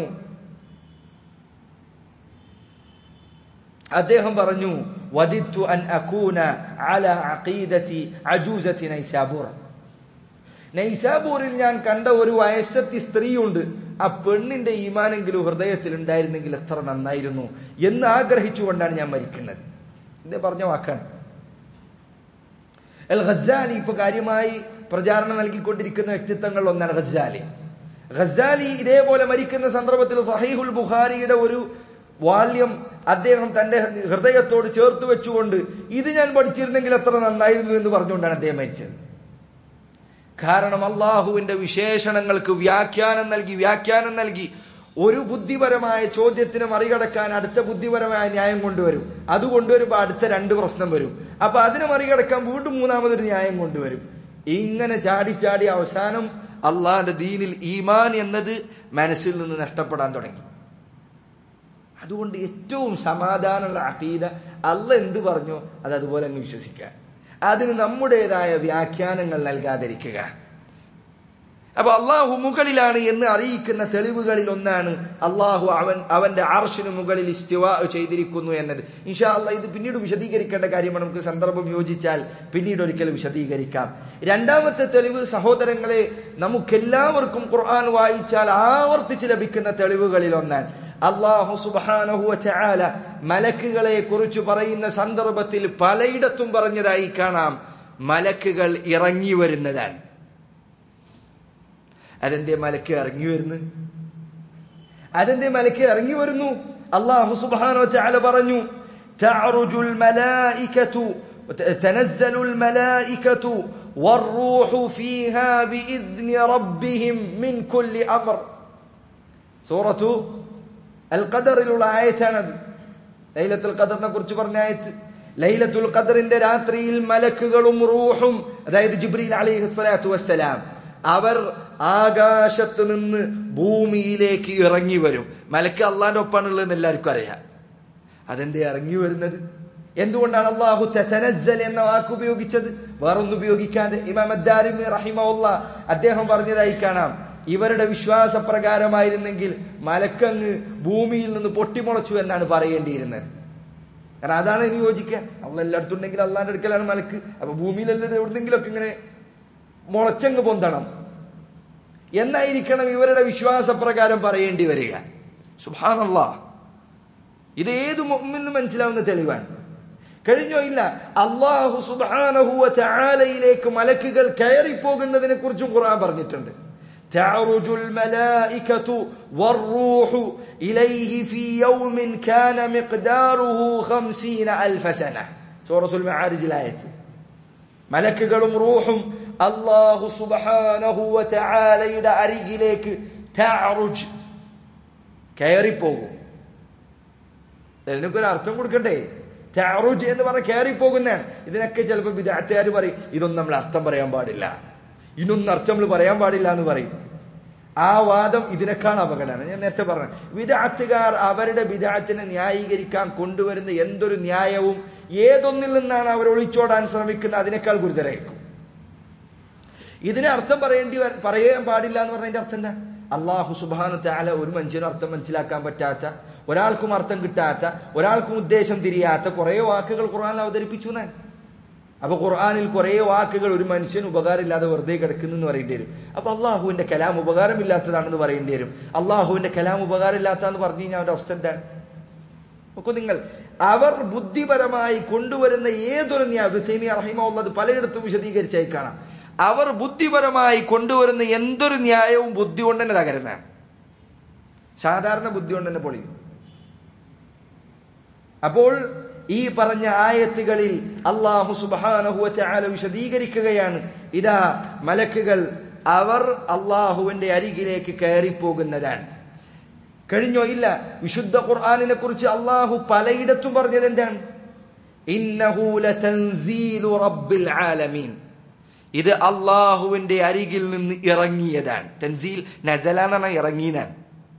അദ്ദേഹം പറഞ്ഞു വദിത്തു അൻ അകൂന അല അഖീദത്തി അജൂസത്തി നൈസാബൂർ നൈസാബൂറിൽ ഞാൻ കണ്ട ഒരു വയസ്സത്തി സ്ത്രീയുണ്ട് ആ പെണ്ണിന്റെ ഈമാനെങ്കിലും ഹൃദയത്തിൽ ഉണ്ടായിരുന്നെങ്കിൽ എത്ര നന്നായിരുന്നു എന്ന് ആഗ്രഹിച്ചുകൊണ്ടാണ് ഞാൻ മരിക്കുന്നത് ഇത് പറഞ്ഞ വാക്കാണ് അൽ ഖസാലി ഇപ്പൊ കാര്യമായി പ്രചാരണം നൽകിക്കൊണ്ടിരിക്കുന്ന വ്യക്തിത്വങ്ങളിൽ ഒന്നാണ് ഖസാലി ഖസാലി ഇതേപോലെ മരിക്കുന്ന സന്ദർഭത്തിൽ സഹീഹുൽ ബുഖാരിയുടെ ഒരു വാല്യം അദ്ദേഹം തന്റെ ഹൃദയത്തോട് ചേർത്ത് വെച്ചുകൊണ്ട് ഇത് ഞാൻ പഠിച്ചിരുന്നെങ്കിൽ എത്ര നന്നായിരുന്നു എന്ന് പറഞ്ഞുകൊണ്ടാണ് അദ്ദേഹം മരിച്ചത് കാരണം അള്ളാഹുവിന്റെ വിശേഷണങ്ങൾക്ക് വ്യാഖ്യാനം നൽകി വ്യാഖ്യാനം നൽകി ഒരു ബുദ്ധിപരമായ ചോദ്യത്തിന് മറികടക്കാൻ അടുത്ത ബുദ്ധിപരമായ ന്യായം കൊണ്ടുവരും അത് കൊണ്ടുവരുമ്പോൾ അടുത്ത രണ്ട് പ്രശ്നം വരും അപ്പൊ അതിനെ മറികടക്കാൻ വീണ്ടും മൂന്നാമതൊരു ന്യായം കൊണ്ടുവരും ഇങ്ങനെ ചാടി ചാടി അവസാനം അള്ളാഹിന്റെ ദീനിൽ ഈമാൻ എന്നത് മനസ്സിൽ നിന്ന് നഷ്ടപ്പെടാൻ തുടങ്ങി അതുകൊണ്ട് ഏറ്റവും സമാധാനമുള്ള അഖീദ അല്ല എന്ത് പറഞ്ഞോ അത് അതുപോലെ അങ്ങ് വിശ്വസിക്കുക അതിന് നമ്മുടേതായ വ്യാഖ്യാനങ്ങൾ നൽകാതിരിക്കുക അപ്പൊ അള്ളാഹു മുകളിലാണ് എന്ന് അറിയിക്കുന്ന തെളിവുകളിൽ ഒന്നാണ് അള്ളാഹു അവൻ അവന്റെ ആർഷിന് മുകളിൽ ഇസ്തിവ ചെയ്തിരിക്കുന്നു എന്നത് ഇൻഷാ അള്ളാഹ് ഇത് പിന്നീട് വിശദീകരിക്കേണ്ട കാര്യമാണ് നമുക്ക് സന്ദർഭം യോജിച്ചാൽ പിന്നീട് ഒരിക്കൽ വിശദീകരിക്കാം രണ്ടാമത്തെ തെളിവ് സഹോദരങ്ങളെ നമുക്കെല്ലാവർക്കും ഖുർആൻ വായിച്ചാൽ ആവർത്തിച്ച് ലഭിക്കുന്ന തെളിവുകളിൽ ഒന്നാണ് അള്ളാഹു സുബാനഹു ചാല മലക്കുകളെ കുറിച്ച് പറയുന്ന സന്ദർഭത്തിൽ പലയിടത്തും പറഞ്ഞതായി കാണാം മലക്കുകൾ ഇറങ്ങി വരുന്നതാണ് അതെന്തേ മലക്ക് ഇറങ്ങി വരുന്നു അതെന്തേ മലക്ക് ഇറങ്ങി വരുന്നു അള്ളാഹു സുബാനോ ചാല പറഞ്ഞു تعرج الملائكة تنزل الملائكة والروح فيها بإذن ربهم من كل أمر سورة അൽഖദറിലുള്ള ആയത്താണത് ലൈലത്തുൽ ഖദറിനെ കുറിച്ച് പറഞ്ഞ ആയത്ത് ലൈലത്തുൽ ഖദറിന്റെ രാത്രിയിൽ മലക്കുകളും റൂഹും അതായത് ജിബ്രീൽ അലൈഹി സ്വലാത്തു വസ്സലാം അവർ ആകാശത്ത് നിന്ന് ഭൂമിയിലേക്ക് ഇറങ്ങി വരും മലക്ക് അള്ളാന്റെ ഒപ്പാണുള്ളതെന്ന് എല്ലാവർക്കും അറിയാം അതെന്തേ ഇറങ്ങി വരുന്നത് എന്തുകൊണ്ടാണ് അള്ളാഹു തനസ്സൽ എന്ന വാക്ക് ഉപയോഗിച്ചത് വേറൊന്നും ഉപയോഗിക്കാതെ ഇമാം അദ്ദാരിമി റഹിമുള്ള അദ്ദേഹം പറഞ്ഞതായി കാണാം ഇവരുടെ വിശ്വാസപ്രകാരമായിരുന്നെങ്കിൽ മലക്കങ്ങ് ഭൂമിയിൽ നിന്ന് പൊട്ടിമുളച്ചു എന്നാണ് പറയേണ്ടിയിരുന്നത് കാരണം അതാണ് ഇനി യോജിക്കുക അള്ള എല്ലായിടത്തും ഉണ്ടെങ്കിൽ അള്ളാന്റെ അടുക്കലാണ് മലക്ക് അപ്പൊ ഭൂമിയിൽ എല്ലാം എവിടെന്നെങ്കിലൊക്കെ ഇങ്ങനെ മുളച്ചങ്ങ് പൊന്തണം എന്നായിരിക്കണം ഇവരുടെ വിശ്വാസപ്രകാരം പറയേണ്ടി വരിക സുഹാനല്ല ഇത് ഏത് മുമ്മിനും മനസ്സിലാവുന്ന തെളിവാണ് കഴിഞ്ഞോ ഇല്ല അള്ളാഹു സുബാനഹുവ ചാലയിലേക്ക് മലക്കുകൾ കയറിപ്പോകുന്നതിനെ കുറിച്ചും ഖുർആൻ പറഞ്ഞിട്ടുണ്ട് تعرج الملائكة والروح إليه في يوم كان مقداره خمسين ألف سنة سورة المعارج الآية മലക്കുകളും റൂഹും അള്ളാഹു സുബഹാനഹു വതആലയുടെ അരികിലേക്ക് തഅറുജ് കയറിപ്പോകും ഇതിനൊക്കെ ഒരു അർത്ഥം കൊടുക്കണ്ടേ ടാറൂജ് എന്ന് പറഞ്ഞ കയറിപ്പോകുന്നതാണ് ഇതിനൊക്കെ ചിലപ്പോൾ വിദ്യാർത്ഥികാർ പറയും ഇതൊന്നും നമ്മൾ അർത്ഥം പറയാൻ പാടില്ല ഇതൊന്നും അർത്ഥം നമ്മൾ പറയാൻ പാടില്ല എന്ന് പറയും ആ വാദം ഇതിനേക്കാൾ അപകടമാണ് ഞാൻ നേരത്തെ പറഞ്ഞു വിദാത്തുകാർ അവരുടെ വിദാത്തിനെ ന്യായീകരിക്കാൻ കൊണ്ടുവരുന്ന എന്തൊരു ന്യായവും ഏതൊന്നിൽ നിന്നാണ് അവർ ഒളിച്ചോടാൻ ശ്രമിക്കുന്നത് അതിനേക്കാൾ ഗുരുതരായിരിക്കും ഇതിന് അർത്ഥം പറയേണ്ടി വ- പറയാൻ പാടില്ല എന്ന് പറഞ്ഞതിന്റെ അർത്ഥം എന്താ അള്ളാഹു സുബാനത്തെ ആല ഒരു മനുഷ്യനും അർത്ഥം മനസ്സിലാക്കാൻ പറ്റാത്ത ഒരാൾക്കും അർത്ഥം കിട്ടാത്ത ഒരാൾക്കും ഉദ്ദേശം തിരിയാത്ത കുറെ വാക്കുകൾ ഖുർആൻ അവതരിപ്പിച്ചു എന്നാണ് അപ്പൊ ഖുർആനിൽ കുറെ വാക്കുകൾ ഒരു മനുഷ്യന് ഉപകാരമില്ലാതെ വെറുതെ കിടക്കുന്നു എന്ന് പറയേണ്ടി വരും അപ്പൊ അള്ളാഹുവിന്റെ കലാം ഉപകാരമില്ലാത്തതാണെന്ന് പറയേണ്ടി വരും അള്ളാഹുവിന്റെ കലാം ഉപകാരമില്ലാത്തതെന്ന് പറഞ്ഞു കഴിഞ്ഞാൽ അവരുടെ അവസ്ഥ എന്താണ് നോക്കൂ നിങ്ങൾ അവർ ബുദ്ധിപരമായി കൊണ്ടുവരുന്ന ഏതൊരു ന്യായം റഹിമുള്ളത് പലയിടത്തും വിശദീകരിച്ചായി കാണാം അവർ ബുദ്ധിപരമായി കൊണ്ടുവരുന്ന എന്തൊരു ന്യായവും ബുദ്ധി കൊണ്ട് തന്നെ തകരുന്നതാണ് സാധാരണ ബുദ്ധി കൊണ്ട് തന്നെ പൊളിയും അപ്പോൾ ഈ പറഞ്ഞ ആയത്തുകളിൽ അള്ളാഹു സുബാനഹുവല വിശദീകരിക്കുകയാണ് ഇതാ മലക്കുകൾ അവർ അള്ളാഹുവിന്റെ അരികിലേക്ക് കയറിപ്പോകുന്നതാണ് കഴിഞ്ഞോ ഇല്ല വിശുദ്ധ ഖുർആാനിനെ കുറിച്ച് അള്ളാഹു പലയിടത്തും പറഞ്ഞത് എന്താണ് ഇന്നഹു ലതൻസീലു റബ്ബിൽ ആലമീൻ ഇത് അള്ളാഹുവിന്റെ അരികിൽ നിന്ന് ഇറങ്ങിയതാണ് തൻസീൽ നസല എന്ന് പറഞ്ഞാൽ ഇറങ്ങിയതാണ്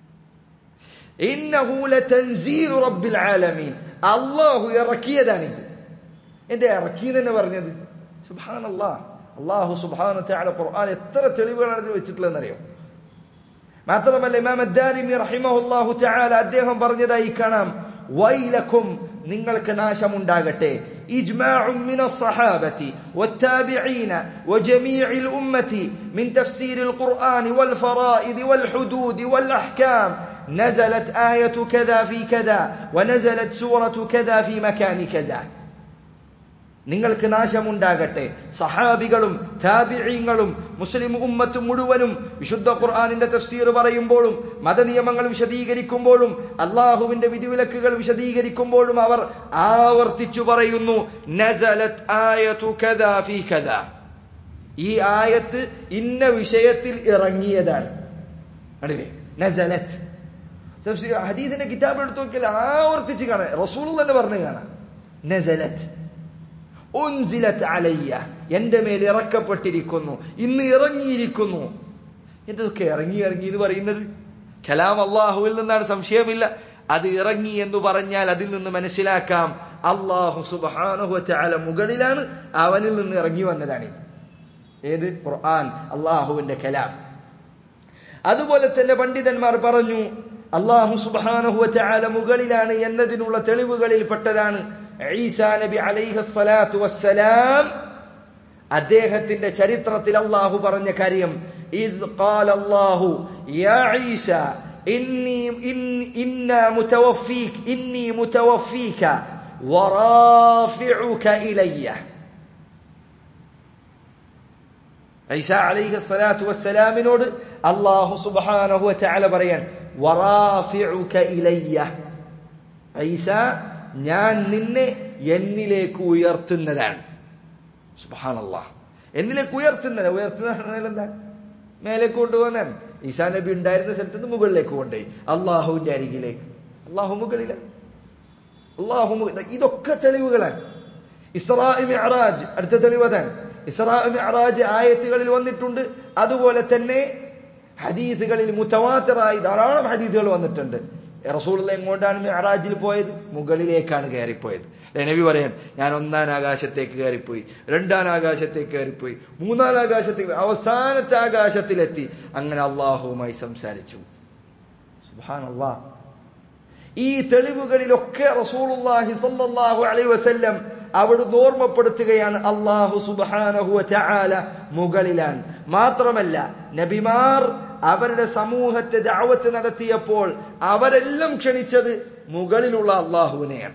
ഇന്നഹു ലതൻസീലു റബ്ബിൽ ആലമീൻ അള്ളാഹു ഇറക്കിയതാണിത് എന്റെ ഇറക്കിയത് തന്നെ പറഞ്ഞത് സുബ്ഹാനല്ലാഹ് അള്ളാഹു സുബ്ഹാന തആല ഖുർആൻ എത്ര തെളിവുകളാണ് ഇതിൽ വെച്ചിട്ടുള്ളതെന്നറിയോ മാത്രമല്ല ഇമാം അദ്ദാരിമി റഹിമഹുല്ലാഹു തആല അദ്ദേഹം പറഞ്ഞതായി കാണാം വൈലക്കും നിങ്ങൾക്ക് നാശമുണ്ടാകട്ടെ إجماع من الصحابة والتابعين وجميع الأمة من تفسير القرآن والفرائض والحدود والأحكام نزلت آية كذا في كذا ونزلت سورة كذا في مكان كذا നിങ്ങൾക്ക് നാശമുണ്ടാകട്ടെ സഹാബികളും താബിഈങ്ങളും മുസ്ലിം ഉമ്മത്ത് മുഴുവനും വിശുദ്ധ ഖുർആാനിന്റെ തഫ്സീർ പറയുമ്പോഴും മതനിയമങ്ങൾ വിശദീകരിക്കുമ്പോഴും അള്ളാഹുവിന്റെ വിധിവിലക്കുകൾ വിശദീകരിക്കുമ്പോഴും അവർ ആവർത്തിച്ചു പറയുന്നു നസലത് ആയതു കദാ ഫീ കദാ ഈ ആയത്ത് ഇന്ന വിഷയത്തിൽ ഇറങ്ങിയതാണ് കണ്ടില്ലേ നസലത്ത് തഫ്സീർ ഹദീസിന്റെ കിതാബ് എടുത്തു നോക്കിയാൽ ആവർത്തിച്ച് കാണാം റസൂൽ തന്നെ പറഞ്ഞു കാണാം നസലത്ത് ഉൻസിലത്ത് അലയ്യ എന്റെ മേൽ ഇറക്കപ്പെട്ടിരിക്കുന്നു ഇന്ന് ഇറങ്ങിയിരിക്കുന്നു എന്തൊക്കെ ഇറങ്ങി ഇറങ്ങി എന്ന് പറയുന്നത് കലാം അള്ളാഹുവിൽ നിന്നാണ് സംശയമില്ല അത് ഇറങ്ങി എന്ന് പറഞ്ഞാൽ അതിൽ നിന്ന് മനസ്സിലാക്കാം അള്ളാഹു സുബാനുഹു ചാല മുകളിലാണ് അവനിൽ നിന്ന് ഇറങ്ങി വന്നതാണ് ഏത് ഖുർആൻ അള്ളാഹുവിന്റെ കലാം അതുപോലെ തന്നെ പണ്ഡിതന്മാർ പറഞ്ഞു അള്ളാഹു സുബാനഹു ചാല മുകളിലാണ് എന്നതിനുള്ള തെളിവുകളിൽ പെട്ടതാണ് ഈസാ നബി അലൈഹസ്സലാത്തു വസ്സലാം അദ്ദേഹത്തിന്റെ ചരിത്രത്തിൽ അള്ളാഹു പറഞ്ഞ കാര്യം ഇദ് ഖാല അല്ലാഹു യാ ഈസ ഇന്നി ഇന്ന മുതവഫീക ഇന്നി മുതവഫീക വറാഫിഉക ഇലയ്യ ഈസ അലൈഹിസ്സലാത്തു വസ്സലാമിനോട് അള്ളാഹു സുബ്ഹാനഹു വതആല പറയാൻ വറാഫിഉക ഇലയ്യ ഈസ ഞാൻ നിന്നെ എന്നിലേക്ക് ഉയർത്തുന്നതാണ് സുബാനല്ലാ എന്നിലേക്ക് ഉയർത്തുന്നത് ഉയർത്തുന്ന എന്താണ് മേലേക്ക് കൊണ്ടുപോകുന്നതാണ് ഈസാ നബി ഉണ്ടായിരുന്ന സ്ഥലത്ത് നിന്ന് മുകളിലേക്ക് കൊണ്ടുപോയി അള്ളാഹുവിന്റെ അരികിലേക്ക് അള്ളാഹു മുകളില അള്ളാഹു ഇതൊക്കെ തെളിവുകളാണ് ഇസ്രാ മിഅറാജ് അടുത്ത തെളിവ് അതാണ് ഇസ്രാ മിഅറാജ് ആയത്തുകളിൽ വന്നിട്ടുണ്ട് അതുപോലെ തന്നെ ഹദീസുകളിൽ മുത്തവാത്തറായി ധാരാളം ഹദീസുകൾ വന്നിട്ടുണ്ട് റസൂലുള്ള എങ്ങോട്ടാണ് മെഹറാജിൽ പോയത് മുകളിലേക്കാണ് കയറിപ്പോയത് നബി പറയാൻ ഞാൻ ഒന്നാം ആകാശത്തേക്ക് കയറിപ്പോയി രണ്ടാം ആകാശത്തേക്ക് കയറിപ്പോയി മൂന്നാം ആകാശത്തേക്ക് അവസാനത്തെ ആകാശത്തിലെത്തി അങ്ങനെ അള്ളാഹുവുമായി സംസാരിച്ചു സുബ്ഹാനല്ലാഹ് ഈ തെളിവുകളിലൊക്കെ റസൂലുള്ളാഹി സ്വല്ലല്ലാഹു അലൈഹി വസല്ലം അവിടുന്ന് ഓർമ്മപ്പെടുത്തുകയാണ് അള്ളാഹു സുബ്ഹാനഹു തആല മുകളിലാണ് മാത്രമല്ല നബിമാർ അവരുടെ സമൂഹത്തെ ദഅവത്ത് നടത്തിയപ്പോൾ അവരെല്ലാം ക്ഷണിച്ചത് മുകളിലുള്ള അള്ളാഹുവിനെയാണ്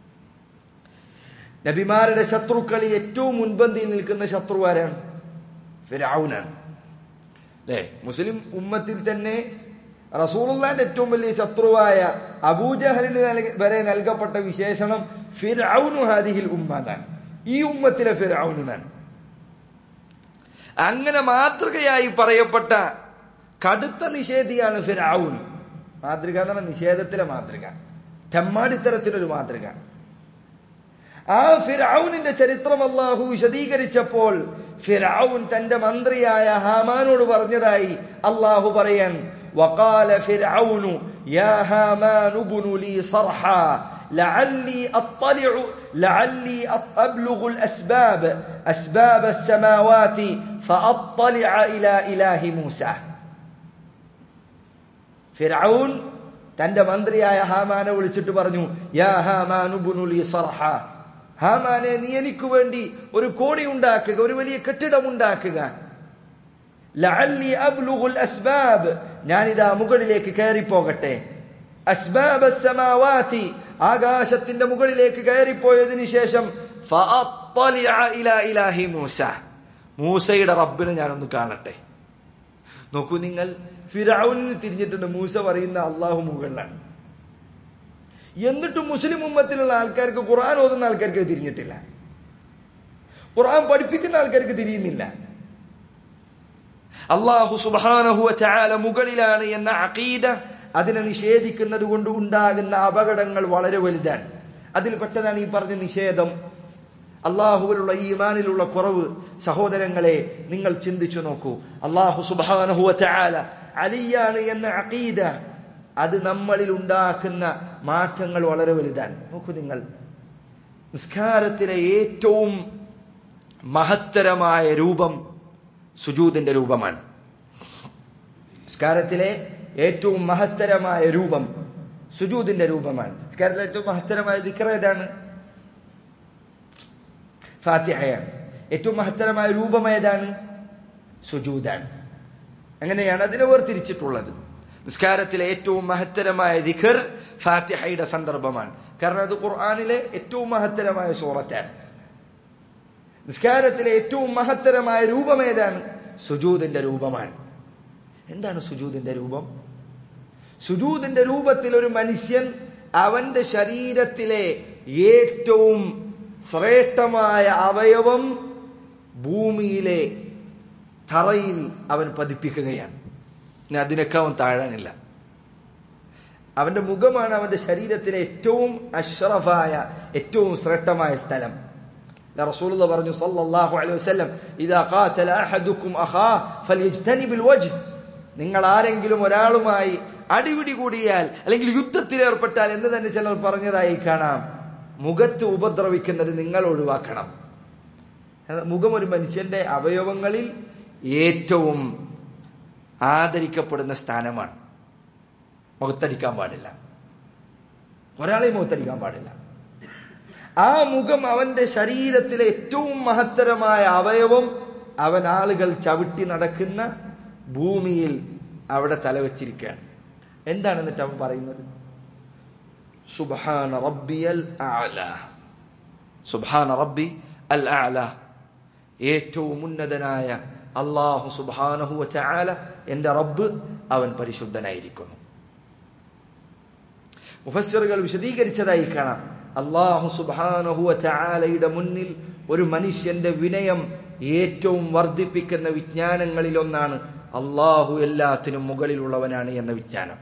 നബിമാരുടെ ശത്രുക്കളിൽ ഏറ്റവും മുൻപന്തിയിൽ നിൽക്കുന്ന ശത്രു ആരാണ് ഫിരൗനാണ് അല്ലേ മുസ്ലിം ഉമ്മത്തിൽ തന്നെ റസൂലുള്ളാന്റെ ഏറ്റവും വലിയ ശത്രുവായ അബൂജഹലിന് വരെ നൽകപ്പെട്ട വിശേഷണം ഫിർഔനു ഹാദിഹിൽ ഉമ്മാന്നാണ് ഈ ഉമ്മത്തിലെ ഫിർഔനാണ് അങ്ങനെ മാതൃകയായി പറയപ്പെട്ട കടുത്ത നിഷേധിയാണ് ഫിർഔൻ മാതൃക എന്ന് പറഞ്ഞാൽ നിഷേധത്തിലെ മാതൃക തെമ്മാടിത്തരത്തിനൊരു മാതൃക ആ ഫിറൌനിന്റെ ചരിത്രം അള്ളാഹു വിശദീകരിച്ചപ്പോൾ ഫിറൌൻ തന്റെ മന്ത്രിയായ ഹാമാനോട് പറഞ്ഞതായി അള്ളാഹു പറയാൻ وقال فرعون يا هامان ابن لي صرحا لعلي اطلع لعلي ابلغ الاسباب اسباب السماوات فاطلع الى اله موسى ഫിറൌൻ തന്റെ മന്ത്രിയായ ഹാമാനെ വിളിച്ചിട്ട് പറഞ്ഞു യാ ഹാമാനു ബുനുലി സർഹ ഹാമാനെ നീ എനിക്ക് വേണ്ടി ഒരു കോടി ഉണ്ടാക്കുക ഒരു വലിയ കെട്ടിടം ഉണ്ടാക്കുക ലഅല്ലി അബ്ലുഗുൽ അസ്ബാബ് ഞാനിതാ മുകളിലേക്ക് കയറി പോകട്ടെ അസ്ബാബ് സമാവാതി ആകാശത്തിന്റെ മുകളിലേക്ക് കയറിപ്പോയതിനു ശേഷം ഫഅത്തലിഅ ഇലാ ഇലാഹി മൂസ മൂസയുടെ റബ്ബിനെ ഞാനൊന്ന് കാണട്ടെ നോക്കൂ നിങ്ങൾ ഫിറൌനിന് തിരിഞ്ഞിട്ടുണ്ട് മൂസ പറയുന്ന അള്ളാഹു മുകളിലാണ് എന്നിട്ടും മുസ്ലിം ഉമ്മത്തിലുള്ള ആൾക്കാർക്ക് ഖുർആൻ ഓതുന്ന ആൾക്കാർക്ക് തിരിഞ്ഞിട്ടില്ല ഖുർആൻ പഠിപ്പിക്കുന്ന ആൾക്കാർക്ക് തിരിയുന്നില്ല അള്ളാഹു സുബാനഹു ചാല മുകളിലാണ് എന്ന അഖീദ അതിനെ നിഷേധിക്കുന്നത് കൊണ്ട് ഉണ്ടാകുന്ന അപകടങ്ങൾ വളരെ വലുതാണ് അതിൽപ്പെട്ടതാണ് ഈ പറഞ്ഞ നിഷേധം അള്ളാഹുവിലുള്ള ഈമാനിലുള്ള കുറവ് സഹോദരങ്ങളെ നിങ്ങൾ ചിന്തിച്ചു നോക്കൂ അള്ളാഹു സുബാനഹു ചാല അലിയാണ് എന്ന അഖീദ അത് നമ്മളിൽ ഉണ്ടാക്കുന്ന മാറ്റങ്ങൾ വളരെ വലുതാണ് നോക്കൂ നിങ്ങൾ നിസ്കാരത്തിലെ ഏറ്റവും മഹത്തരമായ രൂപം സുജൂദിന്റെ രൂപമാണ് നിസ്കാരത്തിലെ ഏറ്റവും മഹത്തരമായ രൂപം സുജൂദിന്റെ രൂപമാണ് നിസ്കാരത്തിലെ ഏറ്റവും മഹത്തരമായ ദിക്ര ഏതാണ് ഫാത്തിഹയാണ് ഏറ്റവും മഹത്തരമായ രൂപം ഏതാണ് സുജൂദാണ് അങ്ങനെയാണ് അതിനെ വേർതിരിച്ചിട്ടുള്ളത് നിസ്കാരത്തിലെ ഏറ്റവും മഹത്തരമായ ദിഖർ ഫാത്തിഹയുടെ സന്ദർഭമാണ് കാരണം അത് ഖുർആാനിലെ ഏറ്റവും മഹത്തരമായ സൂറത്താണ് നിസ്കാരത്തിലെ ഏറ്റവും മഹത്തരമായ രൂപം ഏതാണ് സുജൂദിന്റെ രൂപമാണ് എന്താണ് സുജൂദിന്റെ രൂപം സുജൂദിന്റെ രൂപത്തിൽ ഒരു മനുഷ്യൻ അവന്റെ ശരീരത്തിലെ ഏറ്റവും ശ്രേഷ്ഠമായ അവയവം ഭൂമിയിലെ തറയിൽ അവൻ പതിപ്പിക്കുകയാണ് ഇനി അതിനൊക്കെ അവൻ താഴാനില്ല അവന്റെ മുഖമാണ് അവന്റെ ശരീരത്തിലെ ഏറ്റവും അഷ്റഫായ ഏറ്റവും ശ്രേഷ്ഠമായ സ്ഥലം റസൂലുള്ള പറഞ്ഞു സല്ലല്ലാഹു അലൈഹി വസല്ലം ഇദാ ഖാതല അഹദുക്കും അഖാ ഫൽയജ്തനിബിൽ വജ്ഹ് നിങ്ങൾ ആരെങ്കിലും ഒരാളുമായി അടിപിടി കൂടിയാൽ അല്ലെങ്കിൽ യുദ്ധത്തിൽ ഏർപ്പെട്ടാൽ എന്ന് തന്നെ ചിലർ പറഞ്ഞതായി കാണാം മുഖത്ത് ഉപദ്രവിക്കുന്നത് നിങ്ങൾ ഒഴിവാക്കണം മുഖം ഒരു മനുഷ്യന്റെ അവയവങ്ങളിൽ ഏറ്റവും ആദരിക്കപ്പെടുന്ന സ്ഥാനമാണ് മുഖത്തടിക്കാൻ പാടില്ല ഒരാളെയും മുഖത്തടിക്കാൻ പാടില്ല ആ മുഖം അവന്റെ ശരീരത്തിലെ ഏറ്റവും മഹത്തരമായ അവയവം അവൻ ആളുകൾ ചവിട്ടി നടക്കുന്ന ഭൂമിയിൽ അവിടെ തലവെച്ചിരിക്കുകയാണ് എന്താണ് എന്നിട്ട് അവൻ പറയുന്നത് സുബാന റബ്ബി അൽ ആല സുബാന റബ്ബി അൽ ആല ഏറ്റവും ഉന്നതനായ അള്ളാഹു സുബാനഹു ചാല എന്റെ റബ്ബ് അവൻ പരിശുദ്ധനായിരിക്കുന്നു മുഫസ്സിറുകൾ വിശദീകരിച്ചതായി കാണാം അള്ളാഹു സുബാനഹു ചാലയുടെ മുന്നിൽ ഒരു മനുഷ്യന്റെ വിനയം ഏറ്റവും വർദ്ധിപ്പിക്കുന്ന വിജ്ഞാനങ്ങളിൽ ഒന്നാണ് അള്ളാഹു എല്ലാത്തിനും മുകളിലുള്ളവനാണ് എന്ന വിജ്ഞാനം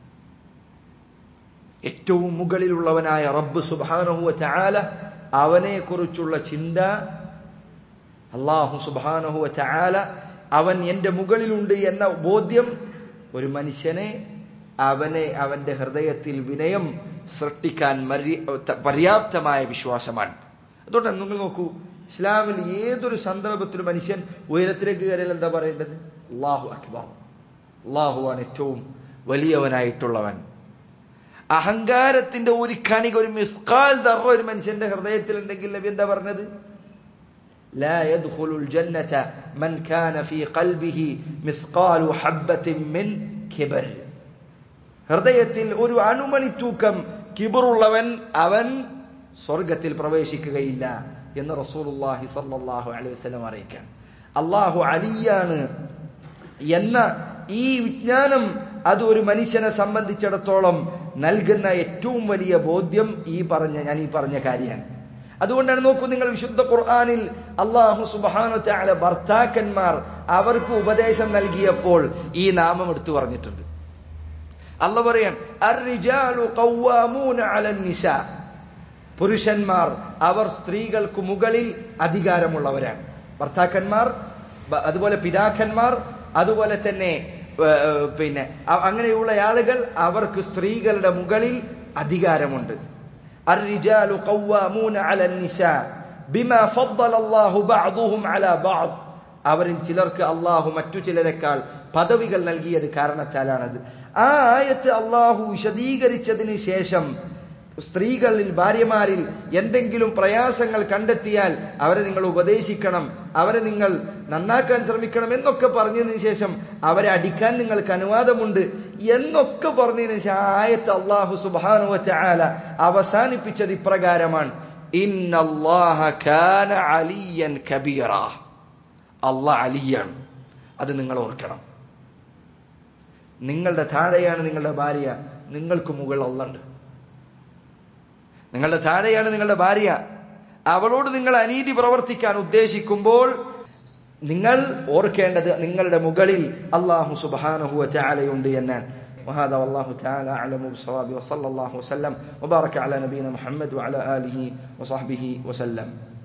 ഏറ്റവും മുകളിലുള്ളവനായ റബ്ബ് സുബാനഹു ചാല അവനെ കുറിച്ചുള്ള ചിന്ത അള്ളാഹു സുബാനഹു ചാല അവൻ എന്റെ മുകളിലുണ്ട് എന്ന ബോധ്യം ഒരു മനുഷ്യനെ അവനെ അവന്റെ ഹൃദയത്തിൽ വിനയം സൃഷ്ടിക്കാൻ പര്യാപ്തമായ വിശ്വാസമാണ് അതുകൊണ്ടാണ് നിങ്ങൾ നോക്കൂ ഇസ്ലാമിൽ ഏതൊരു സന്ദർഭത്തിലും മനുഷ്യൻ ഉയരത്തിലേക്ക് കയറിയാൽ എന്താ പറയേണ്ടത് അള്ളാഹു അക്ബർ അള്ളാഹുവാണ് ഏറ്റവും വലിയവനായിട്ടുള്ളവൻ അഹങ്കാരത്തിന്റെ ഒരു കണിക ഒരു മിസ്കാൽ ദറ ഒരു മനുഷ്യന്റെ ഹൃദയത്തിൽ ഉണ്ടെങ്കിൽ നബി എന്താ പറഞ്ഞത് لا يدخل الجنة من كان في قلبه مثقال حبة من كبر ഹൃദയത്തിൽ ഒരു അണുമണി തൂക്കം കിബറുള്ളവൻ അവൻ സ്വർഗത്തിൽ പ്രവേശിക്കുകയില്ല എന്ന് റസൂലുള്ളാഹി സല്ലല്ലാഹു അലൈഹി വസല്ലം അറിയിക്കാൻ അള്ളാഹു അലിയാണ് എന്ന ഈ വിജ്ഞാനം അത് ഒരു മനുഷ്യനെ സംബന്ധിച്ചിടത്തോളം നൽകുന്ന ഏറ്റവും വലിയ ബോധ്യം ഈ പറഞ്ഞ ഞാൻ ഈ പറഞ്ഞ കാര്യമാണ് അതുകൊണ്ടാണ് നോക്കൂ നിങ്ങൾ വിശുദ്ധ ഖുർആാനിൽ അള്ളാഹു സുബാനു തആല ഭർത്താക്കന്മാർ അവർക്ക് ഉപദേശം നൽകിയപ്പോൾ ഈ നാമം എടുത്തു പറഞ്ഞിട്ടുണ്ട് അല്ല പറയാൻ "അർറിജാലു ഖവ്വാമൂന അലൻ നിസാ." പുരുഷന്മാർ അവർ സ്ത്രീകൾക്ക് മുകളിൽ അധികാരമുള്ളവരാണ് ഭർത്താക്കന്മാർ ബ- അതുപോലെ പിതാക്കന്മാർ അതുപോലെ തന്നെ ഏ, ഏ, പിന്നെ അ- അങ്ങനെയുള്ള ആളുകൾ അവർക്ക് സ്ത്രീകളുടെ മുകളിൽ അധികാരമുണ്ട് الرجال قوامون على النساء بما فضل الله بعضهم على بعض അവരിൽ ചിലർക്ക് അള്ളാഹു മറ്റു ചിലരെക്കാൾ പദവികൾ നൽകിയത് കാരണത്താലാണത് ആ ആയത്ത് അള്ളാഹു വിശദീകരിച്ചതിന് ശേഷം സ്ത്രീകളിൽ ഭാര്യമാരിൽ എന്തെങ്കിലും പ്രയാസങ്ങൾ കണ്ടെത്തിയാൽ അവരെ നിങ്ങൾ ഉപദേശിക്കണം അവരെ നിങ്ങൾ നന്നാക്കാൻ ശ്രമിക്കണം എന്നൊക്കെ പറഞ്ഞതിന് ശേഷം അവരെ അടിക്കാൻ നിങ്ങൾക്ക് അനുവാദമുണ്ട് എന്നൊക്കെ പറഞ്ഞതിന് ശേഷം ആ ആയത്ത് അള്ളാഹു സുബാനുവ ചാല അവസാനിപ്പിച്ചത് ഇപ്രകാരമാണ് ഇന്നല്ലാഹ കാന അലിയൻ കബീറ അള്ളാഹ് അലിയാണ് അത് നിങ്ങൾ ഓർക്കണം നിങ്ങളുടെ താഴെയാണ് നിങ്ങളുടെ ഭാര്യ നിങ്ങൾക്ക് മുകളിൽ അള്ളുണ്ട് നിങ്ങളുടെ താഴെയാണ് നിങ്ങളുടെ ഭാര്യ അവളോട് നിങ്ങൾ അനീതി പ്രവർത്തിക്കാൻ ഉദ്ദേശിക്കുമ്പോൾ നിങ്ങൾ ഓർക്കേണ്ടത് നിങ്ങളുടെ മുകളിൽ അള്ളാഹു സുബാനഹു ചാലയുണ്ട് എന്നാണ് وهذا والله تعالى أعلم بالصواب وصلى الله وسلم وبارك على نبينا محمد وعلى آله وصحبه وسلم